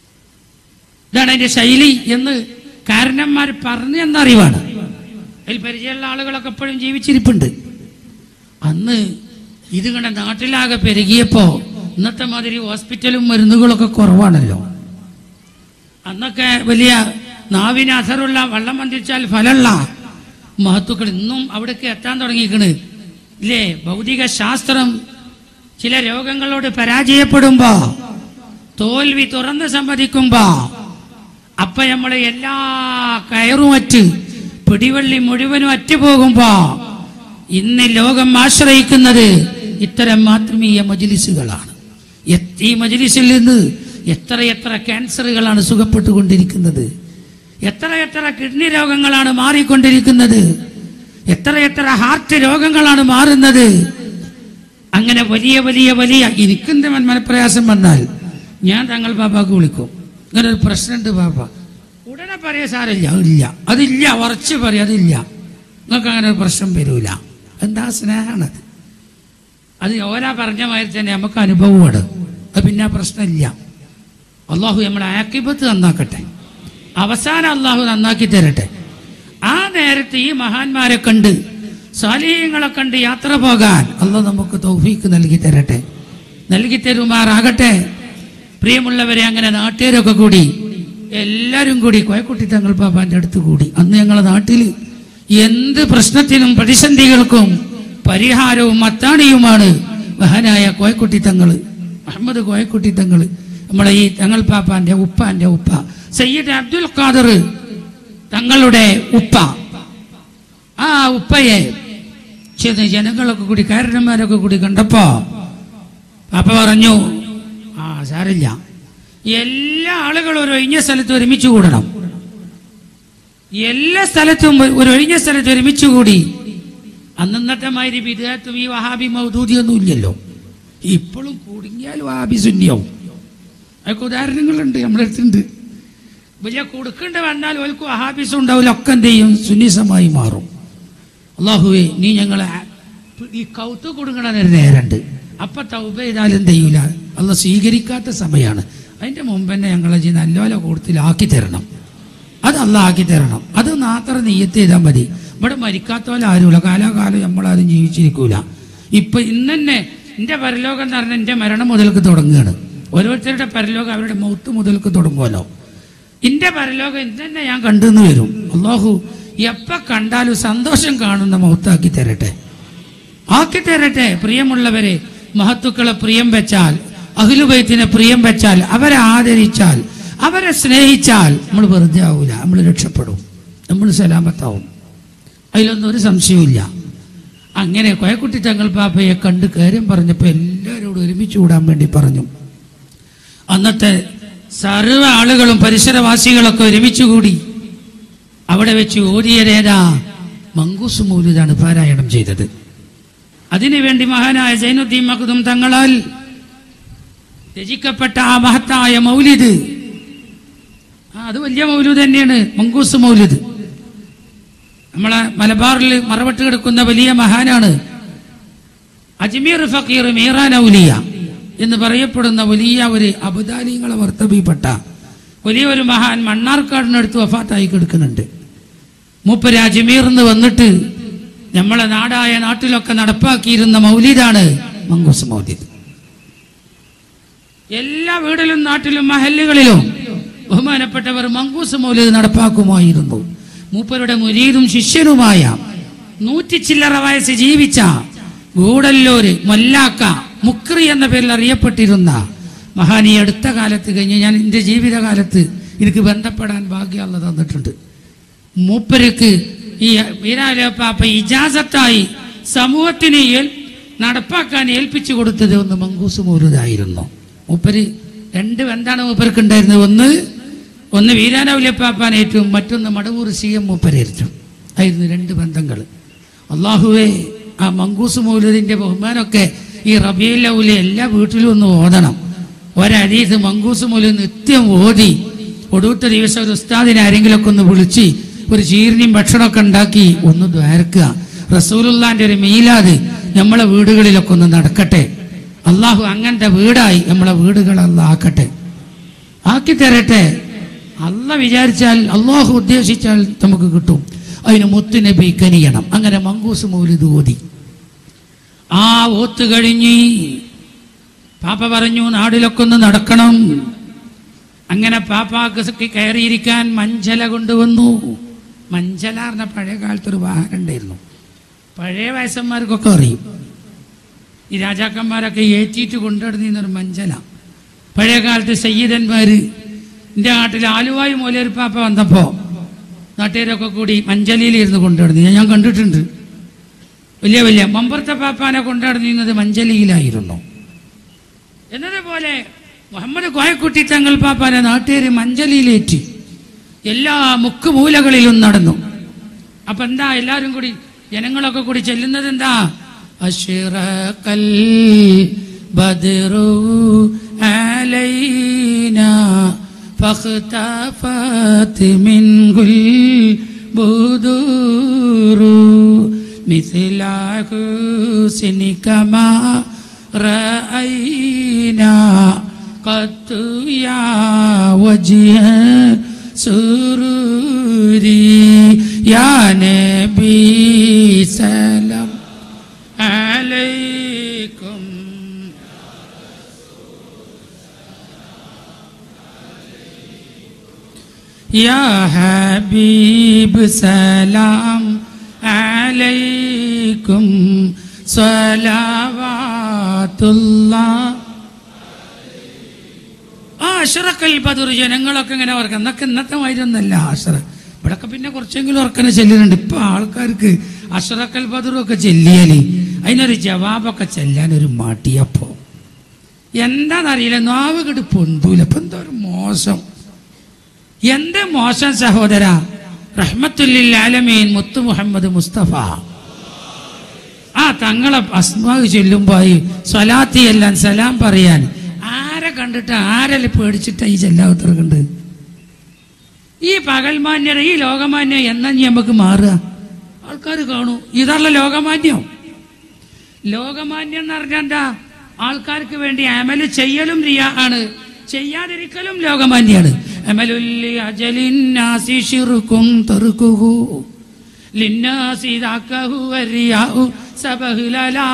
ഇതാണ് അതിന്റെ ശൈലി എന്ന് കാരണന്മാർ പറഞ്ഞു എന്ന അറിവാണ് അതിൽ പരിചയമുള്ള ആളുകളൊക്കെ എപ്പോഴും ജീവിച്ചിരിപ്പുണ്ട് അന്ന് ഇത് കണ്ട നാട്ടിലാകെ പെരുകിയപ്പോ ഇന്നത്തെ മാതിരി ഹോസ്പിറ്റലും മരുന്നുകളൊക്കെ കുറവാണല്ലോ അന്നൊക്കെ വലിയ നാവിന് അസറുള്ള വെള്ളം വന്ദിച്ചാൽ ഫലമുള്ള മഹത്തുക്കൾ ഇന്നും അവിടേക്ക് എത്താൻ തുടങ്ങിക്കണ് ഇല്ലേ ഭൗതിക ശാസ്ത്രം ചില രോഗങ്ങളോട് പരാജയപ്പെടുമ്പോ തോൽവി തുറന്ന് സമ്മതിക്കുമ്പോ അപ്പൊ നമ്മള് എല്ലാ കയറും അറ്റ് പിടിവള്ളി മുഴുവനും അറ്റുപോകുമ്പോ ഇന്ന് ലോകം ആശ്രയിക്കുന്നത് ഇത്തരം ആത്മീയ മജിലിസുകളാണ് എ- ഈ മജിലിസിൽ നിന്ന് എത്ര എത്ര ക്യാൻസറുകളാണ് സുഖപ്പെട്ടുകൊണ്ടിരിക്കുന്നത് എത്ര എത്ര കിഡ്നി രോഗങ്ങളാണ് മാറിക്കൊണ്ടിരിക്കുന്നത് എത്ര എത്ര ഹാർട്ട് രോഗങ്ങളാണ് മാറുന്നത് അങ്ങനെ വലിയ വലിയ വലിയ എനിക്കെന്ത് മനപ്രയാസം വന്നാൽ ഞാൻ തങ്ങൾ ബാബാക്ക് വിളിക്കും ഇങ്ങനെ ഒരു പ്രശ്നമുണ്ട് ബാബ ഉടനെ പറയാ സാരമില്ല ഇല്ല അതില്ല ഉറച്ച് പറയാം അതില്ല നിങ്ങൾക്ക് അങ്ങനെ ഒരു പ്രശ്നം വരൂല എന്താ സ്നേഹമാണത് അത് ഓരാ പറഞ്ഞ മാതിരി തന്നെ നമുക്ക് അനുഭവമാണ് അത് പിന്നെ ആ പ്രശ്നമില്ല അള്ളാഹു നമ്മളെ ആക്കിബത്ത് നന്നാക്കട്ടെ അവസാനം അള്ളാഹു നന്നാക്കി തരട്ടെ ആ നേരത്ത് ഈ മഹാന്മാരെ കണ്ട് സാലിഹ്യങ്ങളെ കണ്ട് യാത്ര പോകാൻ അള്ളാഹ് നമുക്ക് തൗഫീക്ക് നൽകി തരട്ടെ നൽകി തരുമാറാകട്ടെ പ്രിയമുള്ളവരെ അങ്ങനെ നാട്ടുകാരൊക്കെ കൂടി എല്ലാവരും കൂടി കോയക്കുട്ടി തങ്ങൾ പാപ്പാന്റെ അടുത്ത് കൂടി അന്ന് ഞങ്ങളെ നാട്ടിൽ എന്ത് പ്രശ്നത്തിനും പ്രതിസന്ധികൾക്കും പരിഹാരവും അത്താണിയുമാണ് മഹാനായ കോയക്കുട്ടി തങ്ങള് മുഹമ്മദ് കോയക്കുട്ടി തങ്ങള് നമ്മളെ ഈ തങ്ങൾ പാപ്പാന്റെ ഉപ്പാന്റെ ഉപ്പ സയ്യിദ് അബ്ദുൽ ഖാദർ തങ്ങളുടെ ഉപ്പ ആ ഉപ്പയെ ചില ജനങ്ങളൊക്കെ കൂടി കാരണന്മാരൊക്കെ കൂടി കണ്ടപ്പോ പാപ്പ പറഞ്ഞു ആ സാരില്ല എല്ലാ ആളുകളും ഒരു ഒഴിഞ്ഞ സ്ഥലത്ത് ഒരുമിച്ച് കൂടണം എല്ലാ സ്ഥലത്തും ഒരു ഒഴിഞ്ഞ സ്ഥലത്ത് ഒരുമിച്ച് കൂടി അന്നത്തെ മാതിരി വിദേഹത്തും ഈ വഹാബി മൗദൂദിയൊന്നും ഇല്ലല്ലോ ഇപ്പോഴും കുടുങ്ങിയാൽ വഹാബി സുന്നിയാവും അതൊക്കെ ഉദാഹരണങ്ങളുണ്ട് നമ്മുടെ അടുത്തുണ്ട് വലിയ കൊടുക്കേണ്ട വന്നാൽ ഓൽക്കും അഹാബിസും ഉണ്ടാവില്ല ഒക്കെ എന്ത് ചെയ്യും സുന്നിസമായി മാറും അള്ളാഹുവേ നീ ഞങ്ങളെ ഈ കൗത്ത് കൊടുക്കണ ഒരു നേരമുണ്ട് അപ്പൊ തൗബ ചെയ്താൽ എന്ത് ചെയ്യൂല അല്ല സ്വീകരിക്കാത്ത സമയമാണ് അതിന്റെ മുമ്പ് തന്നെ ഞങ്ങളെ ജീ നല്ലപോലെ കൂടുതലാക്കി തരണം അത് അല്ല ആക്കി തരണം അത് മാത്രം നെയ്യത്ത് ചെയ്താൽ മതി ഇവിടെ മരിക്കാത്ത പോലെ ആരുമില്ല കാലാകാലം നമ്മളാരും ജീവിച്ചിരിക്കൂല ഇപ്പൊ ഇന്ന് തന്നെ എന്റെ പരലോകം എന്ന് പറഞ്ഞാൽ എന്റെ മരണം മുതൽക്ക് തുടങ്ങുകയാണ് ഓരോരുത്തരുടെ പരലോകം അവരുടെ മൗത്ത് മുതൽക്ക് തുടങ്ങുമല്ലോ എന്റെ പരലോകം ഇന്ന് തന്നെ ഞാൻ കണ്ടെന്ന് വരും അള്ളാഹു എപ്പ കണ്ടാലും സന്തോഷം കാണുന്ന മൗത്താക്കി തരട്ടെ ആക്കി തരട്ടെ പ്രിയമുള്ളവരെ മഹത്തുക്കളെ പ്രിയം വെച്ചാൽ അഖിലുബൈത്തിനെ പ്രിയം വെച്ചാൽ അവരെ ആദരിച്ചാൽ അവരെ സ്നേഹിച്ചാൽ നമ്മൾ വെറുതെ ആവൂല നമ്മൾ രക്ഷപ്പെടും നമ്മൾ സലാമത്താവും അതിലൊന്നും ഒരു സംശയവുമില്ല അങ്ങനെ കോയക്കുട്ടി തങ്ങൾ പാപ്പയെ കണ്ട് കാര്യം പറഞ്ഞപ്പോൾ എല്ലാവരോടും ഒരുമിച്ച് കൂടാൻ വേണ്ടി പറഞ്ഞു അന്നത്തെ സർവ്വ ആളുകളും പരിസരവാസികളൊക്കെ ഒരുമിച്ച് കൂടി അവിടെ വെച്ച് ഓതിയതേതാ മങ്കൂസ് മൗലിദാണ് പാരായണം ചെയ്തത് അതിനുവേണ്ടി മഹാനായ സൈനുദ്ദീൻ മഖ്ദൂം തങ്ങളാൽ രചിക്കപ്പെട്ട ആ മഹത്തായ മൗലിദ് ആ അത് വലിയ മൗലിദ് തന്നെയാണ് മങ്കൂസ് മൗലിദ് നമ്മളെ മലബാറിൽ മറവട്ട് കിടക്കുന്ന വലിയ മഹാനാണ് അജ്മീർ ഫക്കീർ മീറാൻ ഔലിയ എന്ന് പറയപ്പെടുന്ന വലിയ ഒരു അബുദാലിങ്ങളെ വർത്തബിപ്പെട്ട വലിയ ഒരു മഹാൻ മണ്ണാർക്കാടിനടുത്ത് വഫാത്തായി കിടക്കുന്നുണ്ട് മൂപ്പര് അജ്മീർന്ന് വന്നിട്ട് നമ്മളെ നാടായ നാട്ടിലൊക്കെ നടപ്പാക്കിയിരുന്ന മൗലിദാണ് മങ്കൂസ് മൗലിദ് എല്ലാ വീടിലും നാട്ടിലും മഹല്ലുകളിലും ബഹുമാനപ്പെട്ടവർ മങ്കൂസ് മൗലിദ് നടപ്പാക്കുമായിരുന്നു മൂപ്പരുടെ മുരീതും ശിഷ്യനുമായ നൂറ്റി ചില്ലറ വയസ്സ് ജീവിച്ച ഗൂഡല്ലൂര് മൊല്ലാക്ക മുക്രി എന്ന പേരിൽ അറിയപ്പെട്ടിരുന്ന മഹാനി അടുത്ത കാലത്ത് കഴിഞ്ഞ് ഞാൻ എൻ്റെ ജീവിതകാലത്ത് എനിക്ക് ബന്ധപ്പെടാൻ ഭാഗ്യമല്ല തന്നിട്ടുണ്ട് മൂപ്പർക്ക് ഈ വീരാലോപ്പാപ്പ ഇജാസത്തായി സമൂഹത്തിന് ഏൽ- നടപ്പാക്കാൻ ഏൽപ്പിച്ചു കൊടുത്തത് ഒന്ന് മങ്കൂസ് മൂരുതായിരുന്നു മൂപ്പര് രണ്ട് എന്താണ് മൂപ്പർക്ക് ഉണ്ടായിരുന്നത് ഒന്ന് ഒന്ന് വീരാനൗലിയപ്പാപ്പാനേറ്റും മറ്റൊന്ന് മടവൂർ സി എം മൂപ്പരേറ്റും ആയിരുന്നു രണ്ട് ബന്ധങ്ങൾ അള്ളാഹുവേ ആ മങ്കൂസ് മൗലൂദിന്റെ ബഹുമാനമൊക്കെ ഈ റബിയുല്ലൗലി എല്ലാ വീട്ടിലും ഒന്ന് ഓതണം ഒരരീത് മങ്കൂസ് മൗലൂദ് നിത്യം ഓതി ഒടുത്ത ദിവസം ഒരു ഉസ്താദിനെ ആരെങ്കിലുമൊക്കെ ഒന്ന് വിളിച്ച് ഒരു ചീരണിയും ഭക്ഷണമൊക്കെ ഉണ്ടാക്കി ഒന്ന് ദ്വാരക്കുക റസൂലുള്ളാന്റെ ഒരു മീലാത് നമ്മളെ വീടുകളിലൊക്കെ ഒന്ന് നടക്കട്ടെ അള്ളാഹു അങ്ങനത്തെ വീടായി നമ്മളെ വീടുകൾ അല്ല ആക്കട്ടെ ആക്കി തരട്ടെ അല്ല വിചാരിച്ചാൽ അള്ളാഹു ഉദ്ദേശിച്ചാൽ നമുക്ക് കിട്ടും അതിന് മുത്തുനബി കനിയണം അങ്ങനെ മങ്കൂസ് മൗലിദ് ഓതി ആ ഓത്ത് കഴിഞ്ഞ് പാപ്പ പറഞ്ഞു നാടിലൊക്കെ ഒന്ന് നടക്കണം അങ്ങനെ പാപ്പാക്ക് സ- കയറിയിരിക്കാൻ മഞ്ചല കൊണ്ടുവന്നു മഞ്ചല പറഞ്ഞ പഴയ കാലത്തൊരു വാഹനം ഉണ്ടായിരുന്നു പഴയ വയസ്സന്മാർക്കൊക്കെ അറിയും ഈ രാജാക്കന്മാരൊക്കെ ഏറ്റിയിട്ട് കൊണ്ടുനടന്നിരുന്നൊരു മഞ്ചല പഴയ കാലത്ത് സയ്യിദന്മാര് എൻ്റെ നാട്ടിൽ ആലുവായി മൂലയൊരു പാപ്പ വന്നപ്പോ നാട്ടുകാരൊക്കെ കൂടി മഞ്ചലിയിലിരുന്ന് കൊണ്ടുനടന്നു ഞാൻ കണ്ടിട്ടുണ്ട് വലിയ വലിയ മമ്പർത്ത പാപ്പാനെ കൊണ്ടുനടന്നിരുന്നത് മഞ്ചലിയിലായിരുന്നു എന്നതുപോലെ മുഹമ്മദ് കോയക്കുട്ടി തങ്ങൾ പാപ്പാനെ നാട്ടുകാർ മഞ്ചലിയിലേറ്റി എല്ലാ മുക്കുമൂലകളിലും നടന്നു അപ്പൊ എന്താ എല്ലാവരും കൂടി ജനങ്ങളൊക്കെ കൂടി ചെല്ലുന്നത് എന്താ അഷ്റഖൽ ബദ്റു അലൈനാ فاختفت منه البدور مثل حسنك ما رأينا قد يا وجه سروري يا نبي سلام عليكم يا حبيب سلام عليكم صلوات الله ആ അഷറക്കൽ ബദർ ജനങ്ങളൊക്കെ ഇങ്ങനെ ഓർക്കാം എന്നൊക്കെ ഇന്നത്തെ മാതിരിയൊന്നല്ല അഷറ ഇവിടൊക്കെ പിന്നെ കുറച്ചെങ്കിലും ഓർക്കനെ ചെല്ലുന്നുണ്ട് ഇപ്പൊ ആൾക്കാർക്ക് അഷറക്കൽ ബദറും ഒക്കെ ചെല്ലിയാല് അതിനൊരു ജവാബൊക്കെ ചെല്ലാൻ ഒരു മടിയപ്പോ എന്താണെന്നറിയില്ല നാവ് കെട്ട് പൊന്തൂല ഇപ്പൊ എന്തോ ഒരു മോശം എന്ത് മോശം സഹോദര റഹ്മത്തുല്ലിൽ ആലമീൻ മുത്തു മുഹമ്മദ് മുസ്തഫ ആ തങ്ങളെ അസ്മാവ് ചൊല്ലുമ്പോ ഈ സ്വലാത്തി എല്ലാം സലാം പറയാൻ ആരെ കണ്ടിട്ട് ആരല്ലേ പേടിച്ചിട്ടാ ഈ ചെല്ലാത്തർ കണ്ട് ഈ പകൽമാന്യത ഈ ലോകമാന്യം എന്നാ ഇനി നമുക്ക് മാറുക ആൾക്കാർ കാണൂ ഇതല്ല ലോകമാന്യം ലോകമാന്യം എന്ന് പറഞ്ഞാൽ എന്താ ആൾക്കാർക്ക് വേണ്ടി അമല് ചെയ്യലും റിയ ആണ് ചെയ്യാതിരിക്കലും ലോകമാന്യാണ് അമലുല്ലി അജലിന്നാസി ശിർക്കും തറുക്കുഹു ലിന്നാസി ദാക്കഹു വരിയാഹു സബഹുലലാ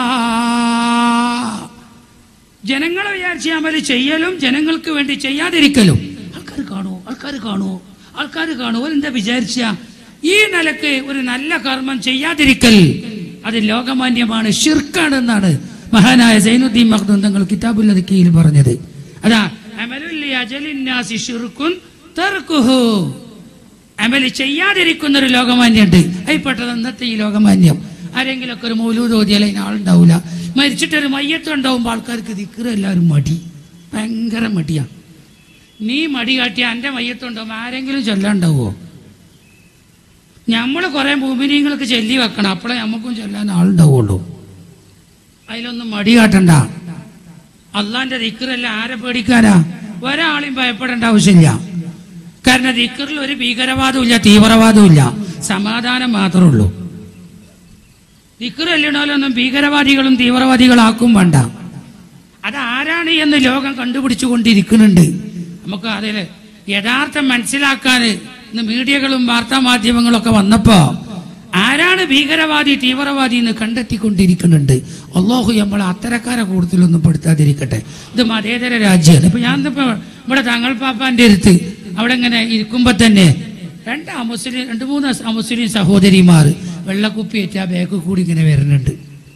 ജനങ്ങളെ വിചാരിച്ച് അമല് ചെയ്യലും ജനങ്ങൾക്ക് വേണ്ടി ചെയ്യാതിരിക്കലും ആൾക്കാർ കാണൂ ആൾക്കാർ കാണൂ ആൾക്കാർ കാണൂ എന്താ വിചാരിച്ച ഈ നിലക്ക് ഒരു നല്ല കർമ്മം ചെയ്യാതിരിക്കൽ അത് ലോകമാന്യമാണ് ഷിർക്കാണെന്നാണ് മഹാനായ സൈനുദ്ദീൻ മഖ്ദൂം തങ്ങൾ കിതാബുൽ കീഴിൽ പറഞ്ഞത് അതാ അമലുല്ലി അജലിന്നാസി ഷിർക്കുൻ തർക്കുഹു അമല് ചെയ്യാതിരിക്കുന്ന ഒരു ലോകമാന്യമുണ്ട് അതിൽപ്പെട്ടത് ഇന്നത്തെ ഈ ലോകമാന്യം ആരെങ്കിലും ഒക്കെ ഒരു മൗലൂദ് ഓതിയാൽ അതിന് ആളുണ്ടാവില്ല മരിച്ചിട്ടൊരു മയ്യത്ത് ഉണ്ടാവുമ്പോൾ ആൾക്കാർക്ക് ദിക്കറ് എല്ലാവരും മടി ഭയങ്കര മടിയാ നീ മടി കാട്ടിയ എൻ്റെ മയ്യത്തുണ്ടാവും ആരെങ്കിലും ചൊല്ലാണ്ടാവോ നമ്മൾ കുറെ ഭൂമിനീങ്ങൾക്ക് ചൊല്ലി വെക്കണം അപ്പോഴേ നമുക്കും ചൊല്ലാൻ ആളുണ്ടാവുള്ളൂ അതിലൊന്നും മടി കാട്ടണ്ട അള്ളാന്റെ ദിക്കറല്ല ആരെ പേടിക്കാനാ ഒരാളെയും ഭയപ്പെടേണ്ട ആവശ്യമില്ല കാരണം ദിക്കറിൽ ഒരു ഭീകരവാദവും ഇല്ല തീവ്രവാദവും ഇല്ല സമാധാനം മാത്രമേ ഉള്ളൂ ദിക്കറല്ലിടാലൊന്നും ഭീകരവാദികളും തീവ്രവാദികളാക്കും വേണ്ട അതാരാണ് എന്ന് ലോകം കണ്ടുപിടിച്ചു കൊണ്ടിരിക്കുന്നുണ്ട് നമുക്ക് അതിൽ യഥാർത്ഥം മനസ്സിലാക്കാൻ ഇന്ന് മീഡിയകളും വാർത്താ മാധ്യമങ്ങളും ഒക്കെ വന്നപ്പോ ആരാണ് ഭീകരവാദി തീവ്രവാദി എന്ന് കണ്ടെത്തിക്കൊണ്ടിരിക്കുന്നുണ്ട് അള്ളാഹു നമ്മൾ അത്തരക്കാരെ കൂടുതലൊന്നും പെടുത്താതിരിക്കട്ടെ ഇത് മതേതര രാജ്യമാണ് ഇപ്പൊ ഞാൻ ഇന്നിപ്പോ ഇവിടെ തങ്ങൾ പാപ്പാന്റെ അടുത്ത് അവിടെ ഇങ്ങനെ ഇരിക്കുമ്പോ തന്നെ രണ്ട് അമുസ്ലിം രണ്ട് മൂന്ന് അമുസ്ലിം സഹോദരിമാർ വെള്ളക്കുപ്പി ഏറ്റ് ആ ബാഗ് കൂടി ഇങ്ങനെ വരുന്നുണ്ട്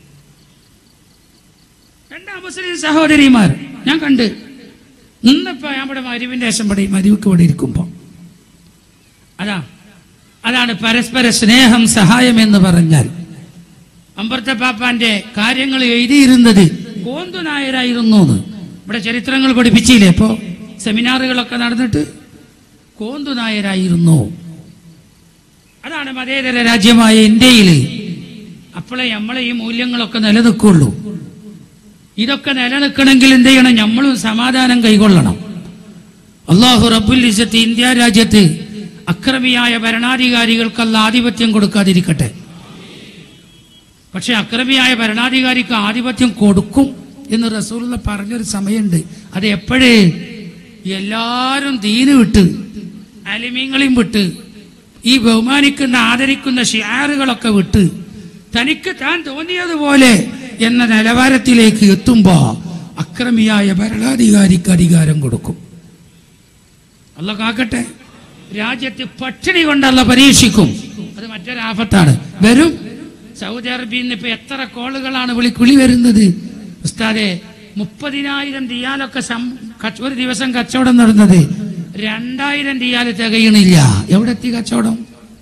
രണ്ട് അമുസ്ലിം സഹോദരിമാർ ഞാൻ കണ്ട് ഇന്നിപ്പോ ഞാൻ ഇവിടെ മരുവിന്റെ ശേഷം ഇവിടെ മരുവിക്ക് ഇവിടെ ഇരിക്കുമ്പോ അതാ അതാണ് പരസ്പര സ്നേഹം സഹായം എന്ന് പറഞ്ഞാൽ അമ്പർത്ത പാപ്പാന്റെ കാര്യങ്ങൾ എഴുതിയിരുന്നത് കോന്തു നായരായിരുന്നു എന്ന് ഇവിടെ ചരിത്രങ്ങൾ പഠിപ്പിച്ചില്ലേ ഇപ്പോ സെമിനാറുകളൊക്കെ നടന്നിട്ട് കോന്തു നായരായിരുന്നു അതാണ് മതേതര രാജ്യമായ ഇന്ത്യയിൽ അപ്പോഴേ നമ്മളെ ഈ മൂല്യങ്ങളൊക്കെ നിലനിൽക്കുള്ളൂ ഇതൊക്കെ നിലനിൽക്കണമെങ്കിൽ എന്ത് ചെയ്യണം നമ്മളും സമാധാനം കൈകൊള്ളണം അള്ളാഹു റബ്ബുൽ ഇസത്ത് ഇന്ത്യ രാജ്യത്ത് അക്രമിയായ ഭരണാധികാരികൾക്കല്ല ആധിപത്യം കൊടുക്കാതിരിക്കട്ടെ പക്ഷെ അക്രമിയായ ഭരണാധികാരിക്ക് ആധിപത്യം കൊടുക്കും എന്ന് റസൂലുള്ള പറഞ്ഞൊരു സമയമുണ്ട് അത് എപ്പോഴേ എല്ലാവരും ദീന് വിട്ട് അലിമീങ്ങളെയും വിട്ട് ഈ ബഹുമാനിക്കുന്ന ആദരിക്കുന്ന ഷിയാറുകളൊക്കെ വിട്ട് തനിക്ക് താൻ തോന്നിയതുപോലെ എന്ന നിലവാരത്തിലേക്ക് എത്തുമ്പോ അക്രമിയായ ഭരണാധികാരിക്ക് അധികാരം കൊടുക്കും അല്ല കാക്കട്ടെ രാജ്യത്ത് പട്ടിണി കൊണ്ടല്ല പരീക്ഷിക്കും അത് മറ്റൊരാഫത്താണ് വരും സൗദി അറേബ്യയിൽ നിന്ന് ഇപ്പൊ എത്ര കോളുകളാണ് വിളി വിളി വരുന്നത് ഉസ്താദെ മുപ്പതിനായിരം ദിയാലൊക്കെ സം- കച്ച- ഒരു ദിവസം കച്ചവടം നടന്നത് രണ്ടായിരം ദിയാല് തികയണില്ല എവിടെ എത്തി കച്ചവടം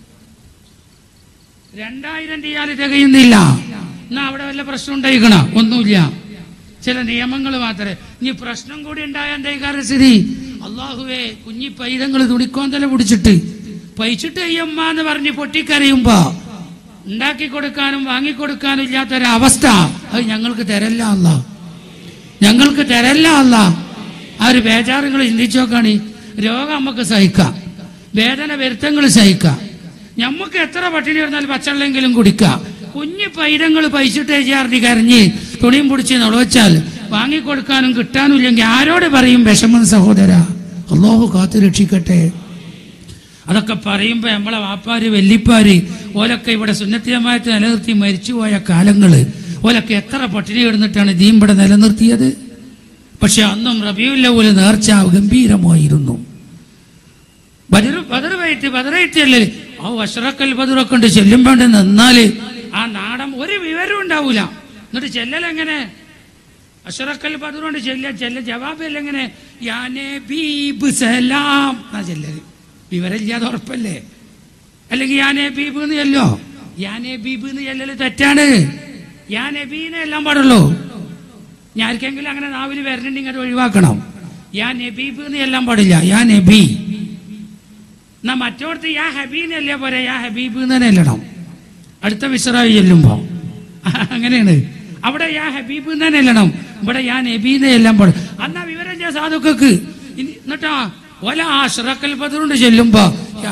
രണ്ടായിരം ദിയാല് തികയുന്നില്ല എന്നാ അവിടെ വല്ല പ്രശ്നം ഉണ്ടായിക്കണ ഒന്നുമില്ല ചില നിയമങ്ങൾ മാത്രമേ ഇനി പ്രശ്നം കൂടി ഉണ്ടായ എന്തായിക്കാരുടെ സ്ഥിതി അള്ളാഹുവേ കുഞ്ഞി പൈതങ്ങൾ തുണിക്കോന്തല പിടിച്ചിട്ട് പൈച്ചിട്ട് അയ്യമ്മ എന്ന് പറഞ്ഞ് പൊട്ടിക്കരയുമ്പോ ഉണ്ടാക്കി കൊടുക്കാനും വാങ്ങിക്കൊടുക്കാനും ഇല്ലാത്തൊരവസ്ഥ അത് ഞങ്ങൾക്ക് തരല്ല അല്ല ഞങ്ങൾക്ക് തരല്ല അല്ല ആ ഒരു ബേജാറുകൾ ചിന്തിച്ചു നോക്കാണ് രോഗം നമുക്ക് സഹിക്കാം വേദന വരുത്തങ്ങൾ സഹിക്കാം ഞമ്മക്ക് എത്ര പട്ടിണി വരുന്നാലും പച്ചവെള്ളെങ്കിലും കുടിക്കാം കുഞ്ഞു പൈരങ്ങൾ പൈച്ചിട്ട് ചേർന്ന് കരഞ്ഞ് തുണിയും പിടിച്ച് നുളവച്ചാൽ വാങ്ങിക്കൊടുക്കാനും കിട്ടാനും ഇല്ലെങ്കിൽ ആരോട് പറയും വിഷമം സഹോദര അള്ളാഹു കാത്തു രക്ഷിക്കട്ടെ അതൊക്കെ പറയുമ്പോൾ നമ്മളെ വാപ്പാര് വെല്ലിപ്പാര് ഓലൊക്കെ ഇവിടെ സുന്നത്തിയമായിട്ട് നിലനിർത്തി മരിച്ചുപോയ കാലങ്ങള് ഓലൊക്കെ എത്ര പട്ടിണി കിടന്നിട്ടാണ് ദീൻ ഇവിടെ നിലനിർത്തിയത് പക്ഷെ അന്നും റബിയുല്ലവല് നേർച്ച ഗംഭീരമായിരുന്നു ബദർ ബദർവയറ്റ് ബദറയറ്റല്ലേ ആ വഷറക്കൽ ബദറൊക്കെ ഉണ്ട് ചെല്ലുമ്പോൾ നിന്നാല് ആ നാടൻ ഒരു വിവരവും ഉണ്ടാവൂല എന്നിട്ട് ചെല്ലലെങ്ങനെ അഷറക്കൽ ബദറുണ്ട് ചെല്ല ചെല്ല ജവാബല്ല എങ്ങനെ യാനേ ബീബ് സലാം എന്നാ ചെല്ലല് വിവരമില്ലാതെ ഉറപ്പല്ലേ അല്ലെങ്കിൽ യാനേ ബീബ് എന്ന് ചെല്ലോ യാനേ ബീബ് എന്ന് ചെല്ലല് തെറ്റാണ് യാനേ ബീനെ എല്ലാം പാടുള്ളൂ ഞാൻ ആർക്കെങ്കിലും അങ്ങനെ നാവിൽ വരണുണ്ടെങ്കിൽ അത് ഒഴിവാക്കണം യാ നബീബ് എന്ന് എല്ലാം പാടില്ല യാ നബി എന്നാ മറ്റോടത്ത് യാ ഹബീന്ന് അല്ലേ പോരെ യാ ഹബീബ് എന്ന് തന്നെ അല്ലണം അടുത്ത വിശ്രായി ചെല്ലുമ്പോ അങ്ങനെയാണ് അവിടെ യാ ഹബീബ് എന്ന് തന്നെ അല്ലണം ഇവിടെ യാ നബീന്ന് എല്ലാം പാടും അന്നാ വിവരം ഞാൻ സാധുക്കൾക്ക് ഇനി- എന്നിട്ടാ ഒല ആശ്രക്കൽ പതിനുണ്ട് ചെല്ലുമ്പോ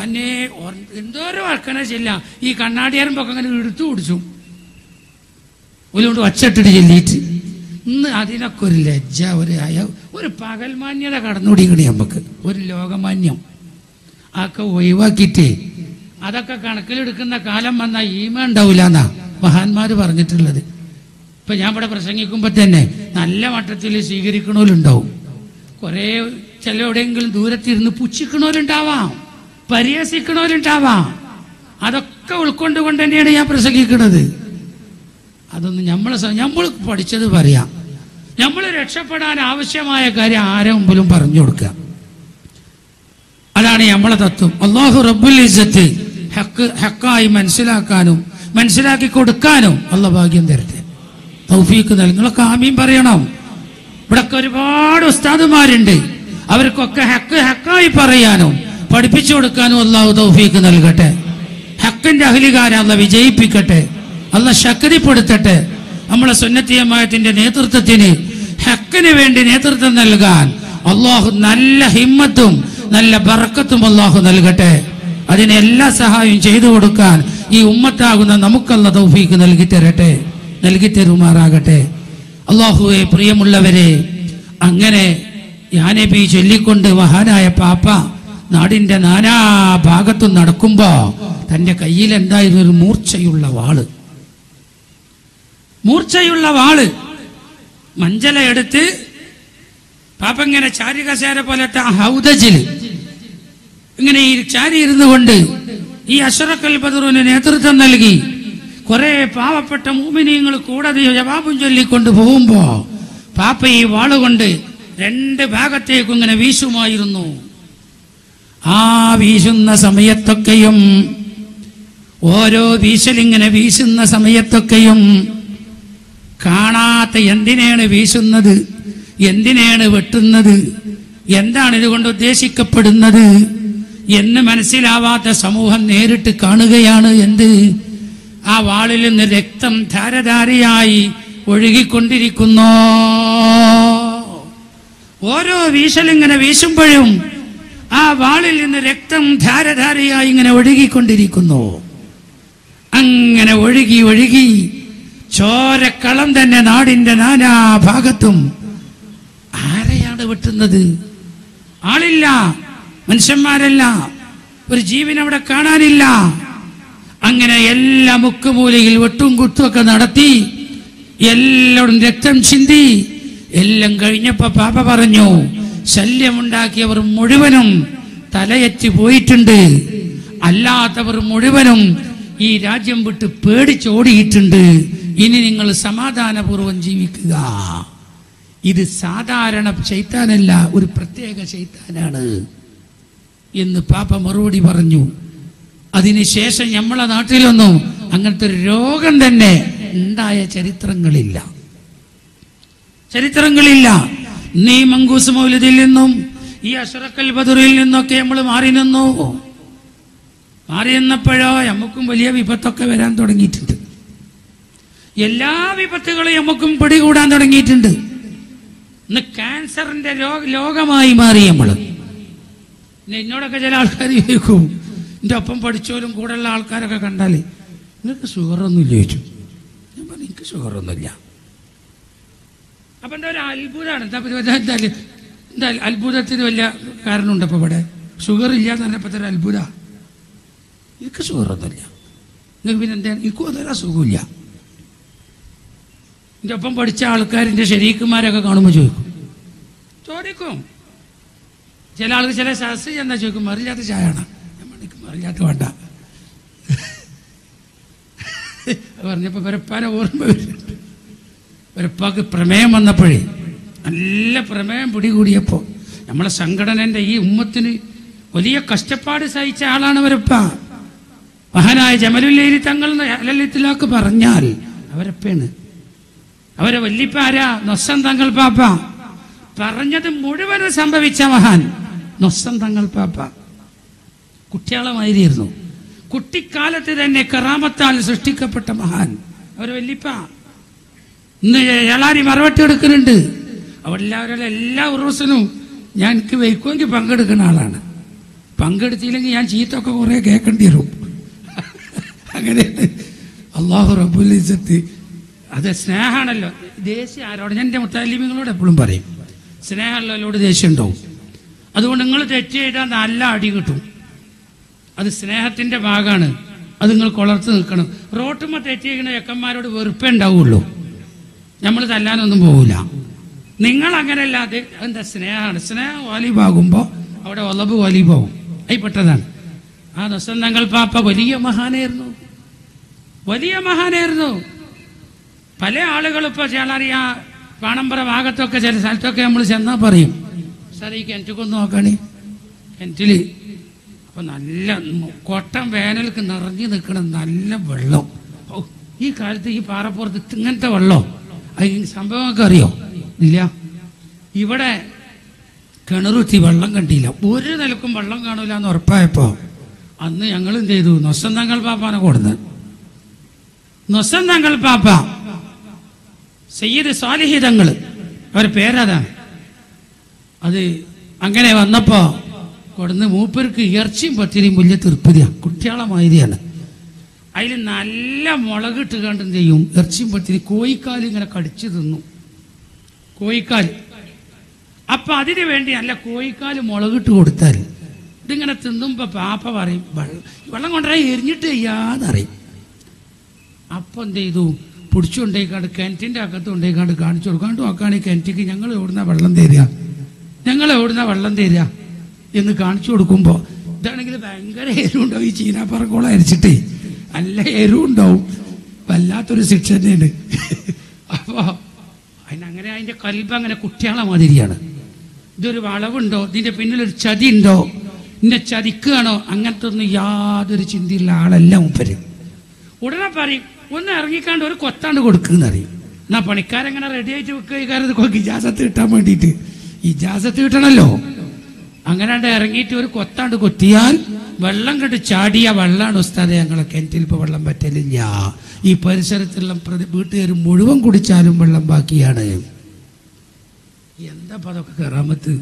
റഹ്മാനെ ഓർ- എന്തോരം വർക്കണ ചെല്ല ഈ കണ്ണാടിയാരമ്പൊക്കെ അങ്ങനെ എടുത്തു കുടിച്ചു ഒരുകൊണ്ട് വച്ചിട്ടിട്ട് ചെല്ലിയിട്ട് ഇന്ന് അതിനൊക്കെ ഒരു ലജ്ജ ഒരു അയ ഒരു പകൽമാന്യത കടന്നുകൂടിക്കണി നമുക്ക് ഒരു ലോകമാന്യം അതൊക്കെ ഒഴിവാക്കിയിട്ട് അതൊക്കെ കണക്കിലെടുക്കുന്ന കാലം വന്നാൽ ഈമ ഉണ്ടാവില്ല എന്നാ മഹാന്മാര് പറഞ്ഞിട്ടുള്ളത് ഇപ്പൊ ഞാൻ ഇവിടെ പ്രസംഗിക്കുമ്പോൾ തന്നെ നല്ല മട്ടത്തിൽ സ്വീകരിക്കണോലുണ്ടാവും കുറേ ചില എവിടെയെങ്കിലും ദൂരത്തിരുന്ന് പുച്ഛിക്കണോലുണ്ടാവാം പരിഹസിക്കണോലുണ്ടാവാം അതൊക്കെ ഉൾക്കൊണ്ടുകൊണ്ട് തന്നെയാണ് ഞാൻ പ്രസംഗിക്കുന്നത് അതൊന്നും നമ്മളെ സ- നമ്മൾ പഠിച്ചത് പറയാം നമ്മൾ രക്ഷപ്പെടാൻ ആവശ്യമായ കാര്യം ആരെ മുമ്പിലും പറഞ്ഞു കൊടുക്കുക അതാണ് നമ്മളെ തത്വം അള്ളാഹു റബ്ബുൽ ഇസ്സത്ത് ഹക്ക് ഹക്കായി മനസ്സിലാക്കാനും മനസ്സിലാക്കി കൊടുക്കാനും അള്ള ഭാഗ്യം തരട്ടെ തൗഫീക്ക് നൽകി നിങ്ങളൊക്കെ ആമീൻ പറയണം ഇവിടൊക്കെ ഒരുപാട് ഉസ്താദുമാരുണ്ട് അവർക്കൊക്കെ ഹക്ക് ഹക്കായി പറയാനും പഠിപ്പിച്ചു കൊടുക്കാനും അള്ളാഹു തൗഫീക്ക് നൽകട്ടെ ഹക്കിന്റെ അഹലികാരെ അല്ല വിജയിപ്പിക്കട്ടെ അല്ല ശക്തിപ്പെടുത്തട്ടെ നമ്മളെ സുന്നത്തിയമായത്തിന്റെ നേതൃത്വത്തിന് ഹക്കിന് വേണ്ടി നേതൃത്വം നൽകാൻ അള്ളാഹു നല്ല ഹിമ്മത്തും നല്ല ബറക്കത്തും അള്ളാഹു നൽകട്ടെ അതിന് എല്ലാ സഹായവും ചെയ്തു കൊടുക്കാൻ ഈ ഉമ്മത്താകുന്ന നമുക്കല്ല തൗഫീക്ക് നൽകി തരട്ടെ നൽകി തരുമാറാകട്ടെ അള്ളാഹുവെ പ്രിയമുള്ളവരെ അങ്ങനെ യാനബി ചൊല്ലിക്കൊണ്ട് മഹാനായ പാപ്പ നാടിന്റെ നാനാ ഭാഗത്തും നടക്കുമ്പോ തന്റെ കയ്യിൽ എന്തായിരുന്നു ഒരു മൂർച്ചയുള്ള വാള് മൂർച്ചയുള്ള വാള് മഞ്ചല എടുത്ത് പാപ്പ ഇങ്ങനെ ചാരികസേര പോലത്തെ ആ ഹൗദജിൽ ഇങ്ങനെ ഈ ചാരി ഇരുന്നു കൊണ്ട് ഈ അഷറക്കൽ ബദറുവിന് നേതൃത്വം നൽകി കുറെ പാവപ്പെട്ട മൂമിനിയങ്ങൾ കൂടെ ജവാബും ചൊല്ലിക്കൊണ്ട് പോകുമ്പോ പാപ്പ ഈ വാളുകൊണ്ട് രണ്ട് ഭാഗത്തേക്കും ഇങ്ങനെ വീശുമായിരുന്നു ആ വീശുന്ന സമയത്തൊക്കെയും ഓരോ വീശലിങ്ങനെ വീശുന്ന സമയത്തൊക്കെയും കാണാത്ത എന്തിനാണ് വീശുന്നത് എന്തിനാണ് വെട്ടുന്നത് എന്താണ് ഇതുകൊണ്ട് ഉദ്ദേശിക്കപ്പെടുന്നത് എന്ന് മനസ്സിലാവാത്ത സമൂഹം നേരിട്ട് കാണുകയാണ് എന്ത് ആ വാളിൽ നിന്ന് രക്തം ധാരധാരയായി ഒഴുകിക്കൊണ്ടിരിക്കുന്നു ഓരോ വീശലിങ്ങനെ വീശുമ്പോഴും ആ വാളിൽ നിന്ന് രക്തം ധാരധാരയായി ഇങ്ങനെ ഒഴുകിക്കൊണ്ടിരിക്കുന്നു അങ്ങനെ ഒഴുകി ഒഴുകി ചോരക്കളം തന്നെ നാടിന്റെ നാനാ ഭാഗത്തും ആരെയാണ് വെട്ടുന്നത് ആളില്ല മനുഷ്യന്മാരല്ല ഒരു ജീവൻ അവിടെ കാണാനില്ല അങ്ങനെ എല്ലാ മുക്കുമൂലയിൽ വെട്ടും കുത്തുമൊക്കെ നടത്തി എല്ലാവരും രക്തം ചിന്തി എല്ലാം കഴിഞ്ഞപ്പോ പാപ പറഞ്ഞു ശല്യമുണ്ടാക്കിയവർ മുഴുവനും തലയറ്റ് പോയിട്ടുണ്ട് അല്ലാത്തവർ മുഴുവനും ഈ രാജ്യം വിട്ട് പേടിച്ചോടിയിട്ടുണ്ട് ഇനി നിങ്ങൾ സമാധാനപൂർവ്വം ജീവിക്കുക ഇത് സാധാരണ ചൈത്താനല്ല ഒരു പ്രത്യേക ചൈത്താനാണ് എന്ന് പാപ്പ മറുപടി പറഞ്ഞു അതിനുശേഷം നമ്മളെ നാട്ടിലൊന്നും അങ്ങനത്തെ ഒരു രോഗം തന്നെ ഉണ്ടായ ചരിത്രങ്ങളില്ല ചരിത്രങ്ങളില്ല നീ മങ്കൂസ് മൗലിദിൽ നിന്നും ഈ അഷറക്കൽ ബദറിൽ നിന്നൊക്കെ നമ്മൾ മാറി നിന്നു മാറി നിന്നപ്പോഴോ നമുക്കും വലിയ വിപത്തൊക്കെ വരാൻ തുടങ്ങിയിട്ടുണ്ട് എല്ലാ വിപത്തുകളും നമുക്കും പിടികൂടാൻ തുടങ്ങിയിട്ടുണ്ട് ഇന്ന് ക്യാൻസറിന്റെ രോഗ ലോകമായി മാറി നമ്മൾ പിന്നെ എന്നോടൊക്കെ ചില ആൾക്കാർ ചോദിക്കും എൻ്റെ ഒപ്പം പഠിച്ചോലും കൂടെയുള്ള ആൾക്കാരൊക്കെ കണ്ടാൽ നിനക്ക് ഷുഗറൊന്നും ചോദിച്ചു ഞാൻ പറഞ്ഞു എനിക്ക് ഷുഗറൊന്നുമില്ല അപ്പൊ എന്താ ഒരു അത്ഭുതമാണ് എന്താ ഇപ്പൊ ഇത് എന്താ എന്താ അത്ഭുതത്തിന് വലിയ കാരണമുണ്ട് അപ്പൊ ഇവിടെ ഷുഗർ ഇല്ല എന്ന് പറഞ്ഞപ്പോ ഒരു അത്ഭുത എനിക്ക് ഷുഗറൊന്നുമില്ല നിങ്ങൾക്ക് പിന്നെ എന്താ എനിക്കും അതൊരു അസുഖമില്ല എൻ്റെ ഒപ്പം പഠിച്ച ആൾക്കാരിൻ്റെ ശരീക്കുമാരൊക്കെ കാണുമ്പോൾ ചോദിക്കും ചോദിക്കും ചില ആൾക്ക് ചില ശാസ്ത്രീയ എന്താ ചോദിക്കും മറിയാത്ത ചായയാണ് എനിക്ക് മറിയാത്ത വേണ്ട പറഞ്ഞപ്പോൾ വരപ്പാനെ ഓർമ്മ വരുന്നുണ്ട് വരപ്പാക്ക് പ്രമേയം വന്നപ്പോഴേ നല്ല പ്രമേയം പിടികൂടിയപ്പോൾ നമ്മളെ സംഘടനന്റെ ഈ ഉമ്മത്തിന് വലിയ കഷ്ടപ്പാട് സഹിച്ച ആളാണ് വരപ്പ മഹാനായ ജമലുല്ലേരി തങ്ങൾ അലലിത്തിലാക്ക് പറഞ്ഞാൽ അവരപ്പയാണ് അവരെ വല്ലിപ്പ ആരാ നൊസം തങ്ങൾ പാപ്പ പറഞ്ഞത് മുഴുവനും സംഭവിച്ച മഹാൻ നൊസം തങ്ങൾ പാപ്പ കുട്ടിയാളമായിരുന്നു കുട്ടിക്കാലത്ത് തന്നെ കറാമത്താൽ സൃഷ്ടിക്കപ്പെട്ട മഹാൻ അവരെ വല്ലിപ്പ ഇന്ന് ഏളാരി മറവട്ടി എടുക്കുന്നുണ്ട് അവിടെ എല്ലാവരും എല്ലാ ഉറവസനും ഞാൻ എനിക്ക് വയ്ക്കുമെങ്കിൽ പങ്കെടുക്കുന്ന ആളാണ് പങ്കെടുത്തില്ലെങ്കിൽ ഞാൻ ചീത്തൊക്കെ കുറേ കേൾക്കേണ്ടി വരും അങ്ങനെയാണ് അള്ളാഹു റബ്ബുൽ ഇസ്സത്ത് അത് സ്നേഹമാണല്ലോ ദേഷ്യം ആരോട് ഞാൻ എൻ്റെ മുത്താലിമികളോട് എപ്പോഴും പറയും സ്നേഹമുള്ളവരോട് ദേഷ്യം ഉണ്ടാവും അതുകൊണ്ട് നിങ്ങൾ തെറ്റ് ചെയ്താൽ നല്ല അടി കിട്ടും അത് സ്നേഹത്തിന്റെ ഭാഗമാണ് അത് നിങ്ങൾ കൊളർത്ത് നിൽക്കണം റോട്ടുമ്മ തെറ്റ് ചെയ്യുന്ന ചെക്കന്മാരോട് വെറുപ്പേ ഉണ്ടാവുള്ളൂ നമ്മൾ തല്ലാനൊന്നും പോകില്ല നിങ്ങൾ അങ്ങനെയല്ല അത് എന്താ സ്നേഹമാണ് സ്നേഹം വാലിബാകുമ്പോൾ അവിടെ ഒലബ് വാലിബാവും അതിൽപ്പെട്ടതാണ് ആ നസന്തങ്ങൾ പാപ്പ വലിയ മഹാനായിരുന്നു വലിയ മഹാനായിരുന്നു പല ആളുകളും ഇപ്പോൾ ചേളറിയ പാണമ്പറ ഭാഗത്തൊക്കെ ചില സ്ഥലത്തൊക്കെ നമ്മൾ ചെന്നാൽ പറയും സാർ ഈ കിണറ്റിക്കൊന്ന് നോക്കണേ കിണറ്റിൽ അപ്പൊ നല്ല മ- കൊട്ടം വേനൽക്ക് നിറഞ്ഞു നിൽക്കണ നല്ല വെള്ളം ഔ, ഈ കാലത്ത് ഈ പാറപ്പുറത്ത് ഇത് ഇങ്ങനത്തെ വെള്ളം അത് ഈ സംഭവമൊക്കെ അറിയോ ഇല്ല ഇവിടെ കിണറുത്തി വെള്ളം കണ്ടില്ല ഒരു നിലക്കും വെള്ളം കാണൂല എന്ന് ഉറപ്പായപ്പോ അന്ന് ഞങ്ങൾ എന്ത് ചെയ്തു നൊസന്തങ്ങൾ പാപ്പാനെ കൊടുന്ന് നൊസന്തങ്ങൾ പാപ്പ സയ്യിദ് സ്വാലിഹിതങ്ങൾ അവരുടെ പേരതാണ് അത് അങ്ങനെ വന്നപ്പോ കൊടുന്ന് മൂപ്പർക്ക് ഇറച്ചിയും പത്തിരിയും വലിയ തൃപ്തിയാണ് കുട്ടികളെ മാതിരിയാണ് അതിൽ നല്ല മുളകിട്ട് കണ്ട് എന്ത് ചെയ്യും ഇറച്ചിയും പത്തിരി കോഴിക്കാൽ ഇങ്ങനെ കടിച്ചു തിന്നു കോഴിക്കാൽ അപ്പൊ അതിനു വേണ്ടി നല്ല കോഴിക്കാൽ മുളകിട്ട് കൊടുത്താൽ ഇതിങ്ങനെ തിന്നുമ്പോ പാപ്പ പറയും "വെള്ളം- വെള്ളം കൊണ്ടുവരാൻ എരിഞ്ഞിട്ട് ചെയ്യാന്നറിയും അപ്പൊ എന്ത് ചെയ്തു പിടിച്ചുകൊണ്ടേക്കാണ്ട് കിണറ്റിന്റെ അകത്ത് കൊണ്ടേക്കാണ്ട് കാണിച്ചു കൊടുക്കാണ്ട് നോക്കാണ് ഈ കിണറ്റിക്ക് ഞങ്ങൾ എവിടുന്ന വെള്ളം തരിക ഞങ്ങൾ എവിടുന്ന വെള്ളം തരിക എന്ന് കാണിച്ചു കൊടുക്കുമ്പോൾ ഇതാണെങ്കിൽ ഭയങ്കര എരിവുണ്ടാവും ഈ ചീനാപ്പറക്കോളം അരിച്ചിട്ടേ നല്ല എരിവുണ്ടാവും വല്ലാത്തൊരു ശിക്ഷ തന്നെയാണ് അപ്പോൾ അതിനങ്ങനെ അതിൻ്റെ കൽബ് അങ്ങനെ കുട്ടികളെ മാതിരിയാണ് ഇതൊരു വളവുണ്ടോ ഇതിൻ്റെ പിന്നിലൊരു ചതി ഉണ്ടോ ഇതിൻ്റെ ചതിക്കുകയാണോ അങ്ങനത്തെ ഒന്നും യാതൊരു ചിന്തയുള്ള ആളല്ല മുപ്പര് ഉടനെ പറയും ഒന്ന് ഇറങ്ങിക്കാണ്ട് ഒരു കൊത്താണ്ട് കൊടുക്കുന്ന അറിയും എന്നാ പണിക്കാരെങ്ങനെ റെഡി ആയിട്ട് വെക്കുക ഇജാസത്ത് കിട്ടാൻ വേണ്ടിയിട്ട് ഇജാസത്ത് കിട്ടണല്ലോ അങ്ങനാണ്ട് ഇറങ്ങിയിട്ട് ഒരു കൊത്താണ്ട് കൊത്തിയാൽ വെള്ളം കണ്ട് ചാടിയ വെള്ളമാണ് ഉസ്താദെ ഞങ്ങളെ കിണറ്റിൽ ഇപ്പൊ വെള്ളം പറ്റലില്ല ഈ പരിസരത്തുള്ള പ്രതി വീട്ടുകാർ മുഴുവൻ കുടിച്ചാലും വെള്ളം ബാക്കിയാണ് എന്താ അതൊക്കെ കറാമത്ത്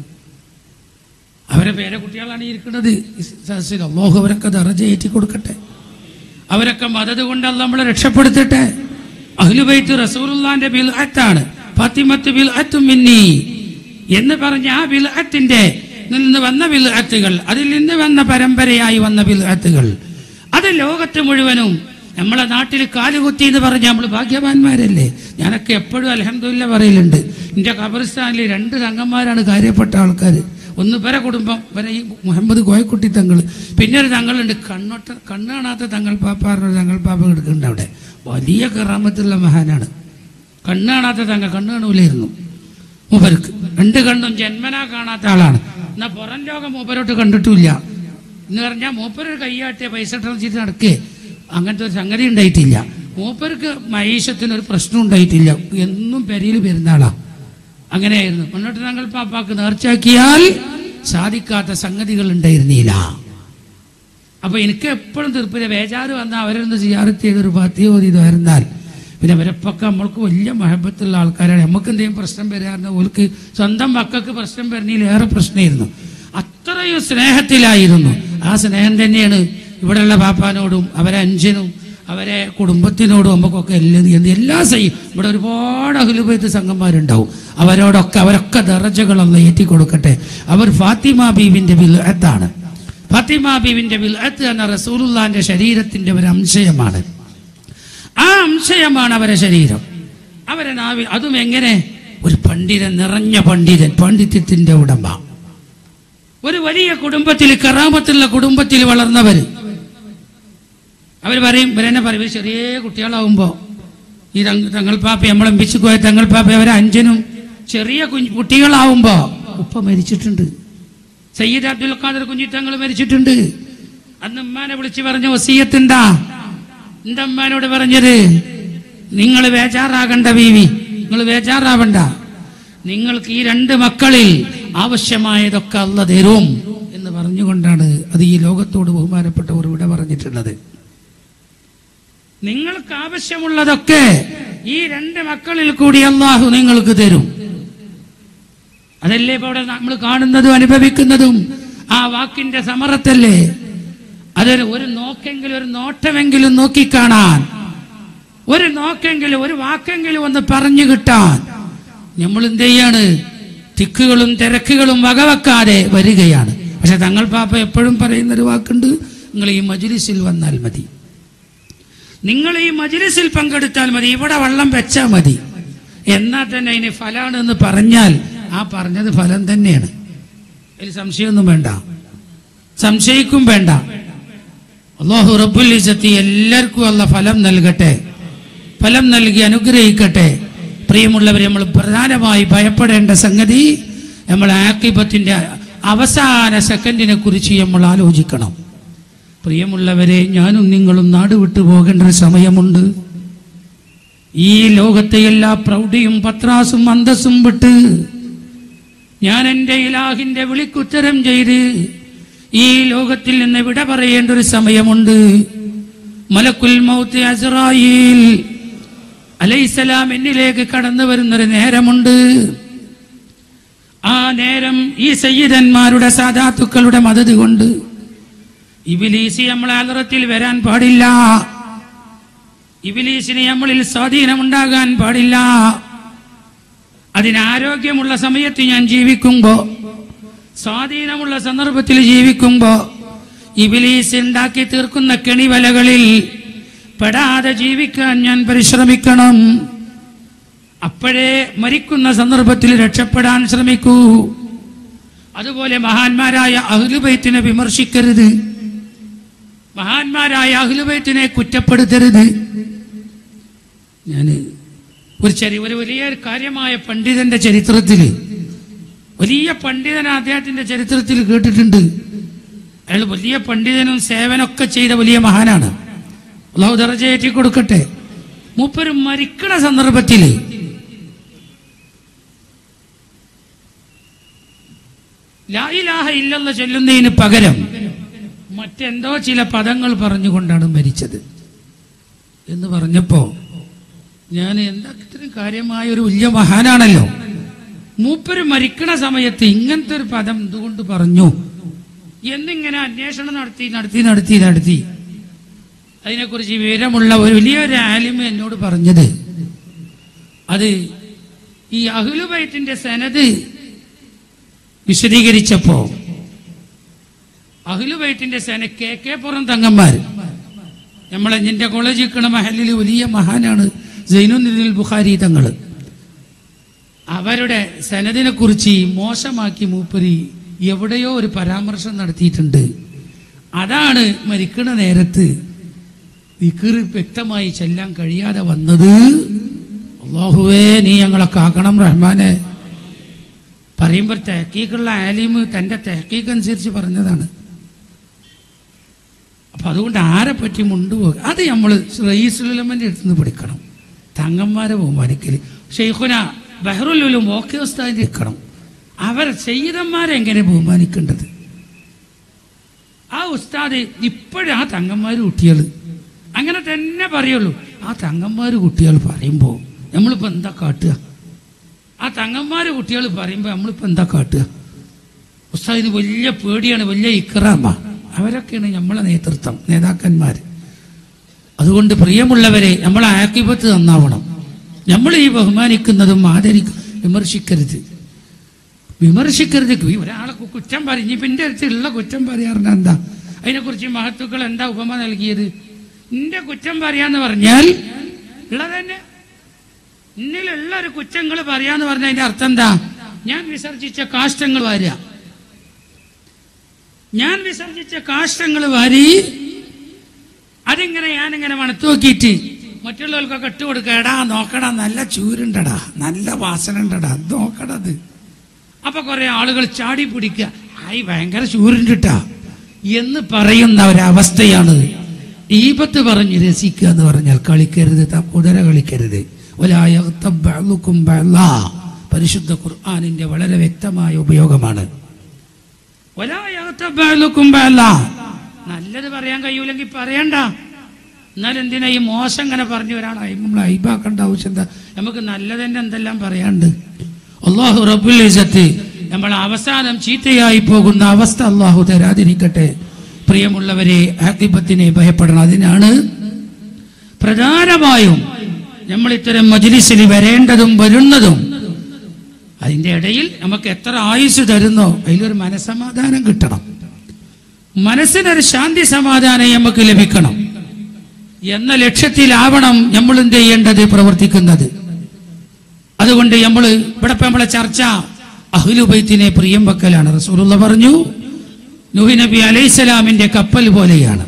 അവരെ പേരെ കുട്ടികളാണ് ഈ ഇരിക്കുന്നത് ഈ സദസ്സിൽ അള്ളാഹു അവരൊക്കെ ദറജ ഏറ്റി കൊടുക്കട്ടെ അവരൊക്കെ മദത് കൊണ്ട് അല്ല നമ്മളെ രക്ഷപ്പെടുത്തട്ടെ അഹ്ലുബൈത്ത് റസൂലുള്ളാന്റെ ബിൽഅത്താണ് ഫാത്തിമത്ത് ബിൽഅത്തും മിന്നി എന്ന് പറഞ്ഞ ആ ബിൽഅത്തിന്റെ നിന്ന് വന്ന ബിൽഅത്തുകൾ അതിൽ നിന്ന് വന്ന പരമ്പരയായി വന്ന ബിൽഅത്തുകൾ അത് ലോകത്ത് മുഴുവനും നമ്മളെ നാട്ടിൽ കാലുകുത്തി എന്ന് പറഞ്ഞ നമ്മൾ ഭാഗ്യവാന്മാരല്ലേ ഞാനൊക്കെ എപ്പോഴും അലഹമില്ല പറയലുണ്ട് എൻ്റെ ഖബറിസ്ഥാനിൽ രണ്ട് തങ്ങന്മാരാണ് കാര്യപ്പെട്ട ആൾക്കാർ ഒന്ന് വരെ കുടുംബം വരെ ഈ മുഹമ്മദ് കോയക്കുട്ടി തങ്ങൾ പിന്നെ ഒരു തങ്ങളുണ്ട് കണ്ണൊട്ട കണ്ണ് കാണാത്ത തങ്ങൾ പാപ്പാറിനൊരു തങ്ങൾ പാപ്പ എടുക്കുന്നുണ്ട് അവിടെ വലിയ കറാമത്തുള്ള മഹാനാണ് കണ്ണ് കാണാത്ത തങ്ങൾ കണ്ണ് കാണൂലായിരുന്നു മൂപ്പർക്ക് രണ്ട് കണ്ണും ജന്മനാ കാണാത്ത ആളാണ് എന്നാ പുറം ലോകം മൂപ്പരോട്ട് കണ്ടിട്ടില്ല എന്ന് പറഞ്ഞാൽ മൂപ്പരൊരു കൈയാട്ടിയ പൈസ ട്രാൻസിറ്റ് നടക്കേ അങ്ങനത്തെ ഒരു സംഗതി ഉണ്ടായിട്ടില്ല മൂപ്പർക്ക് മഹീഷത്തിന് ഒരു പ്രശ്നം ഉണ്ടായിട്ടില്ല എന്നും പെരയിൽ പെരുന്നാളാ അങ്ങനെയായിരുന്നു മുന്നോട്ട് തങ്ങൾ പാപ്പാക്ക് നേർച്ചാക്കിയാൽ സാധിക്കാത്ത സംഗതികൾ ഉണ്ടായിരുന്നില്ല അപ്പൊ എനിക്ക് എപ്പോഴും തീർപ്പില്ല വേജാറ് വന്നാൽ അവരൊന്ന് സിയാറത്ത് ചെയ്തൊരു പത്തി ഓതി വരുന്നാൽ പിന്നെ അവരെപ്പൊക്കെ നമ്മൾക്ക് വലിയ മഹബത്തുള്ള ആൾക്കാരാണ് നമുക്ക് എന്തെങ്കിലും പ്രശ്നം വരാറുണ്ട് ഓർക്ക് സ്വന്തം മക്കൾക്ക് പ്രശ്നം വരുന്നതിൽ ഏറെ പ്രശ്നമായിരുന്നു അത്രയും സ്നേഹത്തിലായിരുന്നു ആ സ്നേഹം തന്നെയാണ് ഇവിടെയുള്ള പാപ്പാനോടും അവരെ അഞ്ചനും അവരെ കുടുംബത്തിനോടും നമുക്കൊക്കെ എല്ലാം എന്ത് എല്ലാം ചെയ്യും ഇവിടെ ഒരുപാട് അഖിലുപയത്ത് സംഘന്മാരുണ്ടാവും അവരോടൊക്കെ അവരൊക്കെ ദറജകളൊന്ന് ഏറ്റി കൊടുക്കട്ടെ അവർ ഫാത്തിമ ബീവിന്റെ വിൽഅത്താണ് ഫാത്തിമ ബീവിന്റെ വിൽഅത്ത് എന്ന റസൂലുള്ളാന്റെ ശരീരത്തിന്റെ ഒരു അംശയമാണ് ആ അംശയമാണ് അവരെ ശരീരം അവരെ നാവിൽ അതും എങ്ങനെ ഒരു പണ്ഡിതൻ നിറഞ്ഞ പണ്ഡിതൻ പാണ്ഡിത്യത്തിന്റെ ഉടമ ഒരു വലിയ കുടുംബത്തിൽ കറാമത്തുള്ള കുടുംബത്തിൽ വളർന്നവര് അവർ പറയും ഇവരെന്നെ പറയും ഇവര് ചെറിയ കുട്ടികളാവുമ്പോ ഈ തങ്ങ- തങ്ങൾപ്പാപ്പ നമ്മളെ പോയ തങ്ങൾപ്പാപ്പ അവരെ അഞ്ചനും ചെറിയ കുഞ്ഞ് കുട്ടികളാവുമ്പോ ഉപ്പ മരിച്ചിട്ടുണ്ട് സയ്യിദ് അബ്ദുൽ ഖാദർ കുഞ്ഞിത്തങ്ങൾ മരിച്ചിട്ടുണ്ട് അന്ന് ഉമ്മാനെ വിളിച്ച് പറഞ്ഞ വസീയത്തുണ്ടാ എന്റെ അമ്മാനോട് പറഞ്ഞത് നിങ്ങൾ വേജാറാകണ്ട ബീവി നിങ്ങൾ വേജാറാവണ്ട നിങ്ങൾക്ക് ഈ രണ്ട് മക്കളിൽ ആവശ്യമായതൊക്കെ അല്ല തരും എന്ന് പറഞ്ഞുകൊണ്ടാണ് അത് ഈ ലോകത്തോട് ബഹുമാനപ്പെട്ടവർ ഇവിടെ പറഞ്ഞിട്ടുള്ളത് നിങ്ങൾക്ക് ആവശ്യമുള്ളതൊക്കെ ഈ രണ്ട് മക്കളിൽ കൂടി അള്ളാഹു നിങ്ങൾക്ക് തരും അതല്ലേ ഇപ്പൊ അവിടെ നമ്മൾ കാണുന്നതും അനുഭവിക്കുന്നതും ആ വാക്കിന്റെ സമറത്തല്ലേ അതൊരു ഒരു നോക്കെങ്കിലും ഒരു നോട്ടമെങ്കിലും നോക്കിക്കാണാൻ ഒരു നോക്കെങ്കിലും ഒരു വാക്കെങ്കിലും ഒന്ന് പറഞ്ഞു കിട്ടാൻ നമ്മൾ എന്ത് ചെയ്യാണ് തിക്കുകളും തിരക്കുകളും വകവെക്കാതെ വരികയാണ് പക്ഷെ തങ്ങൾ പാപ്പ എപ്പോഴും പറയുന്ന ഒരു വാക്കുണ്ട് നിങ്ങൾ ഈ മജുലിസിൽ വന്നാൽ മതി നിങ്ങൾ ഈ മജുലിസിൽ പങ്കെടുത്താൽ മതി ഇവിടെ വെള്ളം വെച്ചാൽ മതി എന്നാൽ തന്നെ അതിന് ഫലമാണ് എന്ന് പറഞ്ഞാൽ ആ പറഞ്ഞത് ഫലം തന്നെയാണ് അതിൽ സംശയമൊന്നും വേണ്ട സംശയിക്കും വേണ്ട അള്ളാഹു റബ്ബുൽ ഇസത്തി എല്ലാവർക്കും അല്ല ഫലം നൽകട്ടെ ഫലം നൽകി അനുഗ്രഹിക്കട്ടെ പ്രിയമുള്ളവരെ നമ്മൾ പ്രധാനമായി ഭയപ്പെടേണ്ട സംഗതി നമ്മൾ ആക്കിബത്തിന്റെ അവസാന സെക്കൻഡിനെ കുറിച്ച് നമ്മൾ ആലോചിക്കണം പ്രിയമുള്ളവരെ ഞാനും നിങ്ങളും നാട് വിട്ടു പോകേണ്ട ഒരു സമയമുണ്ട് ഈ ലോകത്തെ എല്ലാ പ്രൗഢിയും പത്രാസും അന്തസ്സും വിട്ട് ഞാൻ എൻ്റെ ഇലാഹിന്റെ വിളിക്കുത്തരം ചെയ്ത് ഈ ലോകത്തിൽ നിന്ന് വിട പറയേണ്ട ഒരു സമയമുണ്ട് മലക്കുൽ മൗത്ത് അസ്രായിൽ അലൈസലാം എന്നിലേക്ക് കടന്നു വരുന്നൊരു നേരമുണ്ട് ആ നേരം ഈ സയ്യിദന്മാരുടെ സാധാത്തുക്കളുടെ മദത് കൊണ്ട് ഇബിലീസി നമ്മളെ അലറത്തിൽ വരാൻ പാടില്ല ഇബിലീസിന് നമ്മളിൽ സ്വാധീനമുണ്ടാകാൻ പാടില്ല അതിന് ആരോഗ്യമുള്ള സമയത്ത് ഞാൻ ജീവിക്കുമ്പോ സ്വാധീനമുള്ള സന്ദർഭത്തിൽ ജീവിക്കുമ്പോ ഇബിലീസ് ഉണ്ടാക്കി തീർക്കുന്ന കെണിവലകളിൽ പെടാതെ ജീവിക്കാൻ ഞാൻ പരിശ്രമിക്കണം അപ്പോഴേ മരിക്കുന്ന സന്ദർഭത്തിൽ രക്ഷപ്പെടാൻ ശ്രമിക്കൂ അതുപോലെ മഹാന്മാരായ അഹ്ലുബൈത്തിനെ വിമർശിക്കരുത് മഹാന്മാരായ അഹ്ലുബൈത്തിനെ കുറ്റപ്പെടുത്തരുത് ഞാൻ ഒരു ചെറിയ ഒരു വലിയ കാര്യമായ പണ്ഡിതന്റെ ചരിത്രത്തിൽ വലിയ പണ്ഡിതൻ അദ്ദേഹത്തിന്റെ ചരിത്രത്തിൽ കേട്ടിട്ടുണ്ട് അയാൾ വലിയ പണ്ഡിതനും സേവനമൊക്കെ ചെയ്ത വലിയ മഹാനാണ് അള്ളാഹു ദർജയേറ്റി കൊടുക്കട്ടെ മൂപ്പര് മരിക്കണ സന്ദർഭത്തിൽ ലായിലാഹ ഇല്ലെന്ന ചൊല്ലുന്നതിന് പകരം മറ്റെന്തോ ചില പദങ്ങൾ പറഞ്ഞുകൊണ്ടാണ് മരിച്ചത് എന്ന് പറഞ്ഞപ്പോ ഞാൻ എന്താ ഇത്രയും കാര്യമായ ഒരു വലിയ മഹാനാണല്ലോ മൂപ്പര് മരിക്കണ സമയത്ത് ഇങ്ങനത്തെ ഒരു പദം എന്തുകൊണ്ട് പറഞ്ഞു എന്നിങ്ങനെ അന്വേഷണം നടത്തി നടത്തി നടത്തി നടത്തി അതിനെക്കുറിച്ച് വിവരമുള്ള ഒരു വലിയൊരു ആലിമ എന്നോട് പറഞ്ഞത് അത് ഈ അഹ്ലുബൈത്തിന്റെ സനത് വിശദീകരിച്ചപ്പോ അഹ്ലുബൈത്തിന്റെ സന കെ കെ പുറം തങ്ങന്മാർ നമ്മളെ നിന്റെ കോളേജിൽ നിൽക്കണ മഹലിൽ വലിയ മഹാനാണ് സൈനുദ്ദീൻ ബുഖാരി തങ്ങൾ അവരുടെ സനദിനെ കുറിച്ച് മോശമാക്കി മൂപ്പരി എവിടെയോ ഒരു പരാമർശം നടത്തിയിട്ടുണ്ട് അതാണ് മരിക്കണ നേരത്ത് വിക്കർ വ്യക്തമായി ചെല്ലാൻ കഴിയാതെ വന്നത് അള്ളാഹുവേ നീ ഞങ്ങളെ കാക്കണം റഹ്മാനെ പറയുമ്പോൾ തെഹക്കീക്കുള്ള ആലിമ് തന്റെ തെഹക്കീക്ക് അനുസരിച്ച് പറഞ്ഞതാണ് അപ്പൊ അതുകൊണ്ട് ആരെ പറ്റി മുണ്ടുപോകുക അത് നമ്മൾ റയീസുലമന്റെ അടുത്ത് നിന്ന് പഠിക്കണം തങ്ങന്മാരെ ബഹുമാനിക്കല് ഷെയ്ഖുന ബഹ്റുലും ഓക്കെ ഉസ്താദിന്റെ ഇരിക്കണം അവർ ചെയ്തന്മാരെ എങ്ങനെ ബഹുമാനിക്കേണ്ടത് ആ ഉസ്താദ് ഇപ്പോഴും ആ തങ്ങന്മാർ കുട്ടികൾ അങ്ങനെ തന്നെ പറയുള്ളൂ ആ തങ്ങന്മാർ കുട്ടികൾ പറയുമ്പോൾ നമ്മളിപ്പോൾ എന്താ കാട്ടുക ആ തങ്ങന്മാർ കുട്ടികൾ പറയുമ്പോൾ നമ്മളിപ്പോൾ എന്താ കാട്ടുക ഉസ്താദിന് വലിയ പേടിയാണ് വലിയ ഇക്രാമ അവരൊക്കെയാണ് നമ്മളെ നേതൃത്വം നേതാക്കന്മാർ അതുകൊണ്ട് പ്രിയമുള്ളവരെ നമ്മളെ ആക്കിപത്ത് നന്നാവണം നമ്മൾ ഈ ബഹുമാനിക്കുന്നതും ആദരിക്കും വിമർശിക്കരുത് വിമർശിക്കരുത് ഈ ഒരാളെ കു- കുറ്റം പറഞ്ഞ് ഇപ്പം എൻ്റെ അടുത്തുള്ള കുറ്റം പറയാറുണ്ട് എന്താ അതിനെക്കുറിച്ച് മഹത്തുക്കൾ എന്താ ഉപമ നൽകിയത് നിന്റെ കുറ്റം പറയാന്ന് പറഞ്ഞാൽ ഉള്ളത് തന്നെ ഇന്നിലുള്ള ഒരു കുറ്റങ്ങൾ പറയാന്ന് പറഞ്ഞ അതിന്റെ അർത്ഥം എന്താ ഞാൻ വിസർജിച്ച കാഷ്ടങ്ങൾ വാരുക ഞാൻ വിസർജിച്ച കാഷ്ടങ്ങൾ വാരി അതിങ്ങനെ ഞാനിങ്ങനെ മണത്തു നോക്കിയിട്ട് മറ്റുള്ളവർക്കൊക്കെ ഇട്ട് കൊടുക്കുക എടാ നോക്കടാ നല്ല ചൂരുണ്ടടാ നല്ല വാസന ഉണ്ടടാ നോക്കടത് അപ്പൊ കുറെ ആളുകൾ ചാടി പിടിക്കുക ആയി ഭയങ്കര ചൂരുണ്ടിട്ടാ എന്ന് പറയുന്ന ഒരവസ്ഥയാണ് ഈപത്ത് പറഞ്ഞ് രസിക്കുക എന്ന് പറഞ്ഞാൽ കളിക്കരുത് ത- കുതിര കളിക്കരുത് വലാ യഗ്തബ് ബഅ്ളുക്കും ബഅ്ളാ. പരിശുദ്ധ ഖുർആാനിന്റെ വളരെ വ്യക്തമായ ഉപയോഗമാണ് വലാ യഗ്തബ് ബഅ്ളുക്കും ബഅ്ളാ. നല്ലത് പറയാൻ കഴിയൂലെങ്കിൽ പറയണ്ട എന്നാൽ എന്തിനാ ഈ മോശം ഇങ്ങനെ പറഞ്ഞു ഒരാൾ നമ്മൾ അയിബാക്കേണ്ട ആവശ്യം എന്താ നമുക്ക് നല്ലത് തന്നെ എന്തെല്ലാം പറയാണ്ട് അള്ളാഹു റബ്ബുൽ ഇസത്ത് നമ്മൾ അവസാനം ചീത്തയായി പോകുന്ന അവസ്ഥ അള്ളാഹു തരാതിരിക്കട്ടെ പ്രിയമുള്ളവരെ ആക്കിബത്തിനെ ഭയപ്പെടണം അതിനാണ് പ്രധാനമായും നമ്മൾ ഇത്തരം മജ്ലിസിൽ വരേണ്ടതും വരുന്നതും അതിന്റെ ഇടയിൽ നമുക്ക് എത്ര ആയുസ് തരുന്നോ അതിലൊരു മനസമാധാനം കിട്ടണം മനസ്സിനൊരു ശാന്തി സമാധാനം നമുക്ക് ലഭിക്കണം എന്ന ലക്ഷ്യത്തിലാവണം നമ്മൾ എന്ത് ചെയ്യേണ്ടത് പ്രവർത്തിക്കുന്നത് അതുകൊണ്ട് നമ്മൾ ഇവിടെ ഇപ്പൊ നമ്മളെ ചർച്ച അഹ്ലുബൈത്തിനെ പ്രിയം വെക്കലാണ് റസൂലുള്ള പറഞ്ഞു നൂഹി നബി അലൈഹിസ്സലാമിന്റെ കപ്പൽ പോലെയാണ്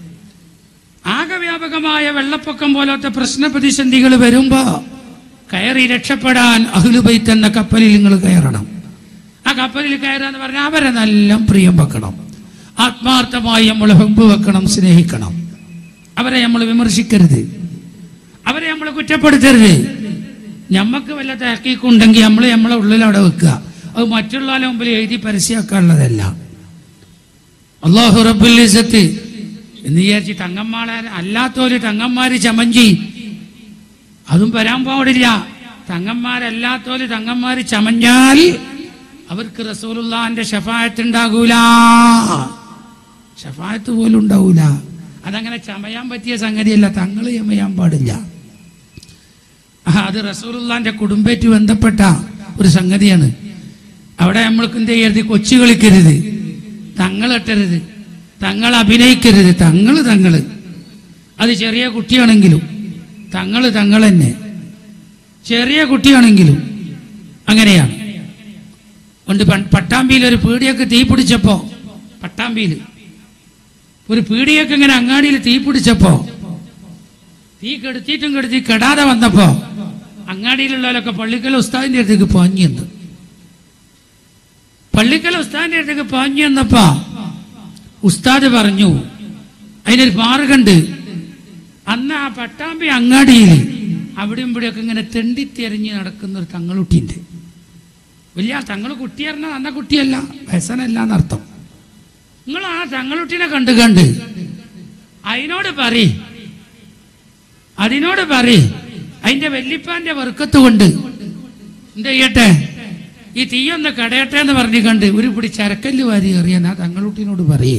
ആകവ്യാപകമായ വെള്ളപ്പൊക്കം പോലത്തെ പ്രശ്ന പ്രതിസന്ധികൾ വരുമ്പോ കയറി രക്ഷപ്പെടാൻ അഹ്ലുബൈത്ത് എന്ന കപ്പലിൽ നിങ്ങൾ കയറണം ആ കപ്പലിൽ കയറാന്ന് പറഞ്ഞാൽ അവരെ നല്ല പ്രിയം വെക്കണം ആത്മാർത്ഥമായി നമ്മൾ ഹെമ്പ് വെക്കണം സ്നേഹിക്കണം അവരെ നമ്മൾ വിമർശിക്കരുത് അവരെ നമ്മൾ കുറ്റപ്പെടുത്തരുത് ഞമ്മക്ക് വല്ല തഹക്കീക്കുണ്ടെങ്കിൽ നമ്മൾ നമ്മളെ ഉള്ളിൽ അവിടെ വെക്കുക അത് മറ്റുള്ളവരുടെ മുമ്പിൽ എഴുതി പരസ്യമാക്കാനുള്ളതല്ല അള്ളാഹു റബ്ബുൽ ഇസ്സത്ത് എന്ന് വിചാരിച്ച് തങ്ങന്മാരെ അല്ലാത്തോര് തങ്ങന്മാര് ചമഞ്ചി അതും വരാൻ പാടില്ല തങ്ങന്മാരല്ലാത്തോര് തങ്ങന്മാര് ചമഞ്ഞാൽ അവർക്ക് റസൂലുള്ളാന്റെ ഷഫായത്ത് ഉണ്ടാകൂല ഷഫായത്ത് പോലും ഉണ്ടാവൂല അതങ്ങനെ ചമയാൻ പറ്റിയ സംഗതിയല്ല തങ്ങൾ ചമയാൻ പാടില്ല ആ, അത് റസൂലുള്ളാന്റെ കുടുംബേറ്റ് ബന്ധപ്പെട്ട ഒരു സംഗതിയാണ് അവിടെ നമ്മൾക്ക് എന്ത് ചെയ്യരുത് കൊച്ചു കളിക്കരുത് തങ്ങൾ എട്ടരുത് തങ്ങൾ അഭിനയിക്കരുത് തങ്ങൾ തങ്ങൾ അത് ചെറിയ കുട്ടിയാണെങ്കിലും തങ്ങൾ തങ്ങൾ തന്നെ ചെറിയ കുട്ടിയാണെങ്കിലും അങ്ങനെയാണ് കൊണ്ട് പ- പട്ടാമ്പിയിൽ ഒരു പീടിയൊക്കെ തീ പിടിച്ചപ്പോ പട്ടാമ്പിയിൽ ഒരു പീടിയൊക്കെ ഇങ്ങനെ അങ്ങാടിയിൽ തീ പിടിച്ചപ്പോ തീ കെടുത്തിയിട്ടും കെടുത്തി കെടാതെ വന്നപ്പോ അങ്ങാടിയിലുള്ളവരൊക്കെ പള്ളിക്കൽ ഉസ്താദിന്റെ അടുത്തേക്ക് പാഞ്ഞു എന്ന് പള്ളിക്കൽ ഉസ്താദിന്റെ അടുത്തേക്ക് പാഞ്ഞു എന്നപ്പോ ഉസ്താദ് പറഞ്ഞു അതിനൊരു മാർഗണ്ട് അന്ന് ആ പട്ടാമ്പി അങ്ങാടിയിൽ അവിടെയും ഇവിടെയൊക്കെ ഇങ്ങനെ തെണ്ടിത്തെറിഞ്ഞ് നടക്കുന്ന ഒരു തങ്ങളുട്ടിയുണ്ട് വലിയ തങ്ങൾ കുട്ടി പറഞ്ഞാൽ അന്ന കുട്ടിയല്ല വയസ്സനല്ല എന്നർത്ഥം നിങ്ങൾ ആ തങ്ങളുട്ടിനെ കണ്ടു കണ്ട് അതിനോട് പറ അതിനോട് പറ അതിന്റെ വെല്ലിപ്പാന്റെ വർക്കത്ത് കൊണ്ട് എന്ത് ചെയ്യട്ടെ ഈ തീയൊന്ന് കടയട്ടെ എന്ന് പറഞ്ഞു കണ്ട് ഒരു പിടി ചരക്കല്ല് വാരി എറിയാൻ ആ തങ്ങളുട്ടിനോട് പറയേ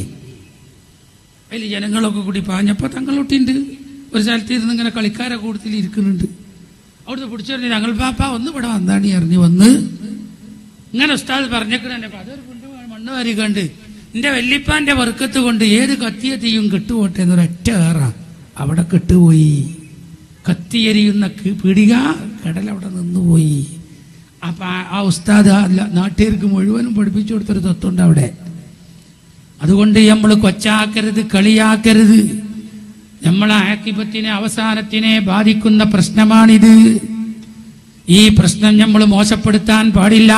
അതിൽ ജനങ്ങളൊക്കെ കൂടി പാഞ്ഞപ്പോ തങ്ങളുട്ടിണ്ട് ഒരു സ്ഥലത്ത് ഇരുന്ന് ഇങ്ങനെ കളിക്കാരെ കൂട്ടത്തിൽ ഇരിക്കുന്നുണ്ട് അവിടുന്ന് പിടിച്ചറിഞ്ഞ് ഞങ്ങൾ പാപ്പ ഒന്ന് ഇവിടെ വന്നാണി അറിഞ്ഞു വന്ന് ഇങ്ങനെ ഉസ്താദ് പറഞ്ഞേക്കണ അതൊരു കൊണ്ട് മണ്ണ് വാരി കണ്ട് എന്റെ വെല്ലിപ്പാന്റെ വർക്കത്ത് കൊണ്ട് ഏത് കത്തിയ തീയും കെട്ടുപോട്ടെ എന്നൊരൊറ്റ ഏറ അവിടെ കെട്ടുപോയി കത്തിയെരിയുന്ന കി- പിടിക കടലവിടെ നിന്നുപോയി അപ്പൊ ആ- ആ ഉസ്താദ് ആ ല- നാട്ടുകാർക്ക് മുഴുവനും പഠിപ്പിച്ചു കൊടുത്തൊരു തത്വമുണ്ട് അവിടെ അതുകൊണ്ട് നമ്മൾ കൊച്ചാക്കരുത് കളിയാക്കരുത് നമ്മളെ ആക്കിപത്തിനെ അവസാനത്തിനെ ബാധിക്കുന്ന പ്രശ്നമാണിത് ഈ പ്രശ്നം നമ്മൾ മോശപ്പെടുത്താൻ പാടില്ല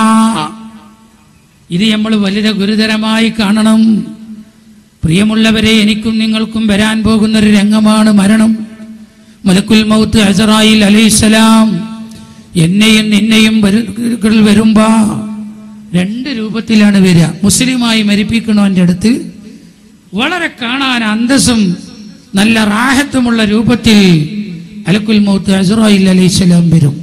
ഇത് നമ്മൾ വളരെ ഗുരുതരമായി കാണണം പ്രിയമുള്ളവരെ എനിക്കും നിങ്ങൾക്കും വരാൻ പോകുന്ന ഒരു രംഗമാണ് മരണം മലക്കുൽ മൗത്ത് അസറായിൽ അലൈഹിസ്സലാം എന്നെയും നിന്നെയും വരു- വരുമ്പോ രണ്ട് രൂപത്തിലാണ് വരിക മുസ്ലിമായി മരിപ്പിക്കണവന്റെ അടുത്ത് വളരെ കാണാൻ അന്തസ്സും നല്ല റാഹത്തുമുള്ള രൂപത്തിൽ അലക്കുൽ മൗത്ത് അസറായിൽ അലൈഹിസ്സലാം വരും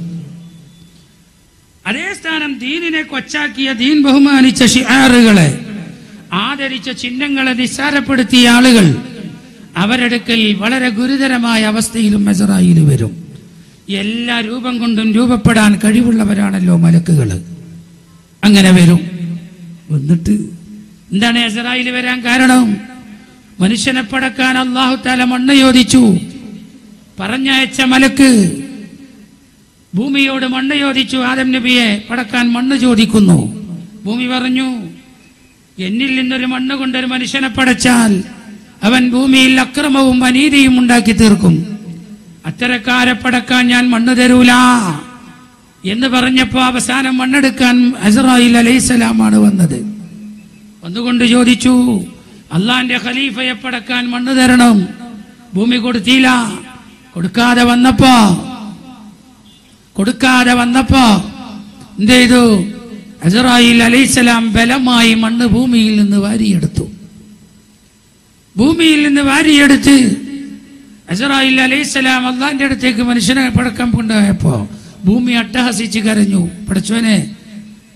അതേ സ്ഥാനം ദീനിനെ കൊച്ചാക്കിയ ദീൻ ബഹുമാനിച്ച ഷിആറുകളെ ആദരിച്ച ചിഹ്നങ്ങളെ നിസ്സാരപ്പെടുത്തിയ ആളുകൾ അവരെടുക്കൽ വളരെ ഗുരുതരമായ അവസ്ഥയിലും മെസറായിൽ വരും എല്ലാ രൂപം കൊണ്ടും രൂപപ്പെടാൻ കഴിവുള്ളവരാണല്ലോ മലക്കുകൾ അങ്ങനെ വരും വന്നിട്ട് എന്താണ് എസറായിൽ വരാൻ കാരണം മനുഷ്യനെ പടക്കാൻ അള്ളാഹു താല മണ്ണ് ചോദിച്ചു പറഞ്ഞയച്ച മലക്ക് ഭൂമിയോട് മണ്ണ് ചോദിച്ചു ആദം നബിയെ പടക്കാൻ മണ്ണ് ചോദിക്കുന്നു ഭൂമി പറഞ്ഞു എന്നിൽ നിന്നൊരു മണ്ണ് കൊണ്ടൊരു മനുഷ്യനെ പടച്ചാൽ അവൻ ഭൂമിയിൽ അക്രമവും അനീതിയും ഉണ്ടാക്കി തീർക്കും അത്തരക്കാരെ പടക്കാൻ ഞാൻ മണ്ണ് തരൂല എന്ന് പറഞ്ഞപ്പോ അവസാനം മണ്ണെടുക്കാൻ അസറായിൽ അലൈസലാമാണ് വന്നത് വന്നുകൊണ്ട് ചോദിച്ചു അള്ളാന്റെ ഖലീഫയെ പടക്കാൻ മണ്ണ് തരണം ഭൂമി കൊടുത്തില്ല കൊടുക്കാതെ വന്നപ്പോ കൊടുക്കാതെ വന്നപ്പോ എന്ത് ചെയ്തു അസറായിൽ അലൈസലാം ബലമായി മണ്ണ് ഭൂമിയിൽ നിന്ന് വാരിയെടുത്തു ഭൂമിയിൽ നിന്ന് വാരിയെടുത്ത് അസറായിൽ അലൈസലാം അള്ളാന്റെ അടുത്തേക്ക് മനുഷ്യനെ പടക്കം കൊണ്ടുപോയപ്പോ ഭൂമി അട്ടഹസിച്ച് കരഞ്ഞു പഠിച്ചോനെ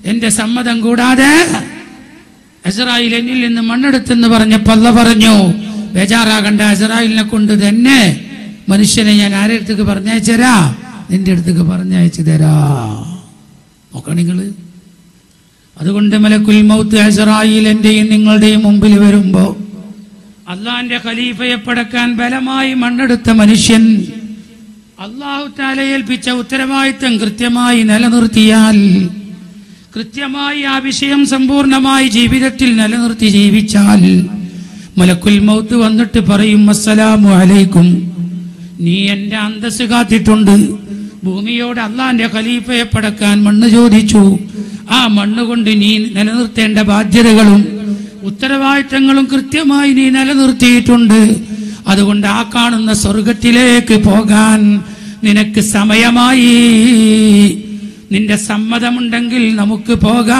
എന്റെ സമ്മതം കൂടാതെ ഇസ്രായേൽ എന്നിൽ നിന്ന് മണ്ണെടുത്തെന്ന് പറഞ്ഞപ്പോ അല്ല പറഞ്ഞു ബേജാറാകണ്ട ഇസ്രായേലിനെ കൊണ്ട് തന്നെ മനുഷ്യനെ ഞാൻ ആരുടെ അടുത്തേക്ക് പറഞ്ഞയച്ചു തരാ നിന്റെ അടുത്തേക്ക് പറഞ്ഞയച്ചു തരാ നോക്കണം നിങ്ങള് അതുകൊണ്ട് മലക്കുൽ മൗത്ത് ഇസ്രായേൽ എന്റെയും നിങ്ങളുടെയും മുമ്പിൽ വരുമ്പോ അള്ളാന്റെ ഖലീഫയെ പടക്കാൻ ബലമായി മണ്ണെടുത്ത മനുഷ്യൻ അള്ളാഹു താല ഏൽപ്പിച്ച ഉത്തരവാദിത്തം കൃത്യമായി നിലനിർത്തിയാൽ കൃത്യമായി ആ വിഷയം സമ്പൂർണമായി ജീവിതത്തിൽ നിലനിർത്തി ജീവിച്ചാൽ മലക്കുൽ മൗത്ത് വന്നിട്ട് പറയും അസ്സലാമു അലൈക്കും നീ എന്റെ അന്തസ് കാത്തിട്ടുണ്ട് ഭൂമിയോട് അള്ളാന്റെ ഖലീഫയെ പടക്കാൻ മണ്ണ് ചോദിച്ചു ആ മണ്ണ് കൊണ്ട് നീ നിലനിർത്തേണ്ട ബാധ്യതകളും ഉത്തരവാദിത്തങ്ങളും കൃത്യമായി നീ നിലനിർത്തിയിട്ടുണ്ട് അതുകൊണ്ട് ആ കാണുന്ന സ്വർഗത്തിലേക്ക് പോകാൻ നിനക്ക് സമയമായി നിന്റെ സമ്മതമുണ്ടെങ്കിൽ നമുക്ക്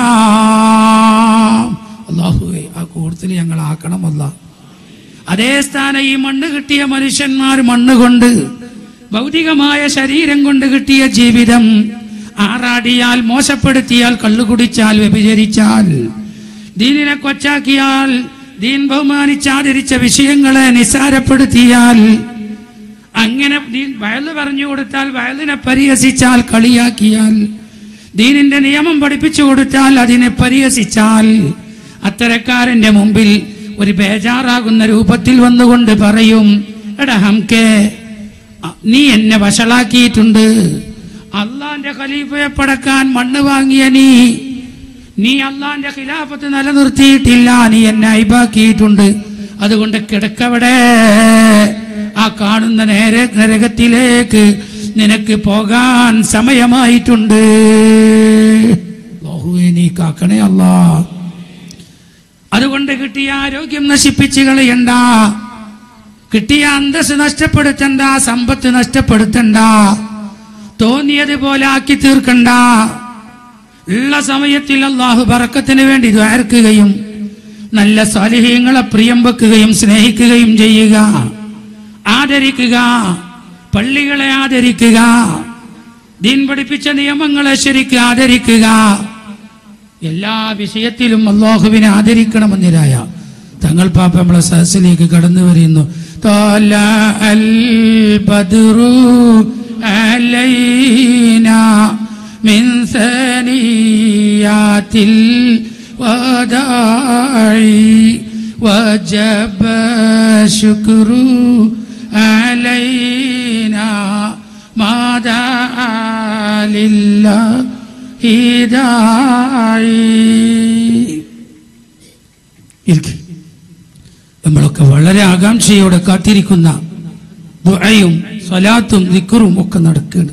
പോകാം അള്ളാഹുവേ ആ കൂട്ടത്തിൽ ഞങ്ങൾ ആക്കണമല്ല അതേ സ്ഥാനം ഈ മണ്ണ് കിട്ടിയ മനുഷ്യന്മാർ മണ്ണ് കൊണ്ട് ഭൗതികമായ ശരീരം കൊണ്ട് കിട്ടിയ ജീവിതം ആറാടിയാൽ മോശപ്പെടുത്തിയാൽ കള്ളുകുടിച്ചാൽ വ്യഭിചരിച്ചാൽ ദീനിനെ കൊച്ചാക്കിയാൽ ദീൻ ബഹുമാനിച്ചാദരിച്ച വിഷയങ്ങളെ നിസാരപ്പെടുത്തിയാൽ അങ്ങനെ ദീൻ വയല് പറഞ്ഞു കൊടുത്താൽ വയലിനെ പരിഹസിച്ചാൽ കളിയാക്കിയാൽ ദീനിന്റെ നിയമം പഠിപ്പിച്ചു കൊടുത്താൽ അതിനെ പരിഹസിച്ചാൽ അത്തരക്കാരന്റെ മുമ്പിൽ ഒരു ബേജാറാകുന്ന രൂപത്തിൽ വന്നുകൊണ്ട് പറയും എടാ ഹംകെ അ- നീ എന്നെ വഷളാക്കിയിട്ടുണ്ട് അള്ളാന്റെ ഖലീഫയെ പടക്കാൻ മണ്ണ് വാങ്ങിയ നീ നീ അള്ളാന്റെ ഖിലാഫത്ത് നിലനിർത്തിയിട്ടില്ല നീ എന്നെ അയബാക്കിയിട്ടുണ്ട് അതുകൊണ്ട് കിടക്കവിടെ ആ കാണുന്ന നേരെ നരകത്തിലേക്ക് നിനക്ക് പോകാൻ സമയമായിട്ടുണ്ട് അല്ലാഹുവേ, നീ കാക്കണേ അല്ലാ അതുകൊണ്ട് കിട്ടിയ ആരോഗ്യം നശിപ്പിച്ച് കളയണ്ട കിട്ടിയ അന്തസ് നഷ്ടപ്പെടുത്തണ്ട സമ്പത്ത് നഷ്ടപ്പെടുത്തണ്ട തോന്നിയതുപോലെ ആക്കി തീർക്കണ്ട ഉള്ള സമയത്തിൽ അള്ളാഹു ബറക്കത്തിന് വേണ്ടി ദ്വാരക്കുകയും നല്ല സ്വാലിഹ്യങ്ങളെ പ്രിയം വെക്കുകയും സ്നേഹിക്കുകയും ചെയ്യുക ആദരിക്കുക പള്ളികളെ ആദരിക്കുക ദീൻ പഠിപ്പിച്ച നിയമങ്ങളെ ശരിക്ക് ആദരിക്കുക എല്ലാ വിഷയത്തിലും അള്ളാഹുവിനെ ആദരിക്കണമെന്നിരായ തങ്ങൾ പാപ്പ നമ്മളെ സദസ്സിലേക്ക് കടന്നു വരുന്നു തോല അൽ ബദ്റു അലൈന മിൻ സനിയാത്തിൽ വദാഇ وجب شكر علينا ما دعا لله داعي ഇരിക്ക്. നമ്മളൊക്കെ വളരെ ആകാംക്ഷയോടെ കാത്തിരിക്കുന്ന ദുആയും സ്വലാത്തും ദിക്കറും ഒക്കെ നടക്കുകയാണ്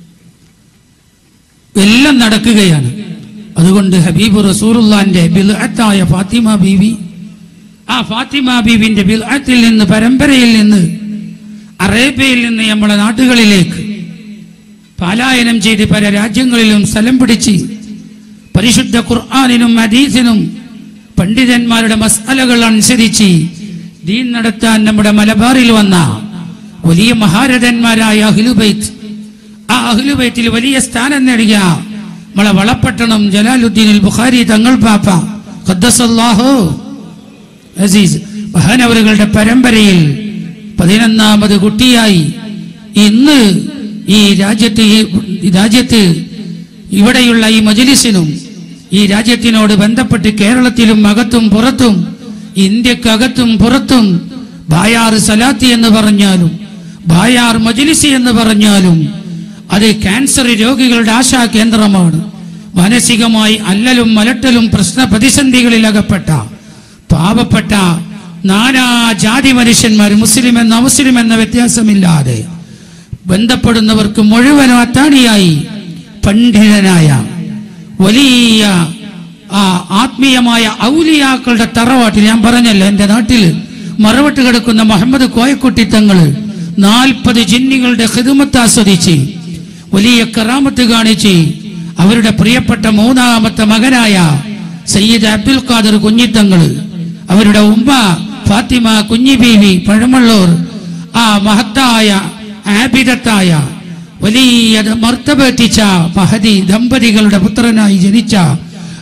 എല്ലാം നടക്കുകയാണ് അതുകൊണ്ട് ഹബീബ് റസൂറുല്ലാന്റെ ബിൽഅത്തായ ഫാത്തിമ ബീവി ആ ഫാത്തിമ ബീവിന്റെ ബിൽഅത്തിൽ നിന്ന് പരമ്പരയിൽ നിന്ന് അറേബ്യയിൽ നിന്ന് നമ്മുടെ നാട്ടുകളിലേക്ക് പലായനം ചെയ്ത് പല രാജ്യങ്ങളിലും സ്ഥലം പിടിച്ച് പരിശുദ്ധ ഖുർആാനിനും ഹദീസിനും പണ്ഡിതന്മാരുടെ മസാലകൾ അനുസരിച്ച് ദീൻ നടത്താൻ നമ്മുടെ മലബാറിൽ വന്ന വലിയ മഹാരഥന്മാരായ അഹ്ലുബൈത്ത് ആ അഹ്ലുബൈത്തിൽ വലിയ സ്ഥാനം നേടിയ നമ്മളെ വളപ്പട്ടണം ജലാലുദ്ദീൻ ബുഖാരി തങ്ങൾ പാപ്പ ഖദ്ദസല്ലാഹു അസീസ് മഹാനവറുകളുടെ പരമ്പരയിൽ പതിനൊന്നാമത് കുട്ടിയായി ഇന്ന് ഈ രാജ്യത്ത് ഈ രാജ്യത്ത് ഇവിടെയുള്ള ഈ മജലിസിനും ഈ രാജ്യത്തിനോട് ബന്ധപ്പെട്ട് കേരളത്തിലും അകത്തും പുറത്തും ഇന്ത്യക്കകത്തും പുറത്തും ബായാർ സലാത്തി എന്ന് പറഞ്ഞാലും ബായാർ മജലിസി എന്ന് പറഞ്ഞാലും അത് ക്യാൻസർ രോഗികളുടെ ആശാ കേന്ദ്രമാണ് മാനസികമായി അല്ലലും മലട്ടലും പ്രശ്ന പ്രതിസന്ധികളിൽ അകപ്പെട്ട പാവപ്പെട്ട നാനാ ജാതി മനുഷ്യന്മാർ മുസ്ലിം എന്ന അമുസ്ലിം എന്ന വ്യത്യാസമില്ലാതെ ബന്ധപ്പെടുന്നവർക്ക് മുഴുവനും അത്താണിയായി പണ്ഡിതനായ വലിയ ആ ആത്മീയമായ ഔലിയാക്കളുടെ തറവാട്ടിൽ ഞാൻ പറഞ്ഞല്ലോ എന്റെ നാട്ടിൽ മറവിട്ട് കിടക്കുന്ന മുഹമ്മദ് കോയക്കുട്ടി തങ്ങള് നാൽപ്പത് ജിന്നികളുടെ ഹിതുമത്ത് ആസ്വദിച്ച് വലിയ കറാമത്ത് കാണിച്ച് അവരുടെ പ്രിയപ്പെട്ട മൂന്നാമത്തെ മകനായ സയ്യിദ് അബ്ദുൽ ഖാദർ കുഞ്ഞിത്തങ്ങള് അവരുടെ ഉമ്മ ഫാത്തിമ കുഞ്ഞി ബീവി പഴമള്ളൂർ ആ മഹത്തായ ആബിദത്തായ വലിയ മർത്തബെത്തിച്ച മഹതി ദമ്പതികളുടെ പുത്രനായി ജനിച്ച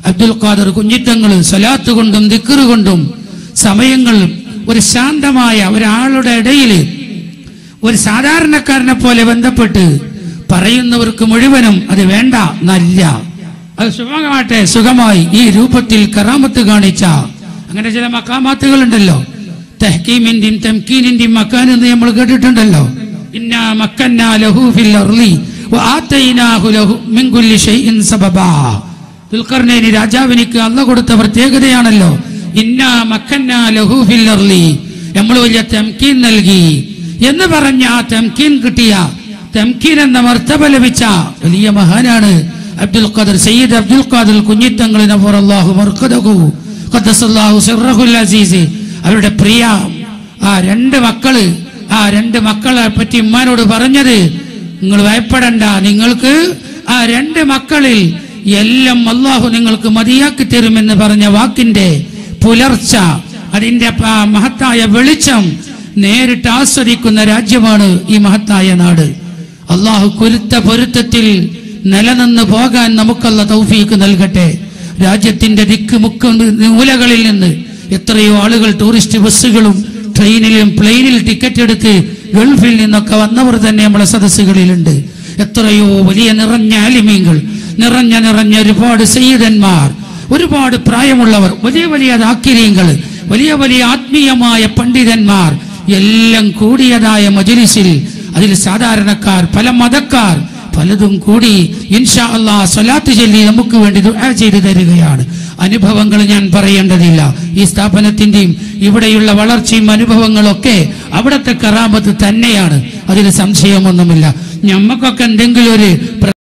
അബ്ദുൽ ഖാദർ കുഞ്ഞിത്തങ്ങൾ സലാത്ത് കൊണ്ടും ദിക്കറ് കൊണ്ടും സമയങ്ങൾ ഒരു ശാന്തമായ ഒരാളുടെ ഇടയിൽ ഒരു സാധാരണക്കാരനെ പോലെ ബന്ധപ്പെട്ട് പറയുന്നവർക്ക് മുഴുവനും അത് വേണ്ട നല്ല അത് സുഖമാകട്ടെ സുഖമായി ഈ രൂപത്തിൽ കറാമത്ത് കാണിച്ച അങ്ങനെ ചില മക്കാമാത്തുകൾ ഉണ്ടല്ലോ തെഹ്കീമിന്റെയും തെംകീനിന്റെയും മക്കാൻ എന്ന് നമ്മൾ കേട്ടിട്ടുണ്ടല്ലോ ഇന്നാ മക്കന്നാ ലഹു ഫിൽ അർളി വആതൈനാഹു ലഹു മിൻ കുല്ലി ഷൈഇൻ സബബാ ദുൽഖർനൈനി രാജാവിനിക്ക് അല്ല കൊടുത്ത പ്രത്യേകതയാണല്ലോ ഇന്നാ മക്കന്നാ ലഹു ഫിൽ അർളി നമ്മൾ വലിയ തെംകീൻ നൽകി എന്ന് പറഞ്ഞ ആ തെംകീൻ കിട്ടിയ തെംകീൻ എന്ന മർത്തബ ലഭിച്ച വലിയ മഹാനാണ് അബ്ദുൽ ഖാദർ സയ്യിദ് അബ്ദുൽ ഖാദർ കുഞ്ഞിത്തങ്ങൾ അല്ലാഹു മർക്കദഹു ഖദ്ദസല്ലാഹു സിർറഹുൽ അസീസ് അവരുടെ പ്രിയ ആ രണ്ട് മക്കള് ആ രണ്ട് മക്കളെ പറ്റി ഉമ്മാനോട് പറഞ്ഞത് നിങ്ങൾ ഭയപ്പെടണ്ട നിങ്ങൾക്ക് ആ രണ്ട് മക്കളിൽ എല്ലാം അള്ളാഹു നിങ്ങൾക്ക് മതിയാക്കി തരുമെന്ന് പറഞ്ഞ വാക്കിന്റെ പുലർച്ച അതിന്റെ ആ മഹത്തായ വെളിച്ചം നേരിട്ട് ആസ്വദിക്കുന്ന രാജ്യമാണ് ഈ മഹത്തായ നാട് അള്ളാഹു കുരുത്ത പൊരുത്തത്തിൽ നിലനിന്ന് പോകാൻ നമുക്കുള്ള തൗഫീക്ക് നൽകട്ടെ രാജ്യത്തിന്റെ ദിക്ക് മുക്ക് മൂലകളിൽ നിന്ന് എത്രയോ ആളുകൾ ടൂറിസ്റ്റ് ബസ്സുകളും ട്രെയിനിലും പ്ലെയിനിൽ ടിക്കറ്റ് എടുത്ത് ഗൾഫിൽ നിന്നൊക്കെ വന്നവർ തന്നെ നമ്മുടെ സദസ്സുകളിലുണ്ട് എത്രയോ വലിയ നിറഞ്ഞ ആലിമീങ്ങൾ നിറഞ്ഞ നിറഞ്ഞ ഒരുപാട് സയ്യിദന്മാർ ഒരുപാട് പ്രായമുള്ളവർ വലിയ വലിയ ദാക്കിര്യങ്ങൾ വലിയ വലിയ ആത്മീയമായ പണ്ഡിതന്മാർ എല്ലാം കൂടിയതായ മജലിസിൽ അതിൽ സാധാരണക്കാർ പല മതക്കാർ പലതും കൂടി ഇൻഷാ അള്ളാ സ്വലാത്ത് ചൊല്ലി നമുക്ക് വേണ്ടി ദുആ ചെയ്തു തരികയാണ് അനുഭവങ്ങൾ ഞാൻ പറയേണ്ടതില്ല ഈ സ്ഥാപനത്തിന്റെയും ഇവിടെയുള്ള വളർച്ചയും അനുഭവങ്ങളൊക്കെ അവിടുത്തെ കറാമത്ത് തന്നെയാണ് അതിൽ സംശയമൊന്നുമില്ല ഞമ്മക്കൊക്കെ എന്തെങ്കിലും ഒരു പ്ര-